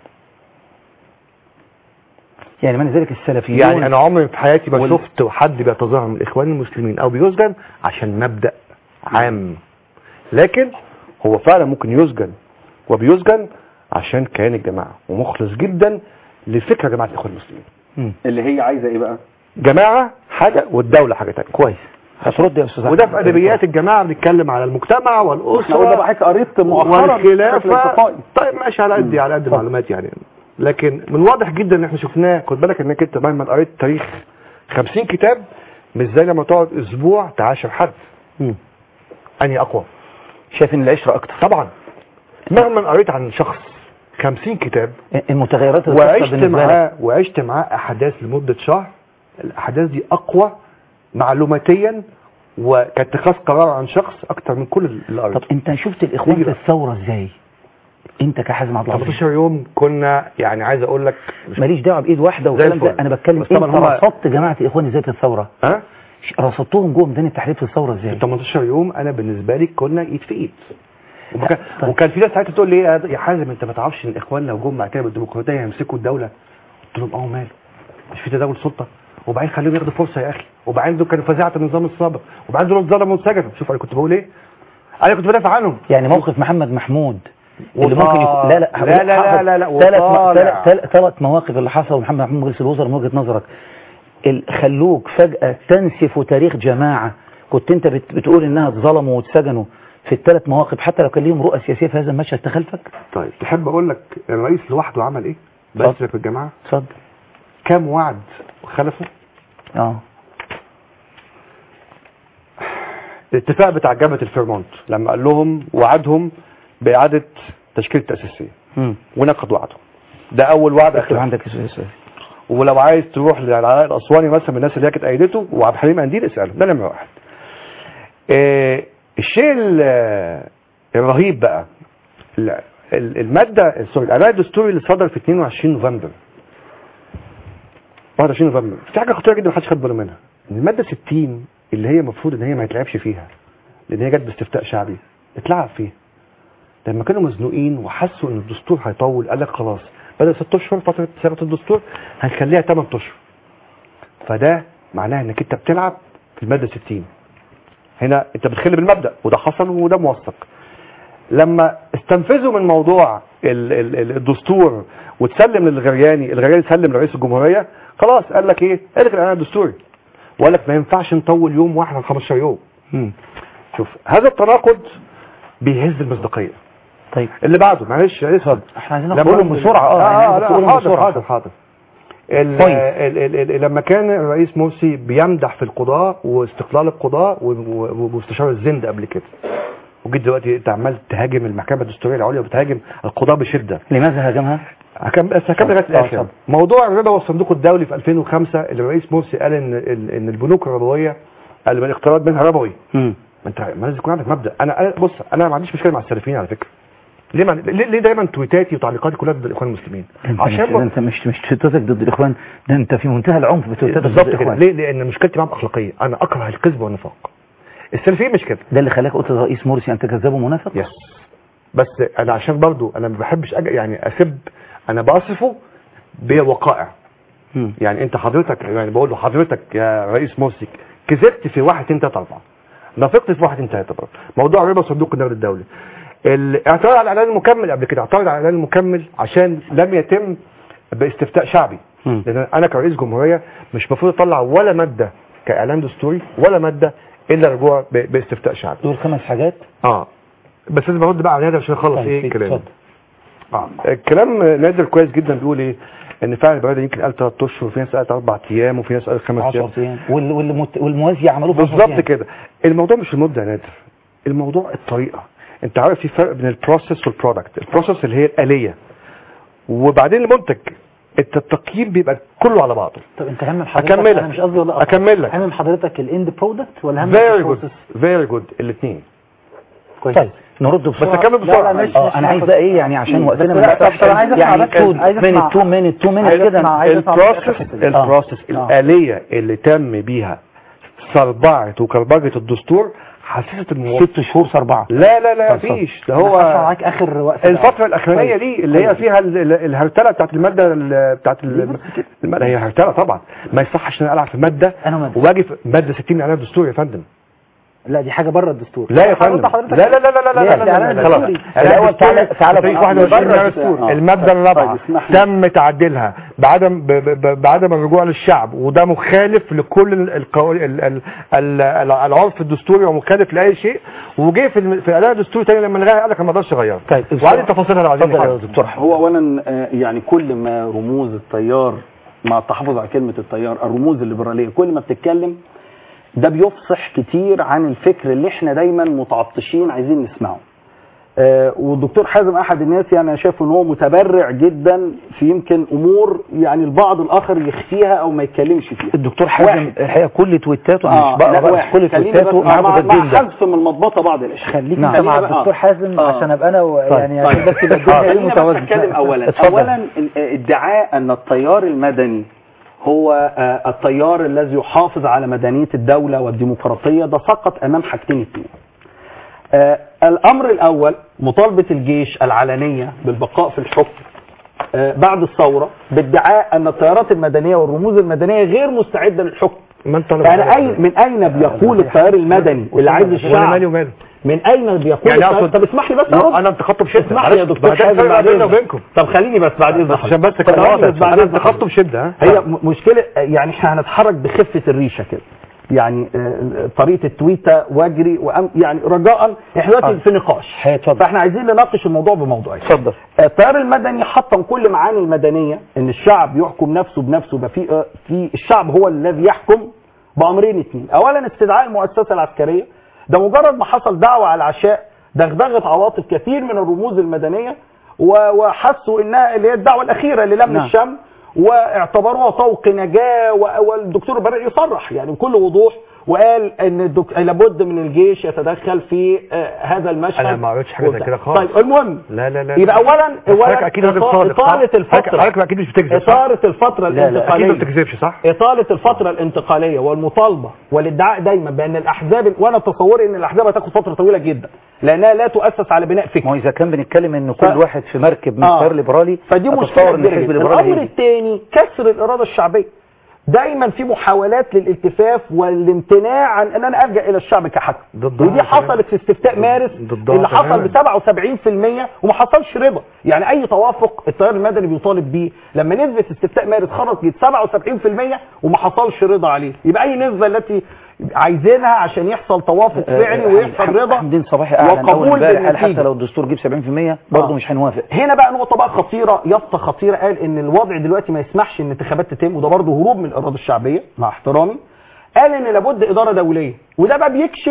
يعني معنى ذلك السلفيون يعني انا عمري في حياتي ما وال- شفت حد بيتظاهر من الاخوان المسلمين او بيسجن عشان مبدأ عام لكن هو فعلا ممكن يسجن وبيسجن عشان كيان الجماعة ومخلص جدا لفكرة جماعة الاخوان المسلمين اللي هي عايزه ايه بقى جماعة حاجة والدولة حاجة تانية كويس هترد يا استاذ وده أحمد. في ادبيات الجماعة بنتكلم على المجتمع احنا والاسرة قلنا بقى حضرتك قريت مؤخرا بشكل والخلافة انتقائي. طيب ماشي على قد على قد معلومات يعني لكن من واضح جدا ان احنا شفناه خد بالك انك انت مهما قريت تاريخ 50 كتاب مش زي لما تقعد اسبوع تعاشر حد انهي اقوى شايف ان العشره اكتر طبعا مهما قريت عن شخص 50 كتاب المتغيرات اللي بتحصل وعشت بالنسبه لك معاه وعشت معاه احداث لمده شهر الاحداث دي اقوى معلوماتيا وكاتخاذ قرار عن شخص اكتر من كل اللي قريته طب انت شفت الاخوان في الثوره ازاي انت كحازم عبد العظيم 15 يوم كنا يعني عايز اقول لك ماليش دعوه بايد واحده زي والكلام ده الفل. انا بتكلم بس طبعا انت هما- رصدت جماعه الاخوان ازاي في الثوره ها رصدتهم جوه ميدان التحرير في الثوره ازاي 18 يوم انا بالنسبه لي كنا ايد في ايد وكان, وكان في ناس ساعتها تقول لي ايه يا حازم انت ما تعرفش ان الاخوان لو جم بعد كده بالديمقراطيه يمسكوا الدوله قلت لهم اه ماله مش في تداول سلطه وبعدين خليهم ياخدوا فرصه يا اخي وبعدين دول كانوا فزاعه النظام السابق وبعدين دول اتظلموا وانسجنوا شوف انا كنت بقول ايه انا كنت بدافع عنهم يعني موقف محمد محمود اللي وطالع. ممكن يكون لا لا لا لا لا لا لا ثلاث وطالع. ثلاث ثلاث مواقف اللي حصلوا محمد محمود رئيس الوزراء من وجهه نظرك ال- خلوك فجاه تنسف تاريخ جماعه كنت انت بت- بتقول انها اتظلموا واتسجنوا في الثلاث مواقف حتى لو كان ليهم رؤى سياسيه في هذا المشهد تخلفك طيب تحب اقول لك الرئيس لوحده عمل ايه بس في الجماعه اتفضل كام وعد خلفه اه الاتفاق بتاع جامعه الفيرمونت لما قال لهم وعدهم باعاده تشكيل التاسيسيه مم. ونقض وعده ده اول وعد اكتب أخلفه. عندك اسم اسم ولو عايز تروح للعلاء الاسواني مثلا من الناس اللي هي كانت ايدته وعبد الحليم قنديل اساله ده نمره واحد آه الشيء ال- الرهيب بقى ال- ال- الماده سوري الاعلان الدستوري اللي صدر في 22 نوفمبر 21 نوفمبر في حاجه خطيره جدا محدش خد باله منها ان الماده 60 اللي هي المفروض ان هي ما يتلعبش فيها لان هي جت باستفتاء شعبي اتلعب فيها لما كانوا مزنوقين وحسوا ان الدستور هيطول قال لك خلاص بدل ست اشهر فتره صياغه الدستور هنخليها 8 اشهر فده معناه انك انت بتلعب في الماده 60 هنا انت بتخل بالمبدا وده حصل وده موثق لما استنفذوا من موضوع ال- ال- ال- الدستور وتسلم للغرياني الغرياني سلم لرئيس الجمهوريه خلاص قال لك ايه الغي الاعلان الدستوري وقال لك ما ينفعش نطول يوم واحد عن 15 يوم شوف هذا التناقض بيهز المصداقيه طيب اللي بعده معلش اتفضل احنا عايزين نقولهم بسرعه اه يعني اه عايزك لا تقولهم حاضر بسرعه حاضر حاضر ال- كويس. ال- ال- ال- لما كان الرئيس مرسي بيمدح في القضاء واستقلال القضاء و- و- واستشار الزند قبل كده وجيت دلوقتي انت عمال تهاجم المحكمه الدستوريه العليا وبتهاجم القضاه بشده لماذا هاجمها؟ هكمل بس هكمل لغايه آه، الاخر طب. موضوع الربا والصندوق الدولي في 2005 اللي الرئيس مرسي قال ان ال- ان البنوك الربويه قال الاقتراض منها ربوي ما انت ما لازم يكون عندك مبدا انا أنا- بص انا ما عنديش مشكله مع السلفيين على فكره ليه ما ليه ليه دايما تويتاتي وتعليقاتي كلها ضد الاخوان المسلمين انت مش ده انت مش مش تويتاتك ضد الاخوان ده انت في منتهى العنف بتويتاتك ضد بالظبط كده الاخوان ليه لان مشكلتي معاهم اخلاقيه انا اكره الكذب والنفاق السلفيين مش كده ده اللي خلاك قلت للرئيس مرسي انت كذاب ومنافق يس بس انا عشان برضو انا ما بحبش أج... يعني اسب انا بصفه بوقائع يعني انت حضرتك يعني بقول له حضرتك يا رئيس مرسي كذبت في واحد اتنين تلاته اربعه نافقت في واحد اتنين تلاته اربعه موضوع ربا صندوق النقد الدولي الاعتراض على الاعلان المكمل قبل كده اعترض على الاعلان المكمل عشان لم يتم باستفتاء شعبي لان انا كرئيس جمهوريه مش المفروض اطلع ولا ماده كاعلان دستوري ولا ماده الا رجوع ب- باستفتاء شعبي دول خمس حاجات اه بس لازم ارد بقى على نادر عشان اخلص طيب، ايه اتفضل. الكلام اه الكلام نادر كويس جدا بيقول ايه ان فعل البلد يمكن قال ثلاث اشهر وفي ناس قالت اربع ايام وفي ناس قالت خمس 10 ايام وال- والمت- والموازي عملوه في 10 بالظبط أيام. كده الموضوع مش المده يا نادر الموضوع الطريقه انت عارف في فرق بين البروسيس والبرودكت البروسيس اللي هي الاليه وبعدين المنتج انت التقييم بيبقى كله على بعضه طب انت هم حضرتك اكملك انا مش قصدي ولا أقطع. اكمل لك هم حضرتك الاند برودكت ولا هم فيري جود فيري جود الاثنين كويس طيب نرد بسرعه بس أكمل بسرعة. لا لا مش اه انا عايز بقى ايه يعني عشان وقتنا لا، طب- طب عايز أسمع يعني بس- عايز أسمع- مينت 2 مينت 2 مينت عايز كده أسمع- عايز أسمع البروسيس الحتة دي. البروسيس آه. الآلية اللي تم بيها صربعة وكربجة الدستور حسست المواطن ست شهور صربعة لا لا لا طب اتفضل. فيش ده أنا هو هسمع معاك اخر وقت الفترة الأخرانية طيب. دي اللي هي طيب. فيها ال- ال- الهرتلة بتاعت المادة ال- بتاعت ال- المادة هي هرتلة طبعا ما يصحش ان انا العب في مادة أنا مادة. واجي في مادة 60 من اعلان الدستور يا فندم لا دي حاجه بره الدستور لا يا حضرتك- فندم حضرتك- لا لا لا لا لا ليه؟ لا ده لا إعلان لا خلاص دستوري. الأول تعالى- تعالى تاريخ بقى. 21 بره من الدستور. آه. المادة الرابعة طيب، اسمح لي. تم تعديلها بعدم ب- ب- بعدم الرجوع للشعب وده مخالف لكل ال- القو- ال- ال- ال- ال- العرف الدستوري ومخالف لاي شيء وجه في الم- في الاعلان الدستوري تاني لما لغاها قال لك أنا ما اقدرش اغيره طيب وعايز تفاصيلها لو عايزين اتفضل يا نحدد. دكتور هو اولا آه، يعني كل ما رموز التيار مع التحفظ على كلمه التيار الرموز الليبراليه كل ما بتتكلم ده بيفصح كتير عن الفكر اللي احنا دايما متعطشين عايزين نسمعه آه، والدكتور حازم احد الناس يعني انا شايف ان هو متبرع جدا في يمكن امور يعني البعض الاخر يخفيها او ما يتكلمش فيها الدكتور حازم واحد. الحقيقه كل تويتاته اه مش بقى لا بقى واحد كل خليني تويتاته بس معاه مع, مع مجدين ده حذف من المضبطه بعض الاشياء خليك نعم. انت مع خلينا بقى- الدكتور حازم آه. عشان ابقى انا و- يعني عشان بس يبقى الدنيا ايه خلينا بس متوازنه اتكلم اولا اتفضل. اولا ال- ادعاء ان التيار المدني هو آه، التيار الذي يحافظ على مدنيه الدوله والديمقراطيه ده سقط امام حاجتين اثنين آه، الامر الاول مطالبه الجيش العلنيه بالبقاء في الحكم آه، بعد الثوره بادعاء ان التيارات المدنيه والرموز المدنيه غير مستعده للحكم ما انت يعني أي من اين بيقول التيار المدني اللي عايز وانا الشعب مالي وماله من اين بيقول يعني التيار- أقصد- طب اسمح لي بس لا، أرد. انا انتقدته بشده اسمح لي يا معلش، دكتور ده كان حازم فرق بعد بيننا إذنك. وبينكم طب خليني بس بعد اذنك عشان بس كان خليني واضح بس بعد انا إذنك. انتقدته بشده ها هي م- مشكله يعني احنا هنتحرك بخفه الريشه كده يعني آه، طريقه التويته واجري وأم يعني رجاء احنا دلوقتي في نقاش فاحنا عايزين نناقش الموضوع بموضوعيه اتفضل التيار المدني حطم كل معاني المدنيه ان الشعب يحكم نفسه بنفسه يبقى في آه، في الشعب هو الذي يحكم بامرين اثنين اولا استدعاء المؤسسه العسكريه ده مجرد ما حصل دعوه على العشاء دغدغت عواطف كثير من الرموز المدنيه و- وحسوا انها اللي هي الدعوه الاخيره للم نعم. الشمل واعتبروها طوق نجاه و- والدكتور برق يصرح يعني بكل وضوح وقال ان الدك... لابد من الجيش يتدخل في آه، هذا المشهد انا ما قريتش حاجه زي وبتاع. كده خالص طيب المهم لا لا لا يبقى اولا حضرتك اولا اكيد راجل إطا- صادق صح؟ اطاله حضرتك- الفتره حضرتك اكيد مش بتكذب صح؟ اطاله الفتره لا لا اكيد الانتقاليه ما بتكذبش صح؟ إطالة الفترة الانتقالية والمطالبة والادعاء دايما بأن الأحزاب وأنا تصوري أن الأحزاب هتاخد فترة طويلة جدا لأنها لا تؤسس على بناء فكر ما هو اذا كان بنتكلم ان كل ف- واحد في مركب من آه. تيار ليبرالي فدي أتصور مشكلة ان كبيرة الحزب جدا الليبرالي الأمر هيجي. الثاني كسر الإرادة الشعبية دايما في محاولات للالتفاف والامتناع عن ان انا الجا الى الشعب كحكم ضدها ودي حصلت في استفتاء مارس ضدها اللي حصل تماماً. ب 77% وما حصلش رضا يعني اي توافق التيار المدني بيطالب بيه لما نسبه استفتاء مارس خرجت 77% وما حصلش رضا عليه يبقى اي نسبه التي عايزينها عشان يحصل توافق فعلي ويحصل رضا حمدين صباحي اعلن اول وقبول امبارح قال حتى بالنتيجة. لو الدستور جيب 70% برضه آه. مش هنوافق هنا بقى نقطه بقى خطيره يافطه خطيره قال ان الوضع دلوقتي ما يسمحش ان انتخابات تتم وده برضه هروب من الاراده الشعبيه مع احترامي قال ان لابد اداره دوليه وده بقى بيكشف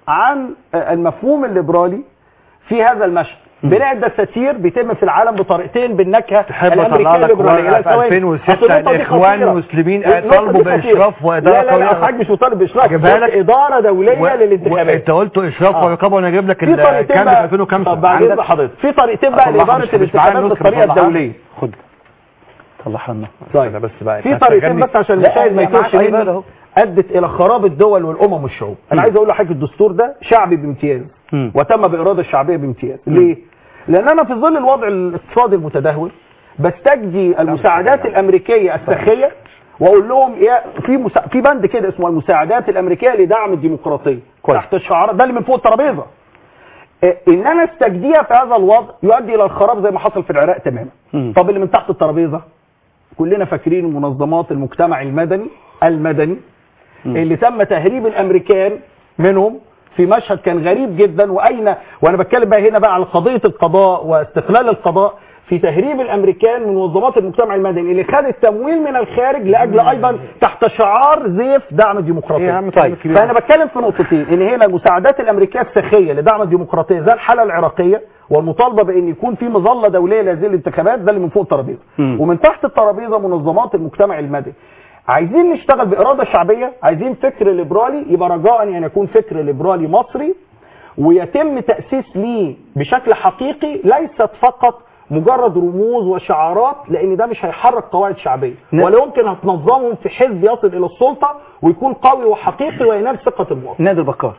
عن آه، المفهوم الليبرالي في هذا المشهد بناء الدساتير بيتم في العالم بطريقتين بالنكهه تحب الامريكيه اطلع لك الليبراليه ورقه لا في ثواني 2006 أصل النقطة دي الاخوان خطيرة. المسلمين النقطة طالبوا دي خطيرة. باشراف واداره لا لا لا قوية. حضرتك مش مطالب باشراف جابها لك. اداره دوليه و- للانتخابات انت قلت اشراف آه. ورقابه وانا اجيب لك في طريقتين الكام بقى في 2005 طب بعدين بقى حضرتك في طريقتين بقى أطلعها لاداره مش- مش معايا الانتخابات النسخة بالطريقه مطلعها. الدوليه خد طلعها لنا طيب بس بقى في طريقتين بس عشان المشاهد ما يتوهش مني ادت الى خراب الدول والامم والشعوب انا عايز اقول لحضرتك الدستور ده شعبي بامتياز وتم باراده الشعبيه بامتياز ليه لان انا في ظل الوضع الاقتصادي المتدهور بستجدي المساعدات الامريكيه السخيه واقول لهم يا في مسا... في بند كده اسمه المساعدات الامريكيه لدعم الديمقراطيه تحت الشعار ده اللي من فوق الترابيزه إيه، ان انا استجديها في هذا الوضع يؤدي الى الخراب زي ما حصل في العراق تماما طب اللي من تحت الترابيزه كلنا فاكرين منظمات المجتمع المدني المدني اللي تم تهريب الامريكان منهم في مشهد كان غريب جدا واين وانا بتكلم بقى هنا بقى على قضيه القضاء واستقلال القضاء في تهريب الامريكان من منظمات المجتمع المدني اللي خدت تمويل من الخارج لاجل ايضا تحت شعار زيف دعم الديمقراطيه طيب فانا بتكلم في نقطتين ان هنا المساعدات الامريكيه السخيه لدعم الديمقراطيه زي الحاله العراقيه والمطالبه بان يكون في مظله دوليه لهذه الانتخابات ده اللي من فوق الترابيزه ومن تحت الترابيزه منظمات المجتمع المدني عايزين نشتغل باراده شعبيه عايزين فكر ليبرالي يبقى رجاء ان يكون فكر ليبرالي مصري ويتم تاسيس ليه بشكل حقيقي ليست فقط مجرد رموز وشعارات لان ده مش هيحرك قواعد شعبيه نعم. ولا يمكن هتنظمهم في حزب يصل الى السلطه ويكون قوي وحقيقي وينال ثقه المواطن نادر بكار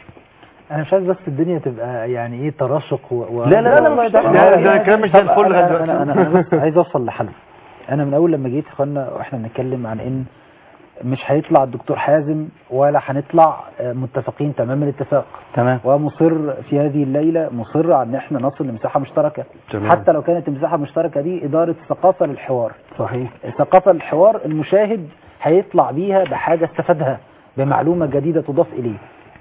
انا مش عايز بس الدنيا تبقى يعني ايه تراشق و... و... لا، لا، لا، والله مفيش ده- تراشق. لا، لا، ده لا، كلام مش زي طب الفل أنا- لغاية انا انا أنا بس عايز اوصل لحل انا من اول لما جيت يا اخوانا واحنا بنتكلم عن ان مش هيطلع الدكتور حازم ولا هنطلع آه، متفقين تمام الاتفاق تمام ومصر في هذه الليله مصر على ان احنا نصل لمساحه مشتركه تمام. حتى لو كانت المساحه المشتركه دي اداره ثقافه للحوار صحيح ثقافه الحوار المشاهد هيطلع بيها بحاجه استفادها بمعلومه جديده تضاف اليه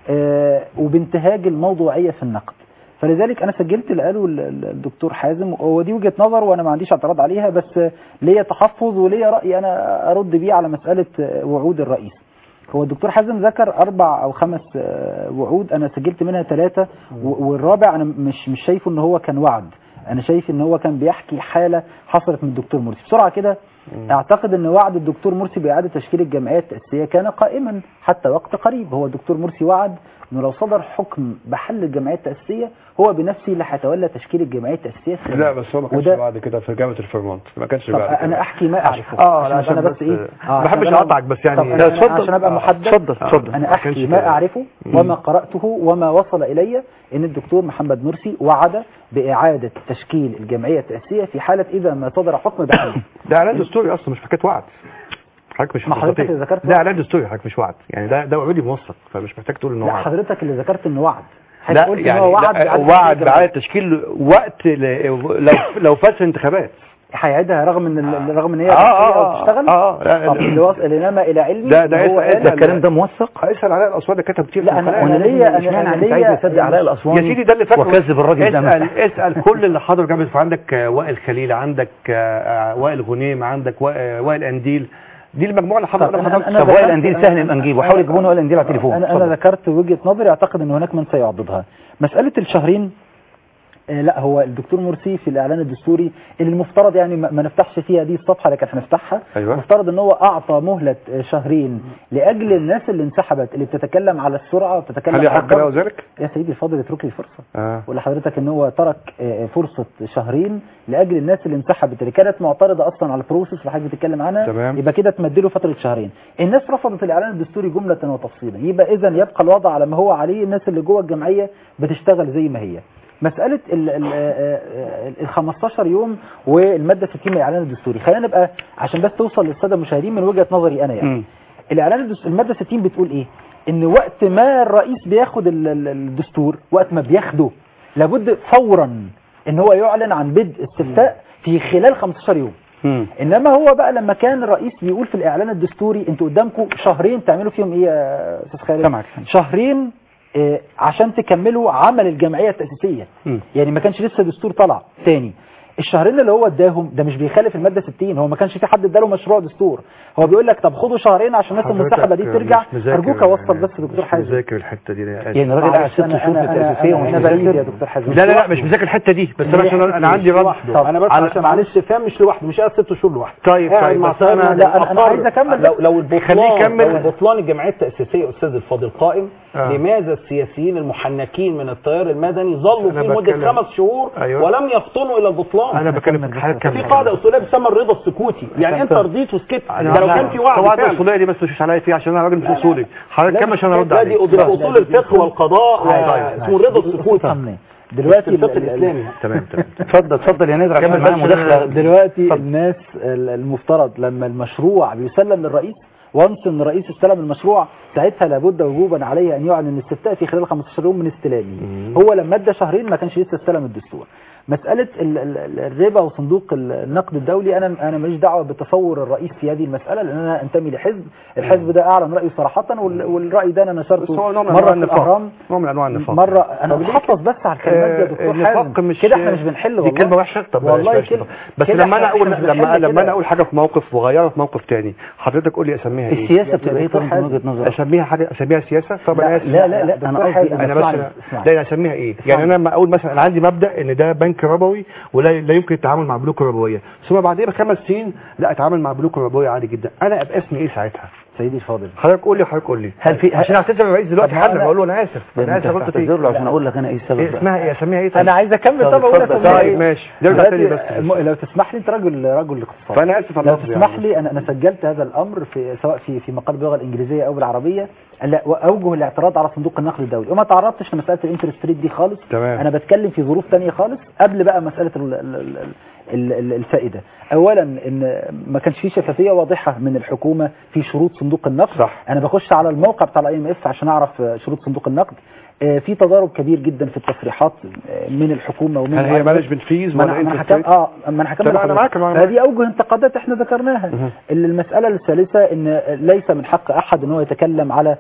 آه، وبانتهاج الموضوعيه في النقد فلذلك انا سجلت اللي قاله ال- ال- الدكتور حازم ودي وجهه نظر وانا ما عنديش اعتراض عليها بس ليا تحفظ وليا راي انا ارد بيه على مساله وعود الرئيس هو الدكتور حازم ذكر اربع او خمس آه، وعود انا سجلت منها ثلاثه والرابع انا مش مش شايفه ان هو كان وعد انا شايف ان هو كان بيحكي حاله حصلت من الدكتور مرسي بسرعه كده اعتقد ان وعد الدكتور مرسي باعاده تشكيل الجمعيه التاسيسيه كان قائما حتى وقت قريب هو الدكتور مرسي وعد انه لو صدر حكم بحل الجمعيه التاسيسيه هو بنفسه اللي هيتولى تشكيل الجمعيه التاسيسيه السنة. لا بس هو ما كانش وده- بعد كده في جامعه الفرمونت ما كانش طب بعد كده. انا احكي ما اعرفه اه لا عشان عشان أبقى بس بس ايه ما بحبش عشان أنا- اقطعك بس يعني طب أنا- أنا عشان ابقى محدد اتفضل اتفضل انا ما كانش احكي ما كده. اعرفه وما قراته وما وصل الي ان الدكتور محمد مرسي وعد باعاده تشكيل الجمعيه التاسيسيه في حاله اذا ما صدر حكم بحله ده اعلان دستوري اصلا مش حكايه وعد حضرتك مش ما حضرتك مستطيع. اللي ذكرت ده اعلان دستوري حضرتك مش وعد يعني ده ده وعودي موثق فمش محتاج تقول ان هو لا وعد حضرتك اللي ذكرت انه وعد لا قلت إن يعني هو وعد لا، بإعادة وعد تشكيل بعد تشكيل وقت ل- لو لو فات الانتخابات هيعيدها رغم ان ال- رغم ان هي آه، آه، تشتغل آه، بتشتغل آه، لا، طب لا. اللي وصل اللي نما الى علمي ده ده إن هو اسال قال- الكلام ده موثق اسال علاء الاسوان ده كتب كتير لا، في أنا- القناة. أنا ليا- أنا- اشمعنى أنا انت ليا- عايز تصدق علاء الاسواني يا سيدي ده اللي فاكره وكذب الراجل ده اسال اسال كل اللي حضروا جامعه عندك آه، وائل خليل عندك آه، آه، وائل غنيم عندك وا- آه، وائل انديل دي المجموعه اللي حضروا طب أنا- أنا طب وائل ذكرت- انديل سهل نبقى نجيبه حاول يجيبوا لنا وائل انديل على التليفون انا انا اتفضل. ذكرت وجهه نظري اعتقد ان هناك من سيعضدها مساله الشهرين آه، لا هو الدكتور مرسي في الاعلان الدستوري اللي المفترض يعني ما ما نفتحش فيها دي الصفحه لكن هنفتحها أيوة. المفترض ان هو اعطى مهله آه، شهرين لاجل الناس اللي انسحبت اللي بتتكلم على السرعه وبتتكلم هل على يحق الضغط. له ذلك؟ يا سيدي الفاضل اترك لي فرصه آه. ولا حضرتك ان هو ترك آه، فرصه شهرين لاجل الناس اللي انسحبت اللي كانت معترضه اصلا على البروسيس اللي حضرتك بتتكلم عنها تمام. يبقى كده تمدله فتره شهرين الناس رفضت الاعلان الدستوري جمله وتفصيلا يبقى اذا يبقى الوضع على ما هو عليه الناس اللي جوه الجمعيه بتشتغل زي ما هي مساله ال ال ال 15 يوم والماده 60 من الاعلان الدستوري خلينا نبقى عشان بس توصل للساده المشاهدين من وجهه نظري انا يعني مم. الاعلان الدس- الماده 60 بتقول ايه ان وقت ما الرئيس بياخد ال- ال- الدستور وقت ما بياخده لابد فورا ان هو يعلن عن بدء استفتاء في خلال 15 يوم مم. انما هو بقى لما كان الرئيس بيقول في الاعلان الدستوري انتوا قدامكم شهرين تعملوا فيهم ايه يا استاذ خالد سامعك. شهرين آه، عشان تكملوا عمل الجمعيه التاسيسيه مم. يعني ما كانش لسه دستور طلع تاني الشهرين اللي هو اداهم ده مش بيخالف الماده 60 هو ما كانش في حد اداله مشروع دستور هو بيقول لك طب خدوا شهرين عشان الناس المنسحبه دي حضرتك ترجع مش مذاكر- ارجوك اوصل بس دكتور مش حازم مذاكر الحته دي أنا آسف. يعني الراجل قاعد ست شهور في التأسيسية ومش أنا مذاكر. بعيد يا دكتور حازم. لا لا لا مش مذاكر الحته دي بس انا عشان انا عندي رد لوحده انا بس على- عشان معلش فاهم مش لوحده مش قاعد ست شهور لوحده طيب قاعد طيب مع بس انا صاحبنا لا، أنا- أنا أقر. عايز أكمل لو لو البطلان خليه يكمل. لو البطلان الجمعيه التاسيسيه استاذ الفاضل قائم آه. لماذا السياسيين المحنكين من التيار المدني ظلوا أنا في مده بتكلم. خمس شهور أيوة. ولم يفطنوا الى البطلان انا بكلم في حاله في كامله قاعده اصوليه بتسمى الرضا السكوتي يعني انت رضيت وسكت ده لو كان في وعد قواعد فعلا. اصوليه دي بس مش عليا فيها عشان انا راجل مش اصولي حضرتك كمل عشان ارد لا دي عليك دي اصول الفقه والقضاء طيب. اسمه الرضا السكوتي دلوقتي الفقه ال- ال- الاسلامي تمام تمام اتفضل اتفضل يا نادر عشان كمل معانا بس مداخله دلوقتي الناس ال- المفترض لما المشروع بيسلم للرئيس وانس ان الرئيس استلم المشروع ساعتها لابد وجوبا عليه ان يعلن الاستفتاء في خلال 15 يوم من استلامه هو لما ادى شهرين ما كانش لسه استلم الدستور مسألة ال- ال- ال- الربا وصندوق النقد الدولي أنا أنا ماليش دعوة بتصور الرئيس في هذه المسألة لأن أنا أنتمي لحزب، الحزب ده أعلن رأيه صراحة وال- والرأي ده أنا بس نشرته هو نوع من مرة انواع في النفاق الأهرام نوع من انواع النفاق مرة أنا بحفظ بس على الكلمات دي يا دكتور النفاق حازم مش كده احنا مش بنحل دي والله كلمه وحشه طب بلاش- والله بلاش كده نفاق. بس كده لما انا إحنا- اقول إحنا مش لما بنحل لما كده. انا اقول حاجه في موقف واغيرها في موقف تاني حضرتك قول لي اسميها ايه السياسه بتبقى ايه طب من وجهه نظرك اسميها حاجه اسميها سياسه طب لا، انا آسف. لا، لا، لا، أنا دكتور قصدي- حازم، أنا انا بس اسمعني، أنا- اسمعني. لا انا اسميها ايه يعني انا لما اقول مثلا انا عندي مبدا ان ده بنك ربوي ولا لا يمكن التعامل مع بنوك ربويه ثم بعدين بخمس سنين لا اتعامل مع بنوك ربويه عادي جدا انا ابقى اسمي ايه ساعتها سيدي الفاضل حضرتك قول لي حضرتك قول لي هل في- عشان اعتذر الرئيس دلوقتي طب ما حالا أنا- بقول له انا اسف ده انا انت اسف غلطت فيك تعتذر له عشان اقول لك انا ايه السبب إيه بقى. اسمها ايه اسميها ايه طيب؟ انا عايز اكمل طب طب اقول اتفضل. اسميها طيب إيه؟ ماشي نرجع تاني دلوقتي بس الم- لو تسمح لي انت راجل راجل اقتصاد فانا اسف على لو اللفظ تسمح يعني. لي انا انا سجلت هذا الامر في سواء في في مقال باللغه الانجليزيه او بالعربيه لا اوجه الاعتراض على صندوق النقد الدولي وما تعرضتش لمساله الانترست ريت دي خالص تمام. انا بتكلم في ظروف تانية خالص قبل بقى مساله ال- ال- ال- ال- ال- الفائده اولا ان ما كانش في شفافيه واضحه من الحكومه في شروط صندوق النقد صح. انا بخش على الموقع بتاع الاي ام اف عشان اعرف آه، شروط صندوق النقد آه، في تضارب كبير جدا في التصريحات آه، من الحكومه ومن هل هي IMF. مانجمنت فيز ما ولا انا ما انا انترست حكم اه ما انا هكمل طب أنا معاك، أنا معاك. فهذه اوجه انتقادات احنا ذكرناها اللي المساله الثالثه ان ليس من حق احد ان هو يتكلم على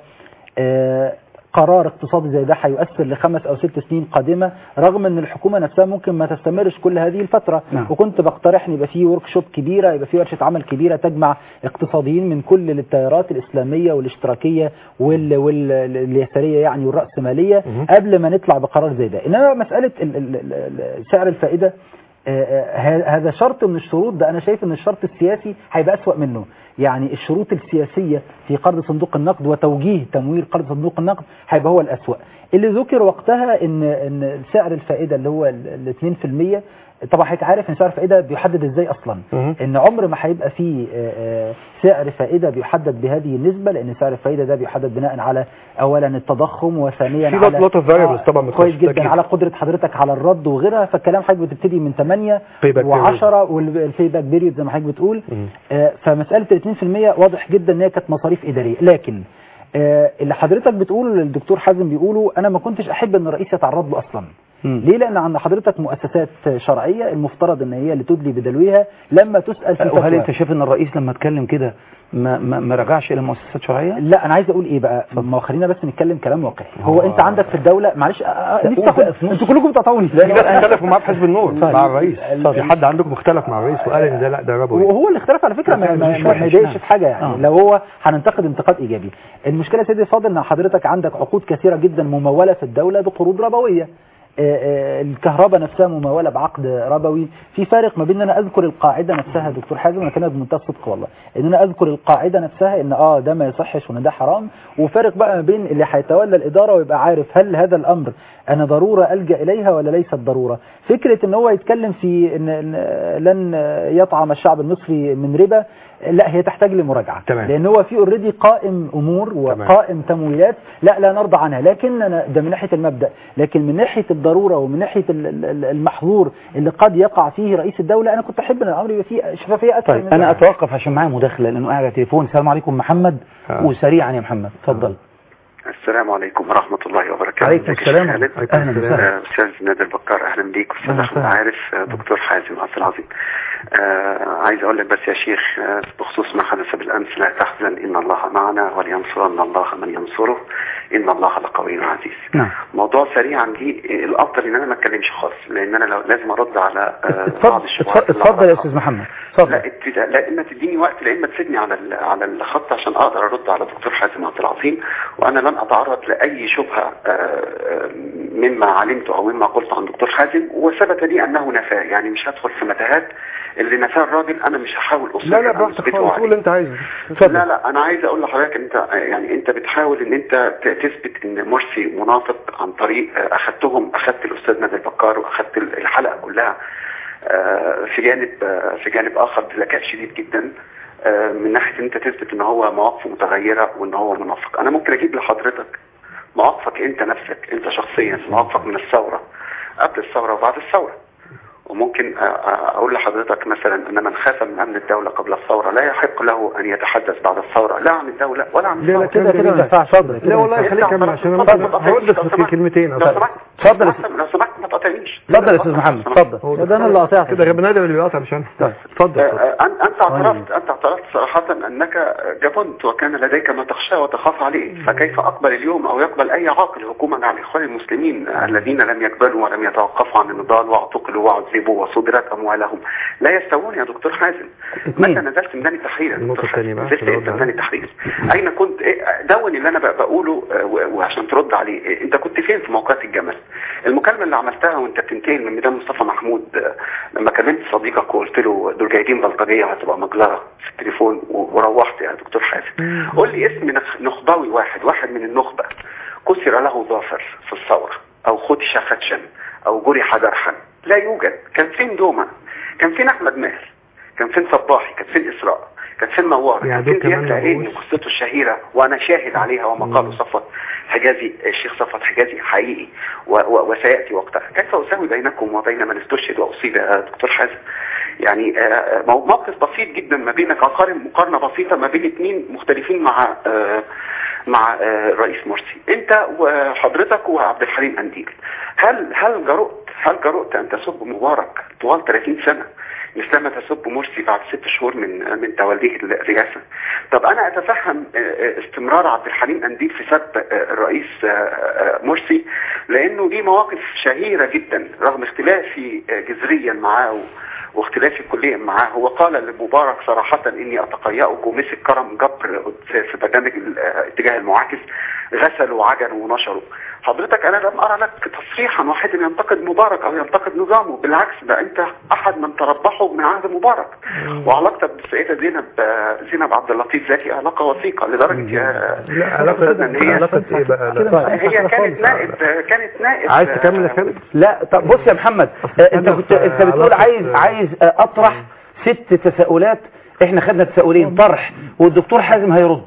آه، قرار اقتصادي زي ده هيؤثر لخمس او ست سنين قادمه رغم ان الحكومه نفسها ممكن ما تستمرش كل هذه الفتره نعم. وكنت بقترح ان يبقى في ورك شوب كبيره يبقى في ورشه عمل كبيره تجمع اقتصاديين من كل التيارات الاسلاميه والاشتراكيه وال واليساريه يعني والراسماليه قبل ما نطلع بقرار زي ده انما مساله ال- ال- ال- ال- سعر الفائده آه، آه، ه- هذا شرط من الشروط ده انا شايف ان الشرط السياسي هيبقى اسوأ منه يعني الشروط السياسية في قرض صندوق النقد وتوجيه تمويل قرض صندوق النقد هيبقى هو الأسوأ اللي ذكر وقتها ان ان سعر الفائدة اللي هو ال 2% طبعا حضرتك عارف ان سعر الفائدة بيحدد ازاي اصلا ان عمر ما هيبقى فيه آه، آه، سعر فائدة بيحدد بهذه النسبة لان سعر الفائدة ده بيحدد بناء على اولا التضخم وثانيا في على lot of variables آه، طبعا كويس متخصصة جدا أكيد. على قدرة حضرتك على الرد وغيرها فالكلام حضرتك بتبتدي من 8 Payback period. و10 والبي باك بيريود زي ما حضرتك بتقول آه، فمسألة ال 2% واضح جدا ان هي كانت مصاريف إدارية لكن آه، اللي حضرتك بتقوله اللي الدكتور حازم بيقوله انا ما كنتش احب ان الرئيس يتعرض له اصلا ليه لان عند حضرتك مؤسسات شرعيه المفترض ان هي اللي تدلي بدلوها لما تسال في وهل فتوى. انت شايف ان الرئيس لما اتكلم كده ما, ما, ما رجعش الى مؤسسات شرعيه؟ لا انا عايز اقول ايه بقى ما هو خلينا بس نتكلم كلام واقعي هو انت عندك في الدوله معلش آه، آه، نفسي اخد انتوا كلكم بتقطعوني لا لا اختلفوا معاه في حزب النور طيب. مع الرئيس في حد عندكم اختلف مع الرئيس وقال ان ده لا ده ربوي وهو اللي اختلف على فكره ما, مش ما, ما, وحش، ما يضايقش نعم. في حاجه يعني آه. لو هو هننتقد انتقاد ايجابي المشكله يا سيدي الفاضل ان حضرتك عندك عقود كثيره جدا مموله في الدوله بقروض ربويه آه، آه، الكهرباء نفسها مموله بعقد ربوي في فارق ما بين ان انا اذكر القاعده نفسها يا دكتور حازم انا كانت بمنتهى الصدق والله ان انا اذكر القاعده نفسها ان اه ده ما يصحش وان ده حرام وفارق بقى ما بين اللي هيتولى الاداره ويبقى عارف هل هذا الامر انا ضروره الجا اليها ولا ليست ضروره فكره ان هو يتكلم في ان إن لن يطعم الشعب المصري من ربا لا هي تحتاج لمراجعه تمام. لان هو في اوريدي قائم امور وقائم تمويلات لا لا نرضى عنها لكن أنا ده من ناحيه المبدا لكن من ناحيه الضروره ومن ناحيه ال- ال- ال- المحظور اللي قد يقع فيه رئيس الدوله انا كنت احب ان الامر يبقى فيه شفافيه اكثر طيب من انا ذلك. اتوقف عشان معايا مداخله لانه قاعد على التليفون السلام عليكم محمد آه. وسريعا يا محمد اتفضل السلام عليكم ورحمة الله وبركاته عليكم ازيك يا السلام. شيخ خالد؟ أهلا وسهلا. آه، أستاذ نادر بكار أهلا بيك أستاذ أهلا أحمد وسهلا. عارف آه، دكتور حازم عبد العظيم آه، عايز أقول لك بس يا شيخ آه، بخصوص ما حدث بالأمس لا تحزن إن الله معنا ولينصرن الله من ينصره إن الله لقوي عزيز نعم موضوع سريعا دي آه، الأفضل إن أنا ما أتكلمش خالص لأن أنا لو لازم أرد على آه، بعض اتفضل الشبهات اللي اتفضل يا عرضها. استاذ محمد اتفضل لا ات- لا اما تديني وقت لا اما تسيبني على ال- على الخط عشان اقدر ارد على دكتور حازم عبد العظيم وانا لن اتعرض لاي شبهه آه، آه، مما علمته او مما قلت عن دكتور حازم وثبت لي انه نفاه يعني مش هدخل في متاهات اللي نفاه الراجل انا مش هحاول اصبر لا لا أو براحتك أثبته خالص عليه. قول اللي انت عايزه لا لا انا عايز اقول لحضرتك انت يعني انت بتحاول ان انت ت- تثبت ان مرسي منافق عن طريق آه، اخدتهم اخدت الاستاذ نادر بكار واخدت ال- الحلقه كلها آه، في جانب آه، في جانب اخر بذكاء شديد جدا آه، من ناحيه ان انت تثبت ان هو مواقفه متغيره وان هو منافق انا ممكن اجيب لحضرتك مواقفك انت نفسك انت شخصيا مواقفك من الثوره قبل الثوره وبعد الثوره وممكن أ- أ- اقول لحضرتك مثلا ان من خاف من امن الدوله قبل الثوره لا يحق له ان يتحدث بعد الثوره لا عن الدوله ولا عن لا لا الثوره كده كده ما ينفعش اتفضل لا والله خليك كمل عشان انا ممكن هقول بس في كلمتين لو سمحت اتفضل لو سمحت ما تقاطعنيش اتفضل يا استاذ محمد اتفضل ده انا اللي قاطعت كده بني ادم اللي بيقاطع مش انا اتفضل آه، أن- أنت اعترفت أنت اعترفت صراحة أنك جبنت وكان لديك ما تخشى وتخاف عليه فكيف أقبل اليوم أو يقبل أي عاقل هجوما على الإخوان المسلمين الذين لم يقبلوا ولم يتوقفوا عن النضال واعتقلوا وعذبوا وصدرت أموالهم لا يستوون يا دكتور حازم متى نزلت ميدان التحرير يا دكتور حازم نزلت إمتى ميدان التحرير أين كنت إيه، دون اللي أنا ب- بقوله آه، و- وعشان ترد عليه إيه، أنت كنت فين في موقعة الجمل المكالمة اللي عملتها وأنت بتنتهي من ميدان مصطفى محمود آه، لما كلمت صديقك وقلت له دول جايبين بلطجيه وهتبقى مجزره في التليفون و- وروحت يا دكتور حازم قول لي اسم نخ- نخبوي واحد واحد من النخبه كسر له ظافر في الثوره او خدش خدشا او جرح جرحا لا يوجد كان فين دوما كان فين احمد ماهر كان فين صباحي كان فين اسراء كان فين نوار يعني كان دول فين كمان زياد العليني موجود. وقصته الشهيره وانا شاهد عليها وما قاله صفوت حجازي الشيخ صفوت حجازي حقيقي و- و- وسياتي وقتها كيف اساوي بينكم وبين من استشهد واصيب يا دكتور حازم يعني آه، مو- موقف بسيط جدا ما بينك اقارن مقارنه بسيطه ما بين اثنين مختلفين مع آه، مع آه، الرئيس مرسي انت وحضرتك وعبد الحليم انديل هل هل جرؤت هل جرؤت ان تسب مبارك طوال 30 سنه مثلما تسب مرسي بعد ست شهور من من توليه الرئاسه طب انا اتفهم آه، آه، استمرار عبد الحليم انديل في سب آه، الرئيس آه، آه، مرسي لانه دي مواقف شهيره جدا رغم اختلافي آه، جذريا معاه و- واختلافي كليا معاه هو قال لمبارك صراحة اني اتقيأك ومسك كرم جبر في في برنامج الاتجاه المعاكس غسلوا وعجنوا ونشروا حضرتك انا لم ارى لك تصريحا واحدا ينتقد مبارك او ينتقد نظامه بالعكس ده انت احد من تربحوا من عهد مبارك وعلاقتك بالسيدة زينب زينب عبد اللطيف زكي علاقة وثيقة لدرجة يا لا علاقة ان هي علاقة ايه بقى لا. هي كانت نائب كانت نائب عايز تكمل يا خالد لا طب بص يا محمد آه، انت كنت انت بتقول عايز عايز آه، اطرح ست تساؤلات احنا خدنا تساؤلين طرح والدكتور حازم هيرد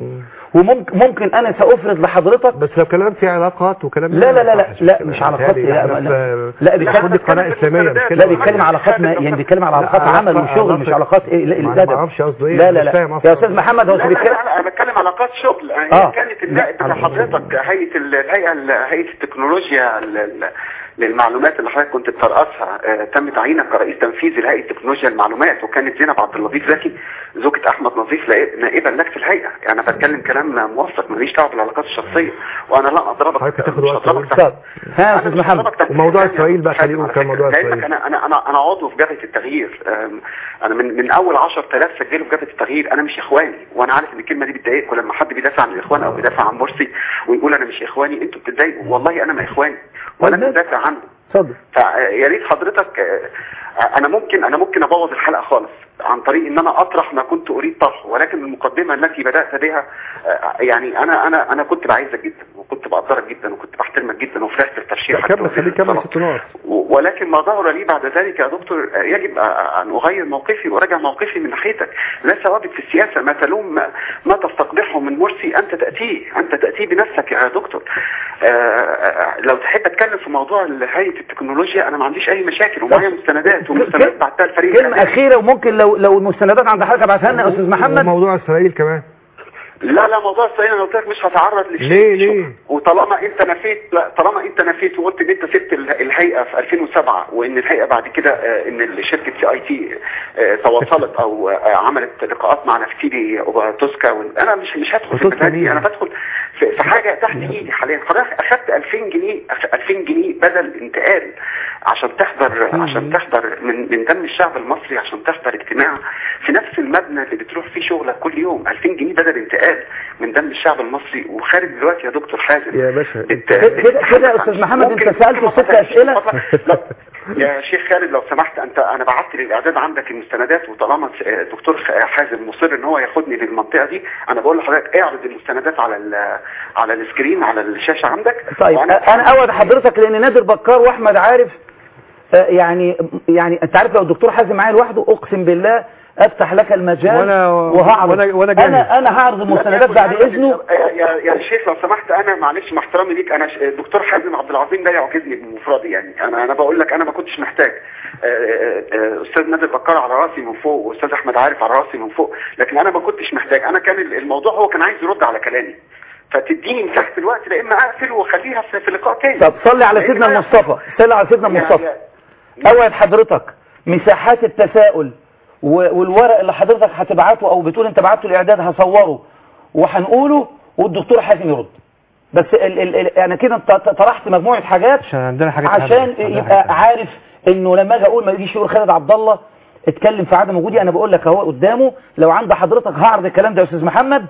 وممكن ممكن انا سافرض لحضرتك بس لو كلام فيه علاقات وكلام لا لا لا لا لا مش علاقات لا لا لا, لا بيتكلم دي قناة إسلامية مش كده لا بيتكلم علاقات ما يعني بيتكلم على علاقات لا، عمل علاقة- وشغل مش علاقة- علاقات ايه لا ما الادب أنا معرفش قصده إيه، لا لا مش لا فاهم أصلاً. يا استاذ محمد هو لا لا بيتكلم لا انا بتكلم علاقات شغل هي آه. كانت النائب بتاع حضرتك هيئه ال- الهيئه ال- هيئه التكنولوجيا ال- ال- للمعلومات اللي حضرتك كنت بترأسها آه، تم تعيينك كرئيس تنفيذي لهيئه تكنولوجيا المعلومات وكانت زينب عبد اللطيف زكي زوجة احمد نظيف لا- نائبا لك في الهيئه يعني انا بتكلم كلام موثق ماليش دعوه بالعلاقات الشخصيه وانا لا اضربك حضرتك هتاخد مش وقت هضربك طويل. ها يا استاذ محمد وموضوع اسرائيل بقى خليه يقول كان موضوع لعلمك اسرائيل انا انا انا انا عضو في جبهه التغيير أم، انا من من اول 10000 سجلوا في جبهه التغيير انا مش اخواني وانا عارف ان الكلمه دي بتضايقكم لما حد بيدافع عن الاخوان او بيدافع عن مرسي ويقول انا مش اخواني انتوا بتتضايقوا والله انا ما اخواني ولا مدافع عنه اتفضل فيا ريت حضرتك آه، انا ممكن انا ممكن ابوظ الحلقه خالص عن طريق ان انا اطرح ما كنت اريد طرحه ولكن المقدمه التي بدات بها آه، يعني انا انا انا كنت بعزك جدا وكنت بقدرك جدا وكنت بحترمك جدا وفرحت بترشيحك كمل خليه كمل ست نقط و- ولكن ما ظهر لي بعد ذلك يا دكتور آه، يجب آه، ان اغير موقفي وراجع موقفي من ناحيتك لا ثوابت في السياسه ما تلوم ما- ما تستقبحه من مرسي انت تاتيه انت تاتيه بنفسك يا دكتور آه، آه، لو تحب اتكلم في موضوع هيئه التكنولوجيا انا ما عنديش اي مشاكل ومعايا مستندات ومستندات بعتها الفريق كلمة أخيرة وممكن لو لو المستندات عند حضرتك ابعتها لنا يا أستاذ محمد وموضوع اسرائيل كمان لا لا موضوع الصهاينه انا قلت لك مش هتعرض لشيء ليه ليه وطالما انت نفيت لا طالما انت نفيت وقلت ان انت سبت ال- الهيئه في 2007 وان الهيئه بعد كده آه، ان شركه سي اي تي تواصلت او آه، عملت لقاءات مع نفتيلي وتوسكا وإن- انا مش مش هدخل في البدايه دي انا بدخل في في حاجه تحت ايدي حاليا حضرتك اخدت 2000 جنيه أخ- 2000 جنيه بدل انتقال عشان تحضر عشان تحضر من من دم الشعب المصري عشان تحضر اجتماع في نفس المبنى اللي بتروح فيه شغلك كل يوم 2000 جنيه بدل انتقال من دم الشعب المصري وخارج دلوقتي يا دكتور حازم يا باشا كده كده يا استاذ محمد انت سالته ست اسئله يا شيخ خالد لو سمحت انت انا بعت للاعداد عندك المستندات وطالما س- دكتور خ- حازم مصر ان هو ياخدني للمنطقه دي انا بقول لحضرتك اعرض المستندات على ال- على السكرين على الشاشه عندك طيب وأنا- انا اود حضرتك لان نادر بكار واحمد عارف آه، يعني يعني انت عارف لو الدكتور حازم معايا لوحده اقسم بالله افتح لك المجال وأنا- وهعرض وأنا- وأنا جاهز. انا انا هعرض المستندات بعد اذنه يا يا شيخ لو سمحت انا معلش مع احترامي ليك انا ش- الدكتور حازم عبد العظيم لا يعجزني بمفردي يعني انا انا بقول لك انا ما كنتش محتاج آه، آه، آه، استاذ نادر بكار على راسي من فوق واستاذ احمد عارف على راسي من فوق لكن انا ما كنتش محتاج انا كان الموضوع هو كان عايز يرد على كلامي فتديني مساحه الوقت لا اما اقفل واخليها في في لقاء تاني طب صلي على لأن سيدنا أنا- المصطفى صلي على سيدنا يا- المصطفى يا- اوعد حضرتك مساحات التساؤل و- والورق اللي حضرتك هتبعته او بتقول انت بعته الاعداد هصوره وهنقوله والدكتور حازم يرد بس ال ال ال انا كده انت طرحت مجموعه حاجات عشان عندنا حاجات عشان أهم. عندنا يبقى حاجات عارف انه لما اجي اقول ما يجيش يقول خالد عبد الله اتكلم في عدم وجودي انا بقول لك اهو قدامه لو عند حضرتك هعرض الكلام ده يا استاذ محمد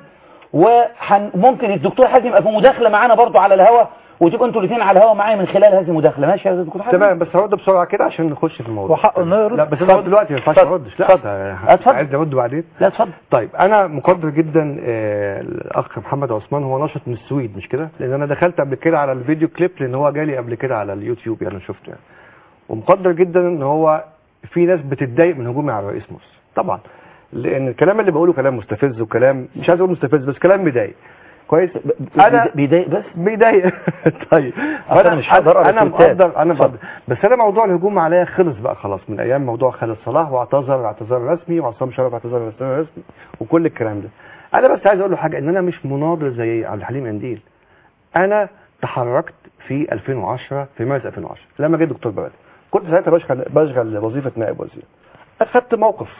وممكن الدكتور حازم يبقى في مداخله معانا برضو على الهوا وتبقوا انتوا الاثنين على الهوا معايا من خلال هذه المداخله ماشي يا دكتور حازم تمام بس هرد بسرعه كده عشان نخش في الموضوع وحقه انه يرد لا بس انا اتفضل. ارد دلوقتي ما ينفعش اتفضل. اردش لا اتفضل. ده- اتفضل. عايز ارد بعدين لا اتفضل طيب انا مقدر جدا آه، الاخ محمد عثمان هو نشط من السويد مش كده لان انا دخلت قبل كده على الفيديو كليب لان هو جالي قبل كده على اليوتيوب يعني شفته يعني ومقدر جدا ان هو في ناس بتتضايق من هجومي على الرئيس مرسي طبعا لان الكلام اللي بقوله كلام مستفز وكلام مش عايز اقول مستفز بس كلام بيضايق كويس انا بيضايق بس بيضايق طيب أصل أنا مش هقدر أقرأ انا التويتات. مقدر انا مقدر بس انا موضوع الهجوم عليا خلص بقى خلاص من ايام موضوع خالد صلاح واعتذر اعتذار رسمي وعصام شرف اعتذار رسمي وكل الكلام ده انا بس عايز اقول له حاجه ان انا مش مناضل زي عبد الحليم قنديل انا تحركت في 2010 في مارس 2010 لما جه الدكتور بلد كنت ساعتها بشغل بشغل وظيفه نائب وزير اخدت موقف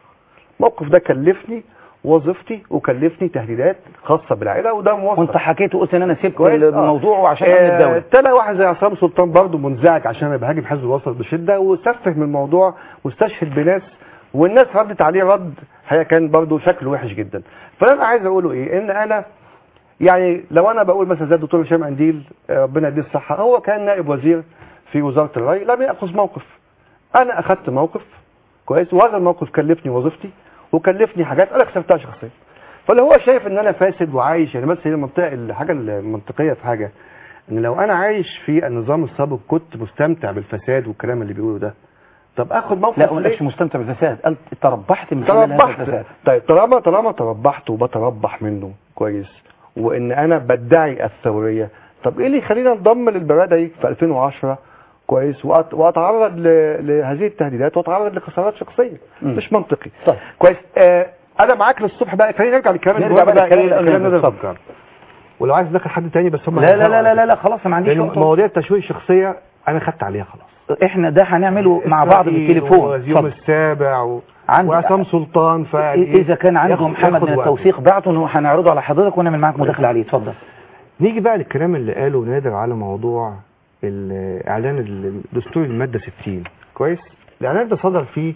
الموقف ده كلفني وظيفتي وكلفني تهديدات خاصه بالعائله وده موظف وانت حكيت وقلت ان انا سبت كويس؟ آه. الموضوع وعشان امن الدوله تلا واحد زي عصام سلطان برضه منزعج عشان انا بهاجم حزب الوسط بشده وسفه من الموضوع واستشهد بناس والناس ردت عليه رد هي كان برضه شكله وحش جدا فانا عايز اقوله ايه ان انا يعني لو انا بقول مثلا زي الدكتور هشام قنديل آه، ربنا يديه الصحه هو كان نائب وزير في وزاره الري لم ياخذ موقف انا اخذت موقف كويس وهذا الموقف كلفني وظيفتي وكلفني حاجات انا خسرتها شخصيا فاللي هو شايف ان انا فاسد وعايش يعني بس هي المنطقه الحاجه المنطقيه في حاجه ان لو انا عايش في النظام السابق كنت مستمتع بالفساد والكلام اللي بيقوله ده طب اخد موقف لا ما ليه؟ قالش مستمتع بالفساد قال تربحت من خلال هذا تربحت الفساد طيب طالما طالما تربحت وبتربح منه كويس وان انا بدعي الثوريه طب ايه اللي يخليني انضم للبراده دي في 2010 كويس وأت- واتعرض ل- لهذه التهديدات واتعرض لخسارات شخصيه مم. مش منطقي طيب. كويس آه انا معاك للصبح بقى خلينا نرجع للكلام نرجع المهم بقى بقى للكلام إيه؟ اللي قلناه. الكلام ده اتفضل. بفكر. ولو عايز ندخل حد تاني بس هم لا لا لا لا لا, لا خلاص ما عنديش لأن وقت. مواضيع التشويه الشخصيه انا خدت عليها خلاص احنا ده هنعمله مع بعض إسرائيل بالتليفون واليوم اتفضل. السابع و... عندي- وعصام سلطان ف اذا كان عنده ياخد- محمد ياخد من وقت. التوثيق بعته انه هنعرضه على حضرتك ونعمل معاك مداخله عليه اتفضل نيجي بقى للكلام اللي قاله نادر على موضوع ال- اعلان الدستور الماده 60 كويس الاعلان ده صدر في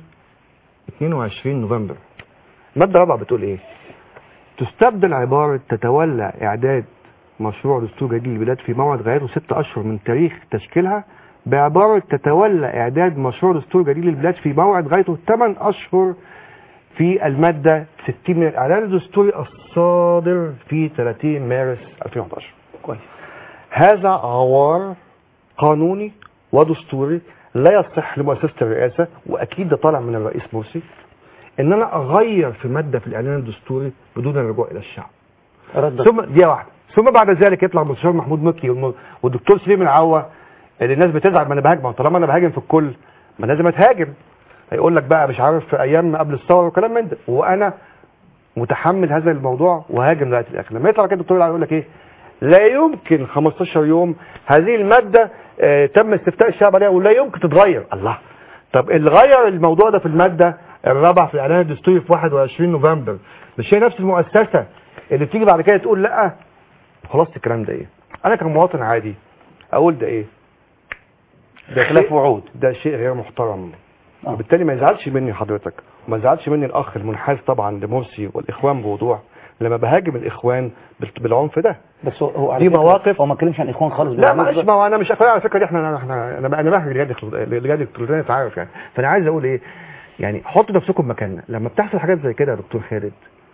22 نوفمبر الماده الرابعه بتقول ايه تستبدل عباره تتولى اعداد مشروع دستور جديد للبلاد في موعد غيره ست اشهر من تاريخ تشكيلها بعباره تتولى اعداد مشروع دستور جديد للبلاد في موعد غايته 8 اشهر في المادة 60 من الإعلان الدستوري الصادر في 30 مارس 2011 كويس هذا عوار قانوني ودستوري لا يصح لمؤسسة الرئاسة وأكيد ده طالع من الرئيس مرسي إن أنا أغير في مادة في الإعلان الدستوري بدون الرجوع إلى الشعب ردك. ثم دي واحدة ثم بعد ذلك يطلع المستشار محمود مكي والم- والدكتور سليم العوا اللي الناس بتزعل ما انا بهاجم ما طالما انا بهاجم في الكل ما لازم اتهاجم هيقول لك بقى مش عارف في ايام قبل الثوره وكلام من ده وانا متحمل هذا الموضوع وهاجم لغايه الاخر لما يطلع كده الدكتور يقول لك ايه لا يمكن 15 يوم هذه الماده آه تم استفتاء الشعب عليها ولا يمكن تتغير الله طب اللي غير الموضوع ده في الماده الرابعه في الاعلان الدستوري في 21 نوفمبر مش هي نفس المؤسسه اللي بتيجي بعد كده تقول لا خلاص الكلام ده ايه انا كمواطن عادي اقول ده ايه ده خلاف وعود ده شيء غير محترم وبالتالي ما يزعلش مني حضرتك وما يزعلش مني الاخ المنحاز طبعا لمرسي والاخوان بوضوح لما بهاجم الاخوان بال- بالعنف ده بس هو- هو على دي فكرة مواقف هو ما اتكلمش عن اخوان خالص لا بالعكس معلش بقى. ما هو انا مش اخويا على فكره دي احنا احنا انا انا بحكي لجاد لجاد الكترونيه تعرف يعني فانا عايز اقول ايه يعني حطوا نفسكم مكاننا لما بتحصل حاجات زي كده يا دكتور خالد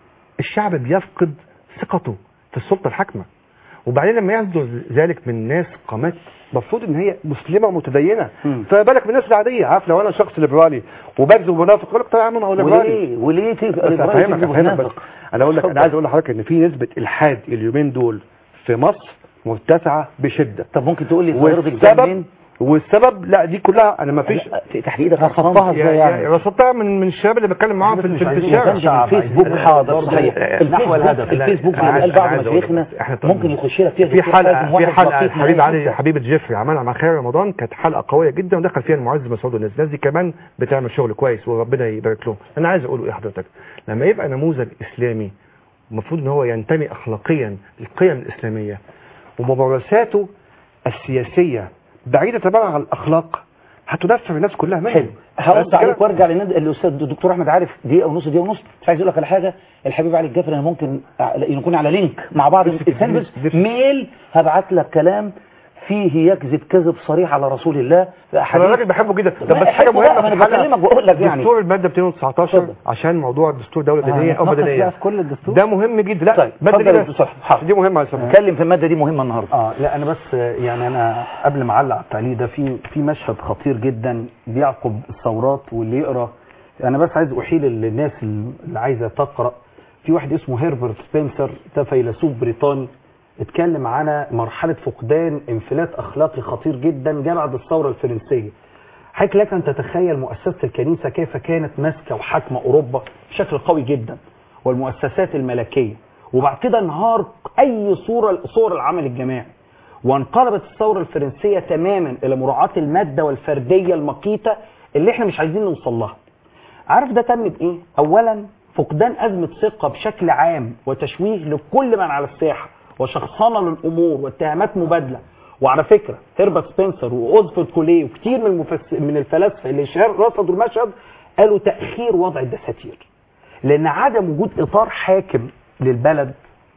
الشعب بيفقد ثقته في السلطه الحاكمه وبعدين لما يصدر ذلك من ناس قامات المفروض ان هي مسلمه ومتدينه فما بالك بالناس العاديه عارف لو انا شخص ليبرالي وبكذب ومنافق اقول لك طيب يا عم انا هو ليبرالي وليه وليه تبقى بس ليبرالي افهمك تكذب افهمك بس وتنافق؟ انا اقول لك اتفضل. انا عايز اقول لحضرتك ان في نسبه الحاد اليومين دول في مصر مرتفعه بشده طب ممكن تقول لي ظاهرة الجنين؟ والسبب والسبب لا دي كلها انا ما فيش تحديدا رصدتها ازاي يعني؟ رصدتها من من الشباب اللي بتكلم معاهم في, في, في الشارع الفيسبوك حاضر صحيح نحو الفيسبوك الفيسبوك اللي قال بعض مشايخنا ممكن يخش لك فيها في دكتور حلقه حازم في واحد حلقه لطيف حبيب معايا علي جداً. حبيبه جيفري عملها مع خير رمضان كانت حلقه قويه جدا ودخل فيها المعز مسعود والناس الناس دي كمان بتعمل شغل كويس وربنا يبارك لهم انا عايز اقول ايه حضرتك لما يبقى نموذج اسلامي المفروض ان هو ينتمي اخلاقيا للقيم الاسلاميه وممارساته السياسيه بعيده تماما عن الاخلاق هتدفع الناس كلها منه حلو هرد بس كده. عليك وارجع للند الاستاذ الدكتور احمد عارف دقيقه ونص دقيقه ونص مش عايز اقول لك على حاجه الحبيب علي الجفري انا ممكن ع- نكون على لينك مع بعض الانسان بس ميل هبعت لك كلام فيه يكذب كذب صريح على رسول الله في انا احاديث راجل بحبه جدا طب لا، بس حاجه أحبه بقى، مهمه في أنا الحلقه بكلمك بقول لك يعني. دستور الماده 219 عشان موضوع الدستور دوله آه، دينيه او نتناقش مدنيه بقى في كل الدستور. ده مهم جدا لا طيب، ماده اتفضل يا دي دكتور دي مهمه يا سامح اتكلم في الماده دي مهمه النهارده اه لا انا بس آه، يعني انا قبل ما اعلق على التعليق ده في في مشهد خطير جدا بيعقب الثورات واللي يقرا انا بس عايز احيل للناس اللي عايزه تقرا في واحد اسمه هيربرت سبنسر ده فيلسوف بريطاني اتكلم على مرحله فقدان انفلات اخلاقي خطير جدا جاء بعد الثوره الفرنسيه حضرتك لك ان تتخيل مؤسسه الكنيسه كيف كانت ماسكه وحاكمه اوروبا بشكل قوي جدا والمؤسسات الملكيه وبعد كده انهار اي صوره صور العمل الجماعي وانقلبت الثوره الفرنسيه تماما الى مراعاه الماده والفرديه المقيته اللي احنا مش عايزين نوصل لها عارف ده تم بايه اولا فقدان ازمه ثقه بشكل عام وتشويه لكل من على الساحه وشخصنه للامور واتهامات مبادله وعلى فكره هيربرت سبنسر واوزفورد كوليه وكتير من المفس... من الفلاسفه اللي شار- رصدوا المشهد قالوا تاخير وضع الدساتير لان عدم وجود اطار حاكم للبلد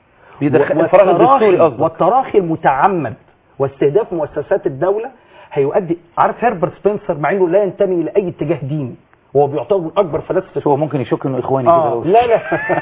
بيدخل- و- الفراغ الدستوري والتراخي- قصدك. والتراخي المتعمد واستهداف مؤسسات الدوله هيؤدي عارف هيربرت سبنسر مع انه لا ينتمي لاي اتجاه ديني وهو بيعتبر من اكبر فلاسفه هو ممكن يشك انه اخواني آه كده لا لا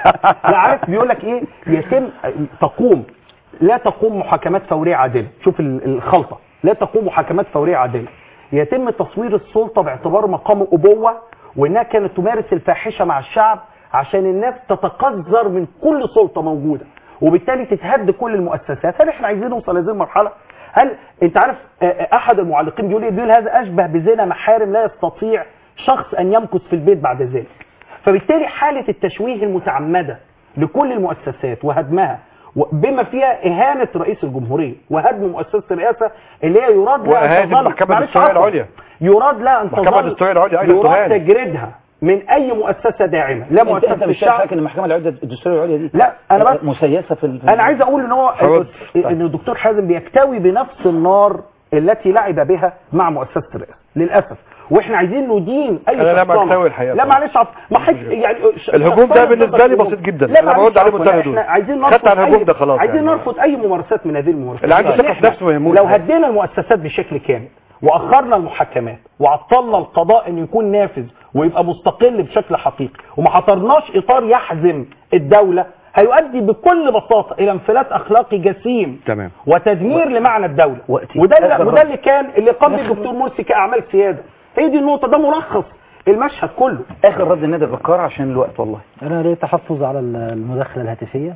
لا عارف بيقول لك ايه يتم تقوم لا تقوم محاكمات فوريه عادله شوف ال- الخلطه لا تقوم محاكمات فوريه عادله يتم تصوير السلطه باعتبار مقام ابوه وانها كانت تمارس الفاحشه مع الشعب عشان الناس تتقذر من كل سلطه موجوده وبالتالي تتهد كل المؤسسات هل احنا عايزين نوصل لهذه المرحله هل انت عارف آه، آه، احد المعلقين بيقول ايه بيقول هذا اشبه بزنا محارم لا يستطيع شخص ان يمكث في البيت بعد ذلك فبالتالي حالة التشويه المتعمدة لكل المؤسسات وهدمها بما فيها إهانة رئيس الجمهورية وهدم مؤسسة الرئاسة اللي هي يراد لها أن وإهانة تظل- المحكمة معلش الدستورية عفواً. العليا. يراد لها أن المحكمة تظل الدستورية العليا أيضا يراد تهان. تجريدها من أي مؤسسة داعمة لا انت, مؤسسة انت مش الشعب فاكر ان المحكمه العليا الدستوريه العليا دي لا انا بس مسيسه في ال- في انا عايز اقول ان هو حرد. ان الدكتور حازم بيكتوي بنفس النار التي لعب بها مع مؤسسه الرئاسه للاسف واحنا عايزين ندين اي أنا لا شخصنة. بكتوي الحقيقة لا طبعا. معلش عف... ما حد يعني ش- الهجوم ده شخصنة بالنسبة تقدر لي تقول- بسيط جدا. لا أنا معلش برد عليه عفواً. منتهى احنا الهدوء. عايزين خدت نرفض على الهجوم أي... ده خلاص عايزين يعني. نرفض اي ممارسات من هذه الممارسات اللي عنده لأن ثقة في إحنا نفسه ما يهموش. لو هدينا المؤسسات بشكل كامل واخرنا المحاكمات وعطلنا القضاء انه يكون نافذ ويبقى مستقل بشكل حقيقي وما حطرناش اطار يحزم الدوله هيؤدي بكل بساطه الى انفلات اخلاقي جسيم تمام وتدمير لمعنى الدوله وقتي. وده اللي آخر وده اللي كان اللي قام به الدكتور مرسي كاعمال سياده هي دي النقطه ده ملخص المشهد كله اخر رد النادي بكار عشان الوقت والله انا ليه تحفظ على المداخله الهاتفيه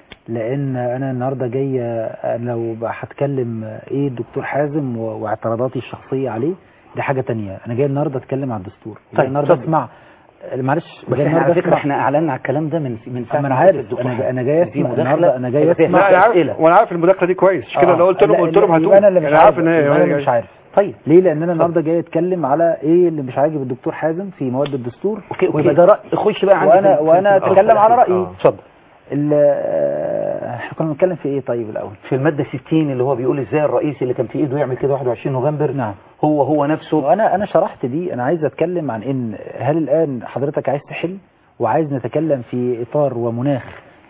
لان انا النهارده جاي أنا لو بقى هتكلم ايه الدكتور حازم و- واعتراضاتي الشخصيه عليه دي حاجه تانية انا جاي النهارده اتكلم عن الدستور جاي طيب، النهارده اتفضل. اسمع معلش بس جاي احنا على النهاردة فكره أسمع- احنا اعلنا على الكلام ده من من ساعه أما أنا ما عارف، الدكتور أنا- حسن. أنا جاي في أسمع، مداخلة النهاردة أنا جاي هيبقى فيها أسمع. لا انا عارف أسئلة. وانا عارف المداخله دي كويس مش كده آه. لو قلت لهم لا، قلت لهم لا، هاتوه انا اللي مش انا عارف ان يبقى هي انا اللي مش عارف طيب ليه لان انا النهارده جاي اتكلم على ايه اللي مش عاجب الدكتور حازم في مواد الدستور اوكي اوكي ويبقى ده راي خش بقى عندي وانا في- وانا في- في- اتكلم على رايي آه. اتفضل ال- آه، احنا كنا بنتكلم في ايه طيب الاول في الماده 60 اللي هو بيقول ازاي الرئيس اللي كان في ايده يعمل كده 21 نوفمبر نعم هو هو نفسه وانا انا شرحت دي انا عايز اتكلم عن ان هل الان حضرتك عايز تحل وعايز نتكلم في اطار ومناخ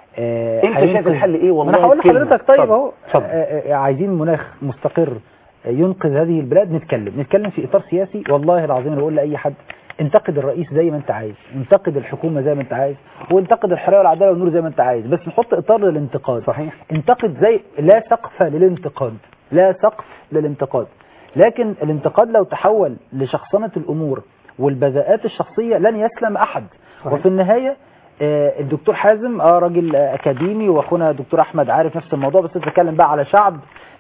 آه، انت شايف هينقذ- الحل ايه والله ما انا هقول كلمة. لحضرتك طيب اتفضل. اهو اتفضل. آه، آه، عايزين مناخ مستقر آه، ينقذ هذه البلاد نتكلم نتكلم في اطار سياسي والله العظيم انا بقول لاي حد انتقد الرئيس زي ما انت عايز انتقد الحكومه زي ما انت عايز وانتقد الحريه والعداله والنور زي ما انت عايز بس نحط اطار للانتقاد صحيح انتقد زي لا سقف للانتقاد لا سقف للانتقاد لكن الانتقاد لو تحول لشخصنة الأمور والبذاءات الشخصية لن يسلم أحد صحيح. وفي النهاية آه، الدكتور حازم اه راجل آه، أكاديمي وأخونا الدكتور أحمد عارف نفس الموضوع بس بتكلم بقى على شعب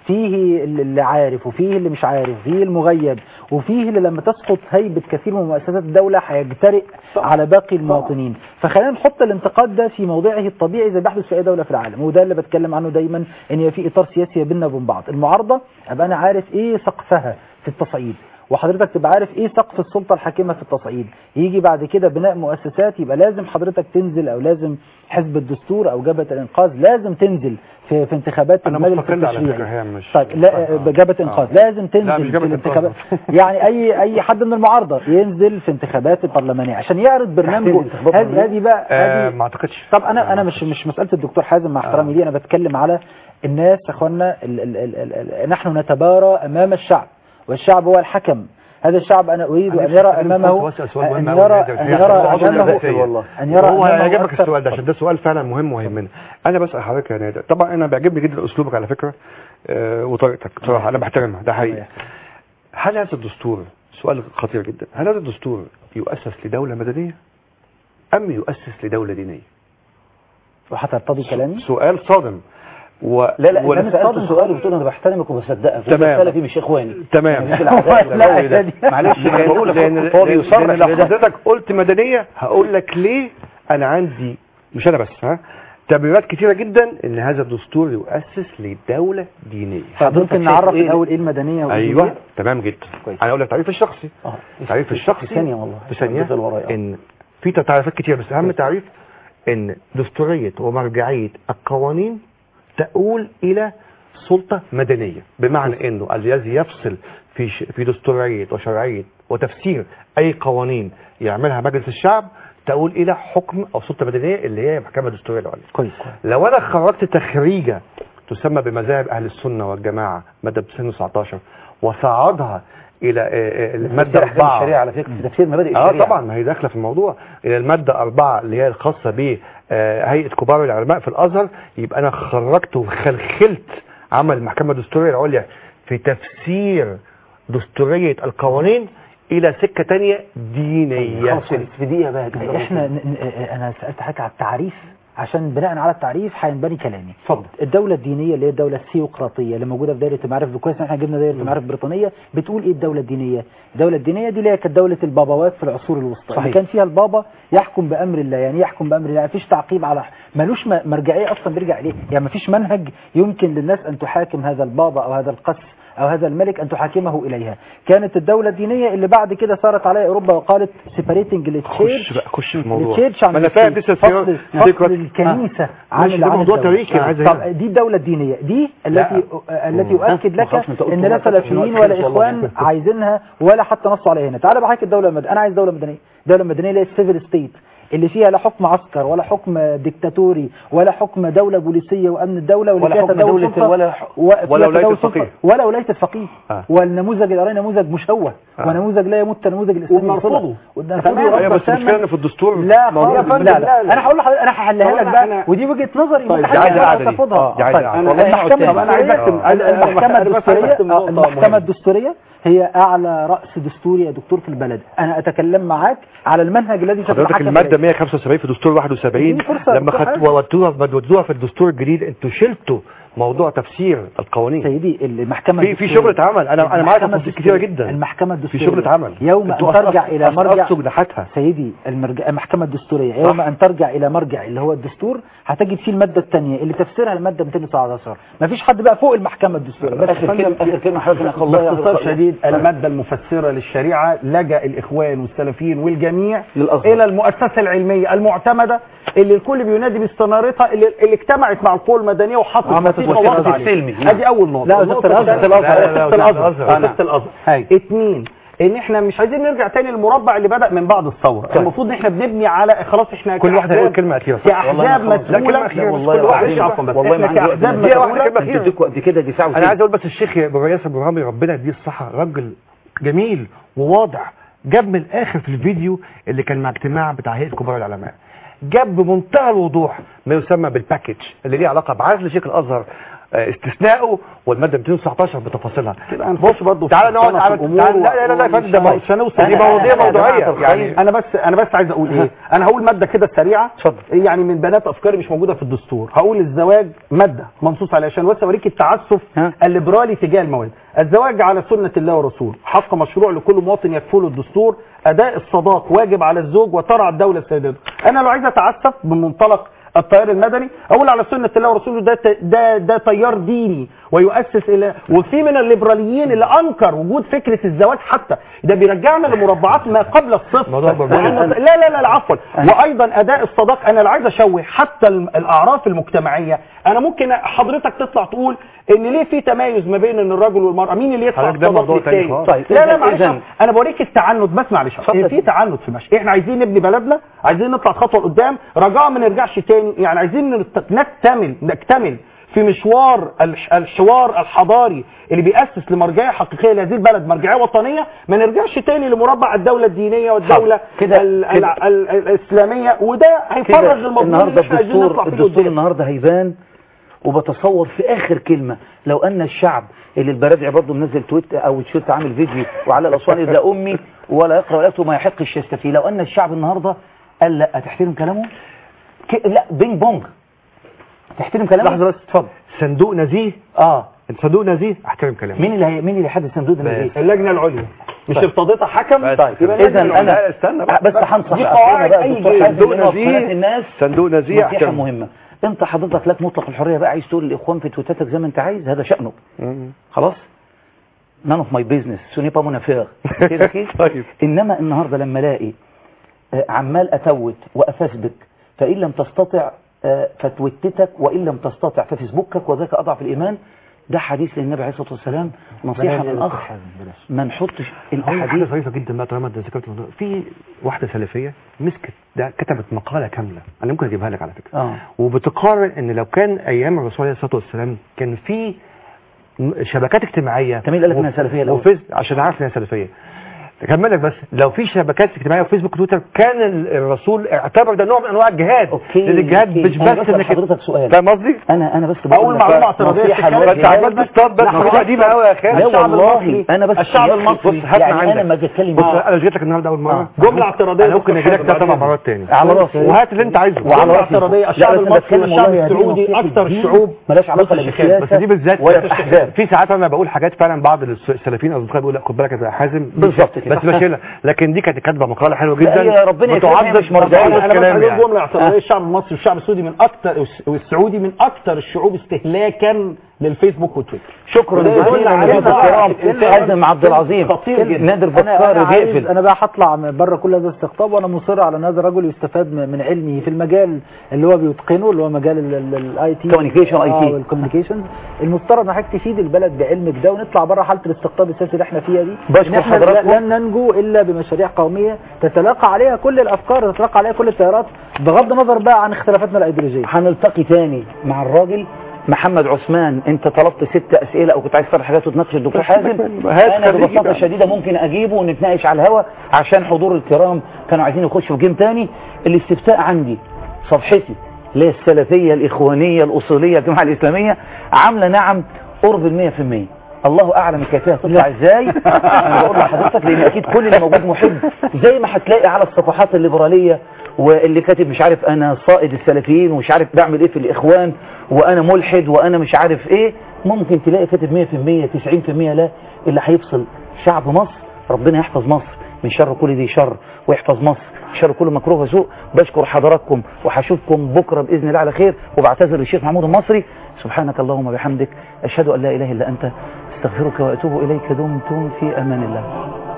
فيه اللي عارف وفيه اللي مش عارف وفيه المغيب وفيه اللي لما تسقط هيبة كثير من مؤسسات الدولة هيجترئ على باقي المواطنين فخلينا نحط الانتقاد ده في موضعه الطبيعي زي ما بيحدث في اي دولة في العالم وده اللي بتكلم عنه دايما ان يبقى في اطار سياسي بيننا وبين بعض المعارضة ابقى انا عارف ايه سقفها في التصعيد وحضرتك تبقى عارف ايه سقف السلطة الحاكمة في التصعيد يجي بعد كده بناء مؤسسات يبقى لازم حضرتك تنزل او لازم حزب الدستور او جبهة الانقاذ لازم تنزل في, في انتخابات انا المجلس مستقل على التشريعي فكره هي مش طيب لا جبهة انقاذ لازم لا، تنزل مش في جبهة الانتخابات إنقاذ. يعني اي اي حد من المعارضة ينزل في انتخابات البرلمانية عشان يعرض برنامجه انتخابات هذه برلمانية؟ هذه بقى آه هذه ما اعتقدش طب انا انا مش مش مساله الدكتور حازم مع احترامي ليه انا بتكلم على الناس يا اخوانا ال ال ال ال ال نحن نتبارى امام الشعب والشعب هو الحكم هذا الشعب انا اريد ان يرى امامه ان يرى ان يرى امامه ان يرى هو أمامه هيعجبك أكثر- السؤال ده عشان ده سؤال فعلا مهم ويهمنا انا بسال حضرتك يا نادر طبعا انا بيعجبني جدا اسلوبك على فكره آه، وطريقتك بصراحه انا بحترمها ده حقيقي هل هذا الدستور سؤال خطير جدا هل هذا الدستور يؤسس لدوله مدنيه ام يؤسس لدوله دينيه وهترتضي كلامي سؤال صادم و... لا لا ولا- انا سالت سؤال وقلت له انا بحترمك وبصدقك تمام. والمساله فيه مش اخواني تمام يعني في العداء والجو ده. معلش انا بقول لك لان هو لأن- بيصرح لأن لو بده. حضرتك قلت مدنيه هقول لك ليه انا عندي مش انا بس ها تبريرات كتيره جدا ان هذا الدستور يؤسس لدوله دينيه طب ممكن نعرف الاول ايه المدنيه وايه ايوه الدينية؟ تمام جدا كويس. انا اقول لك تعريف الشخصي تعريف الشخصي في ثانيه والله في ثانيه هنزل ورايا. ان في تعريفات كتير بس اهم تعريف ان دستوريه ومرجعيه القوانين تؤول الى سلطه مدنيه بمعنى انه الذي يفصل في ش... في دستوريه وشرعيه وتفسير اي قوانين يعملها مجلس الشعب تؤول الى حكم او سلطه مدنيه اللي هي المحكمه الدستوريه العليا كويس لو انا خرجت تخريجه تسمى بمذاهب اهل السنه والجماعه ماده 219 وصعدها الى آه، آه، الماده تفسير أحكام 4 الشريعة على فكرة، تفسير مبادئ اه الشريعة. طبعا ما هي داخله في الموضوع الى الماده 4 اللي هي الخاصه بهيئه كبار العلماء في الازهر يبقى انا خرجت وخلخلت عمل المحكمه الدستوريه العليا في تفسير دستوريه القوانين الى سكه تانية دينيه خلاص في دقيقه بقى كده. احنا ن- ن- انا سالت حضرتك على التعريف عشان بناء على التعريف هينبني كلامي اتفضل الدوله الدينيه اللي هي الدوله الثيوقراطيه اللي موجوده في دايره المعارف كويس ان احنا جبنا دايره المعارف البريطانيه بتقول ايه الدوله الدينيه الدوله الدينيه دي اللي هي كانت دوله البابوات في العصور الوسطى صحيح. اللي كان فيها البابا يحكم بامر الله يعني إيه يحكم بامر الله مفيش تعقيب على ملوش م- مرجعيه اصلا بيرجع اليه يعني مفيش منهج يمكن للناس ان تحاكم هذا البابا او هذا القس او هذا الملك ان تحاكمه اليها كانت الدوله الدينيه اللي بعد كده سارت عليها اوروبا وقالت سيبريتنج خش بقى خش في الموضوع التشيرش عن ما انا فاهم الستيت. لسه فصل, سيرة- فصل الكنيسة عن ماشي، ده عن موضوع الدولة. تاريخي، أنا عايز طب أفهم. دي الدولة الدينية دي التي التي مم. يؤكد لك خلاص، أنت قلت ان لا مرة سلفيين تانية، ولا والله. اخوان عايزينها ولا حتى نصوا عليها هنا تعالى بحكي الدولة المدنية انا عايز دولة مدنية دولة مدنية اللي هي السيفل ستيت اللي فيها لا حكم عسكر ولا حكم ديكتاتوري ولا حكم دولة بوليسية وامن الدولة واللي ولا فيها حكم تداول دولة سلطة ولا- وفيها ولا ولاية تداول سلطة الفقيه. ولا ولاية الفقيه آه. والنموذج الإيراني نموذج مشوه آه. ونموذج لا يمت النموذج الإسلامي وبنرفضه. بصلة. وده تمام. فيه ايوه بس رفض المشكله تاما. ان في الدستور لا موجود خالص بالمادة. لا لا انا هقول لحضرتك انا هحلها طب لك أنا- بقى أنا- ودي وجهه نظري طيب، ممكن دي حد عايزة يقدر قعدة دي. يرفضها آه، دي عايزة طيب قعدة. والله المحكمه قلت لها. أنا عايز الدستوريه أختم. أنا- أنا- المحكمه أنا بس عايز الدستوريه أختم نقطة المحكمه مهمة. الدستوريه هي اعلى راس دستوري يا دكتور في البلد انا اتكلم معاك على المنهج الذي حضرتك ستتحكم الماده إليه. 175 في دستور 71 دي فرصة لما دكتور خدت حازم. ودوها ودوها في الدستور الجديد انتوا شلتوا موضوع تفسير القوانين سيدي المحكمة في في شغل اتعمل انا انا معايا تفاصيل كتيره جدا المحكمة في الدستورية شغل اتعمل يوم أن انتوا ترجع أص- إلى أص- مرجع أصلوا جناحاتها سيدي المرجع المحكمة الدستورية يوم أن ترجع إلى مرجع اللي هو الدستور هتجد فيه المادة الثانية اللي تفسيرها المادة 219 مفيش حد بقى فوق المحكمة الدستورية بس آخر كلمة آخر كلمة حضرتك أخ الله يا باختصار أخ الله. شديد المادة المفسرة للشريعة لجأ الإخوان والسلفيين والجميع للأزهر. إلى المؤسسة العلمية المعتمدة اللي الكل بينادي باستنارتها اللي, اللي اجتمعت مع القوى المدنية وحطت وعملت وثيقة وثيقة وضع عليها. سلمي. ادي أول نقطة لا، النقطة وثيقة الأزهر. الثانية- لا، لا، لا، وثيقة الأزهر الأزهر. وثيقة الأزهر اثنين ان احنا مش عايزين نرجع تاني للمربع اللي بدأ من بعد الثورة طيب. المفروض ان احنا بنبني على خلاص احنا كل واحد هيقول كأحزاب- كلمه اخيره صح؟ كأحزاب مسؤولة كل والله واحد العظيم. عفوا بس والله ما احنا عندي وقت. كأحزاب دقيقة واحدة مسؤولة كلمة أخيرة. اديك وقت كده دي ساعة انا عايز اقول بس الشيخ ابو ياسر برهامي ربنا يديه الصحه راجل جميل وواضح جاب من الاخر في الفيديو اللي كان مع اجتماع بتاع هيئه كبار العلماء جاب بمنتهى الوضوح ما يسمى بالباكج اللي ليه علاقه بعزل شيخ الازهر آه، استثنائه والماده 219 بتفاصيلها بص برضه تعالى نقعد تعالى تعالى لا لا لا لا يا فندم ده مش هنوصل دي مواضيع موضوعيه يعني انا بس انا بس عايز اقول ايه انا هقول ماده كده سريعه يعني من بنات افكاري مش موجوده في الدستور هقول الزواج ماده منصوص عليها عشان بس اوريك التعسف الليبرالي تجاه المواد الزواج على سنه الله ورسوله حق مشروع لكل مواطن يكفله الدستور اداء الصداق واجب على الزوج وترعى الدوله سيادته انا لو عايز اتعسف من منطلق التيار المدني اقول على سنه الله ورسوله ده ت- ده ده تيار ديني ويؤسس الى وفي من الليبراليين اللي انكر وجود فكره الزواج حتى ده بيرجعنا لمربعات ما قبل الصفر وأن- لا لا لا لا، عفوا وايضا اداء الصداق انا لا عايز اشوه حتى الم- الاعراف المجتمعيه انا ممكن حضرتك تطلع تقول ان ليه في تمايز ما بين ان الرجل والمراه مين اللي يدفع حضرتك ده الصداق موضوع تاني للتاني خالص. طيب لا لا معلش انا بوريك التعنت بس معلش في تعنت في ماشي احنا عايزين نبني بلدنا عايزين نطلع خطوه لقدام رجاء ما نرجعش تاني يعني عايزين نت- نكتمل نكتمل في مشوار الح- الحوار الحضاري اللي بيأسس لمرجعية حقيقية لهذه البلد مرجعية وطنية ما نرجعش تاني لمربع الدولة الدينية والدولة كده- ال- ال- كده. ال- ال- الإسلامية وده هيفرغ كده المضمون النهارده اللي احنا عايزين الدستور نطلع فيه الدستور قدام. النهارده هيبان وبتصور في اخر كلمه لو ان الشعب اللي البرادعي برضه منزل تويت او تيشيرت عامل فيديو وعلى الاسوان اذا امي ولا يقرا ولا يكتب ما يحقش يستفي لو ان الشعب النهارده قال لا تحترم كلامه ك... لا بينج بونج تحترم كلامه لحظه بس اتفضل صندوق نزيه اه صندوق نزيه احترم كلامه مين اللي هي... مين اللي يحدد صندوق ده نزيه؟ اللجنة العليا مش طيب. ارتضيتها حكم طيب يبقى اذا اللجنة العليا. انا لا، استنى بقى. بس هنصح دي أخونا قواعد بقى أي الدكتور جيل. حازم صندوق لأنه في نزيه. قناة الناس صندوق نزيه نصيحه احترم مهمه انت حضرتك لك مطلق الحريه بقى عايز تقول للاخوان في تويتاتك زي ما انت عايز هذا شانه خلاص none of my business ce n'est pas mon affaire كده كده طيب انما النهارده لما الاقي آه، عمال اتوت وافسبك فان لم تستطع آه، فتوتتك وان لم تستطع ففيسبوكك وذاك اضعف الايمان ده حديث للنبي عليه الصلاه والسلام نصيحه من اخ ما نحطش هقول حاجه الاحاديث ظريفه جدا بقى طالما انت ذكرت الموضوع في واحده سلفيه مسكت ده كتبت مقاله كامله انا ممكن اجيبها لك على فكره اه وبتقارن ان لو كان ايام الرسول عليه الصلاه والسلام كان في م- شبكات اجتماعيه انت مين قال لك انها سلفيه الاول؟ وفيس عشان عارف انها سلفيه اكمل لك بس لو في شبكات اجتماعيه وفيسبوك وتويتر كان ال- الرسول اعتبر ده نوع من انواع الجهاد اوكي لان الجهاد أوكي. مش أنا بس بسأل انك حضرتك سؤال فاهم قصدي؟ انا انا بس أول لك معلومة اعتراضية نصيحة بتتكلم لوالدي فيها عايز بس- تصطاد بس لحظة مش قديمه قوي يا اخي لا الشعب والله المصري- انا بس الشعب يا أخي، المصري بص هات يعني من انا عندك. ما اتكلم بص معاه انا جيت لك النهارده اول مره جملة اعتراضية انا ممكن اجي لك ثلاث اربع مرات تاني على راسي وهات اللي انت عايزه وعلى وعلى راسي اعتراضية لا، الشعب بس أنا المصري بتكلم والشعب والله يا دين السعودي نصيحة اكثر الدين الشعوب ملاش علاقه لا بس بالسياسه دي بالذات ولا بالاحزاب في ساعات انا بقول حاجات فعلا بعض الس- السلفيين اصدقائي بيقول لا خد بالك يا حازم بالظبط كده. بس بشيلها لكن دي كانت كاتبه مقاله حلوه لا، جدا هي ربنا يكرمها، هي بتعزز مش مرجعية. بتعزز انا بس كلام عايز يعني جمله اعتراضيه الشعب المصري والشعب السعودي من اكثر والسعودي من اكثر الشعوب استهلاكا للفيسبوك وتويتر شكرا وده يدل جزيلا على لضيوف ضعف الكرام الإنسان. حازم عبد العظيم خطير جدا. نادر انا انا بكار عايز بيقفل انا بقى هطلع من بره كل هذا الاستقطاب وانا مصر على ان هذا الرجل يستفاد من من علمه في المجال اللي هو بيتقنه اللي هو مجال الاي تي Communication IT. والكوميونيكيشنز المفترض انك تفيد البلد بعلمك ده ونطلع بره حاله الاستقطاب السياسي اللي احنا فيها دي بشكر إن احنا حضراتكم. لن ننجو الا بمشاريع قوميه تتلاقى عليها كل الافكار تتلاقى عليها كل التيارات بغض النظر بقى عن اختلافاتنا الايديولوجيه هنلتقي تاني مع الراجل محمد عثمان انت طلبت ست اسئله او كنت عايز تطرح حاجات وتناقش الدكتور حازم هات انا خليجي ببساطه بقى. شديده ممكن اجيبه ونتناقش على الهوا عشان حضور الكرام كانوا عايزين يخشوا في جيم تاني الاستفتاء عندي صفحتي اللي هي السلفيه الاخوانيه الاصوليه الجماعه الاسلاميه عامله نعم قرب ال 100% الله اعلم كيفيه هتطلع ازاي انا بقول لحضرتك لان اكيد كل اللي موجود محب زي ما هتلاقي على الصفحات الليبراليه واللي كاتب مش عارف انا صائد السلفيين ومش عارف بعمل ايه في الاخوان وانا ملحد وانا مش عارف ايه ممكن تلاقي كاتب 100% 90% لا اللي هيفصل شعب مصر ربنا يحفظ مصر من شر كل ذي شر ويحفظ مصر من شر كل مكروه وسوء بشكر حضراتكم وهشوفكم بكره باذن الله على خير وبعتذر للشيخ محمود المصري سبحانك اللهم وبحمدك اشهد ان لا اله الا انت استغفرك واتوب اليك دمتم في امان الله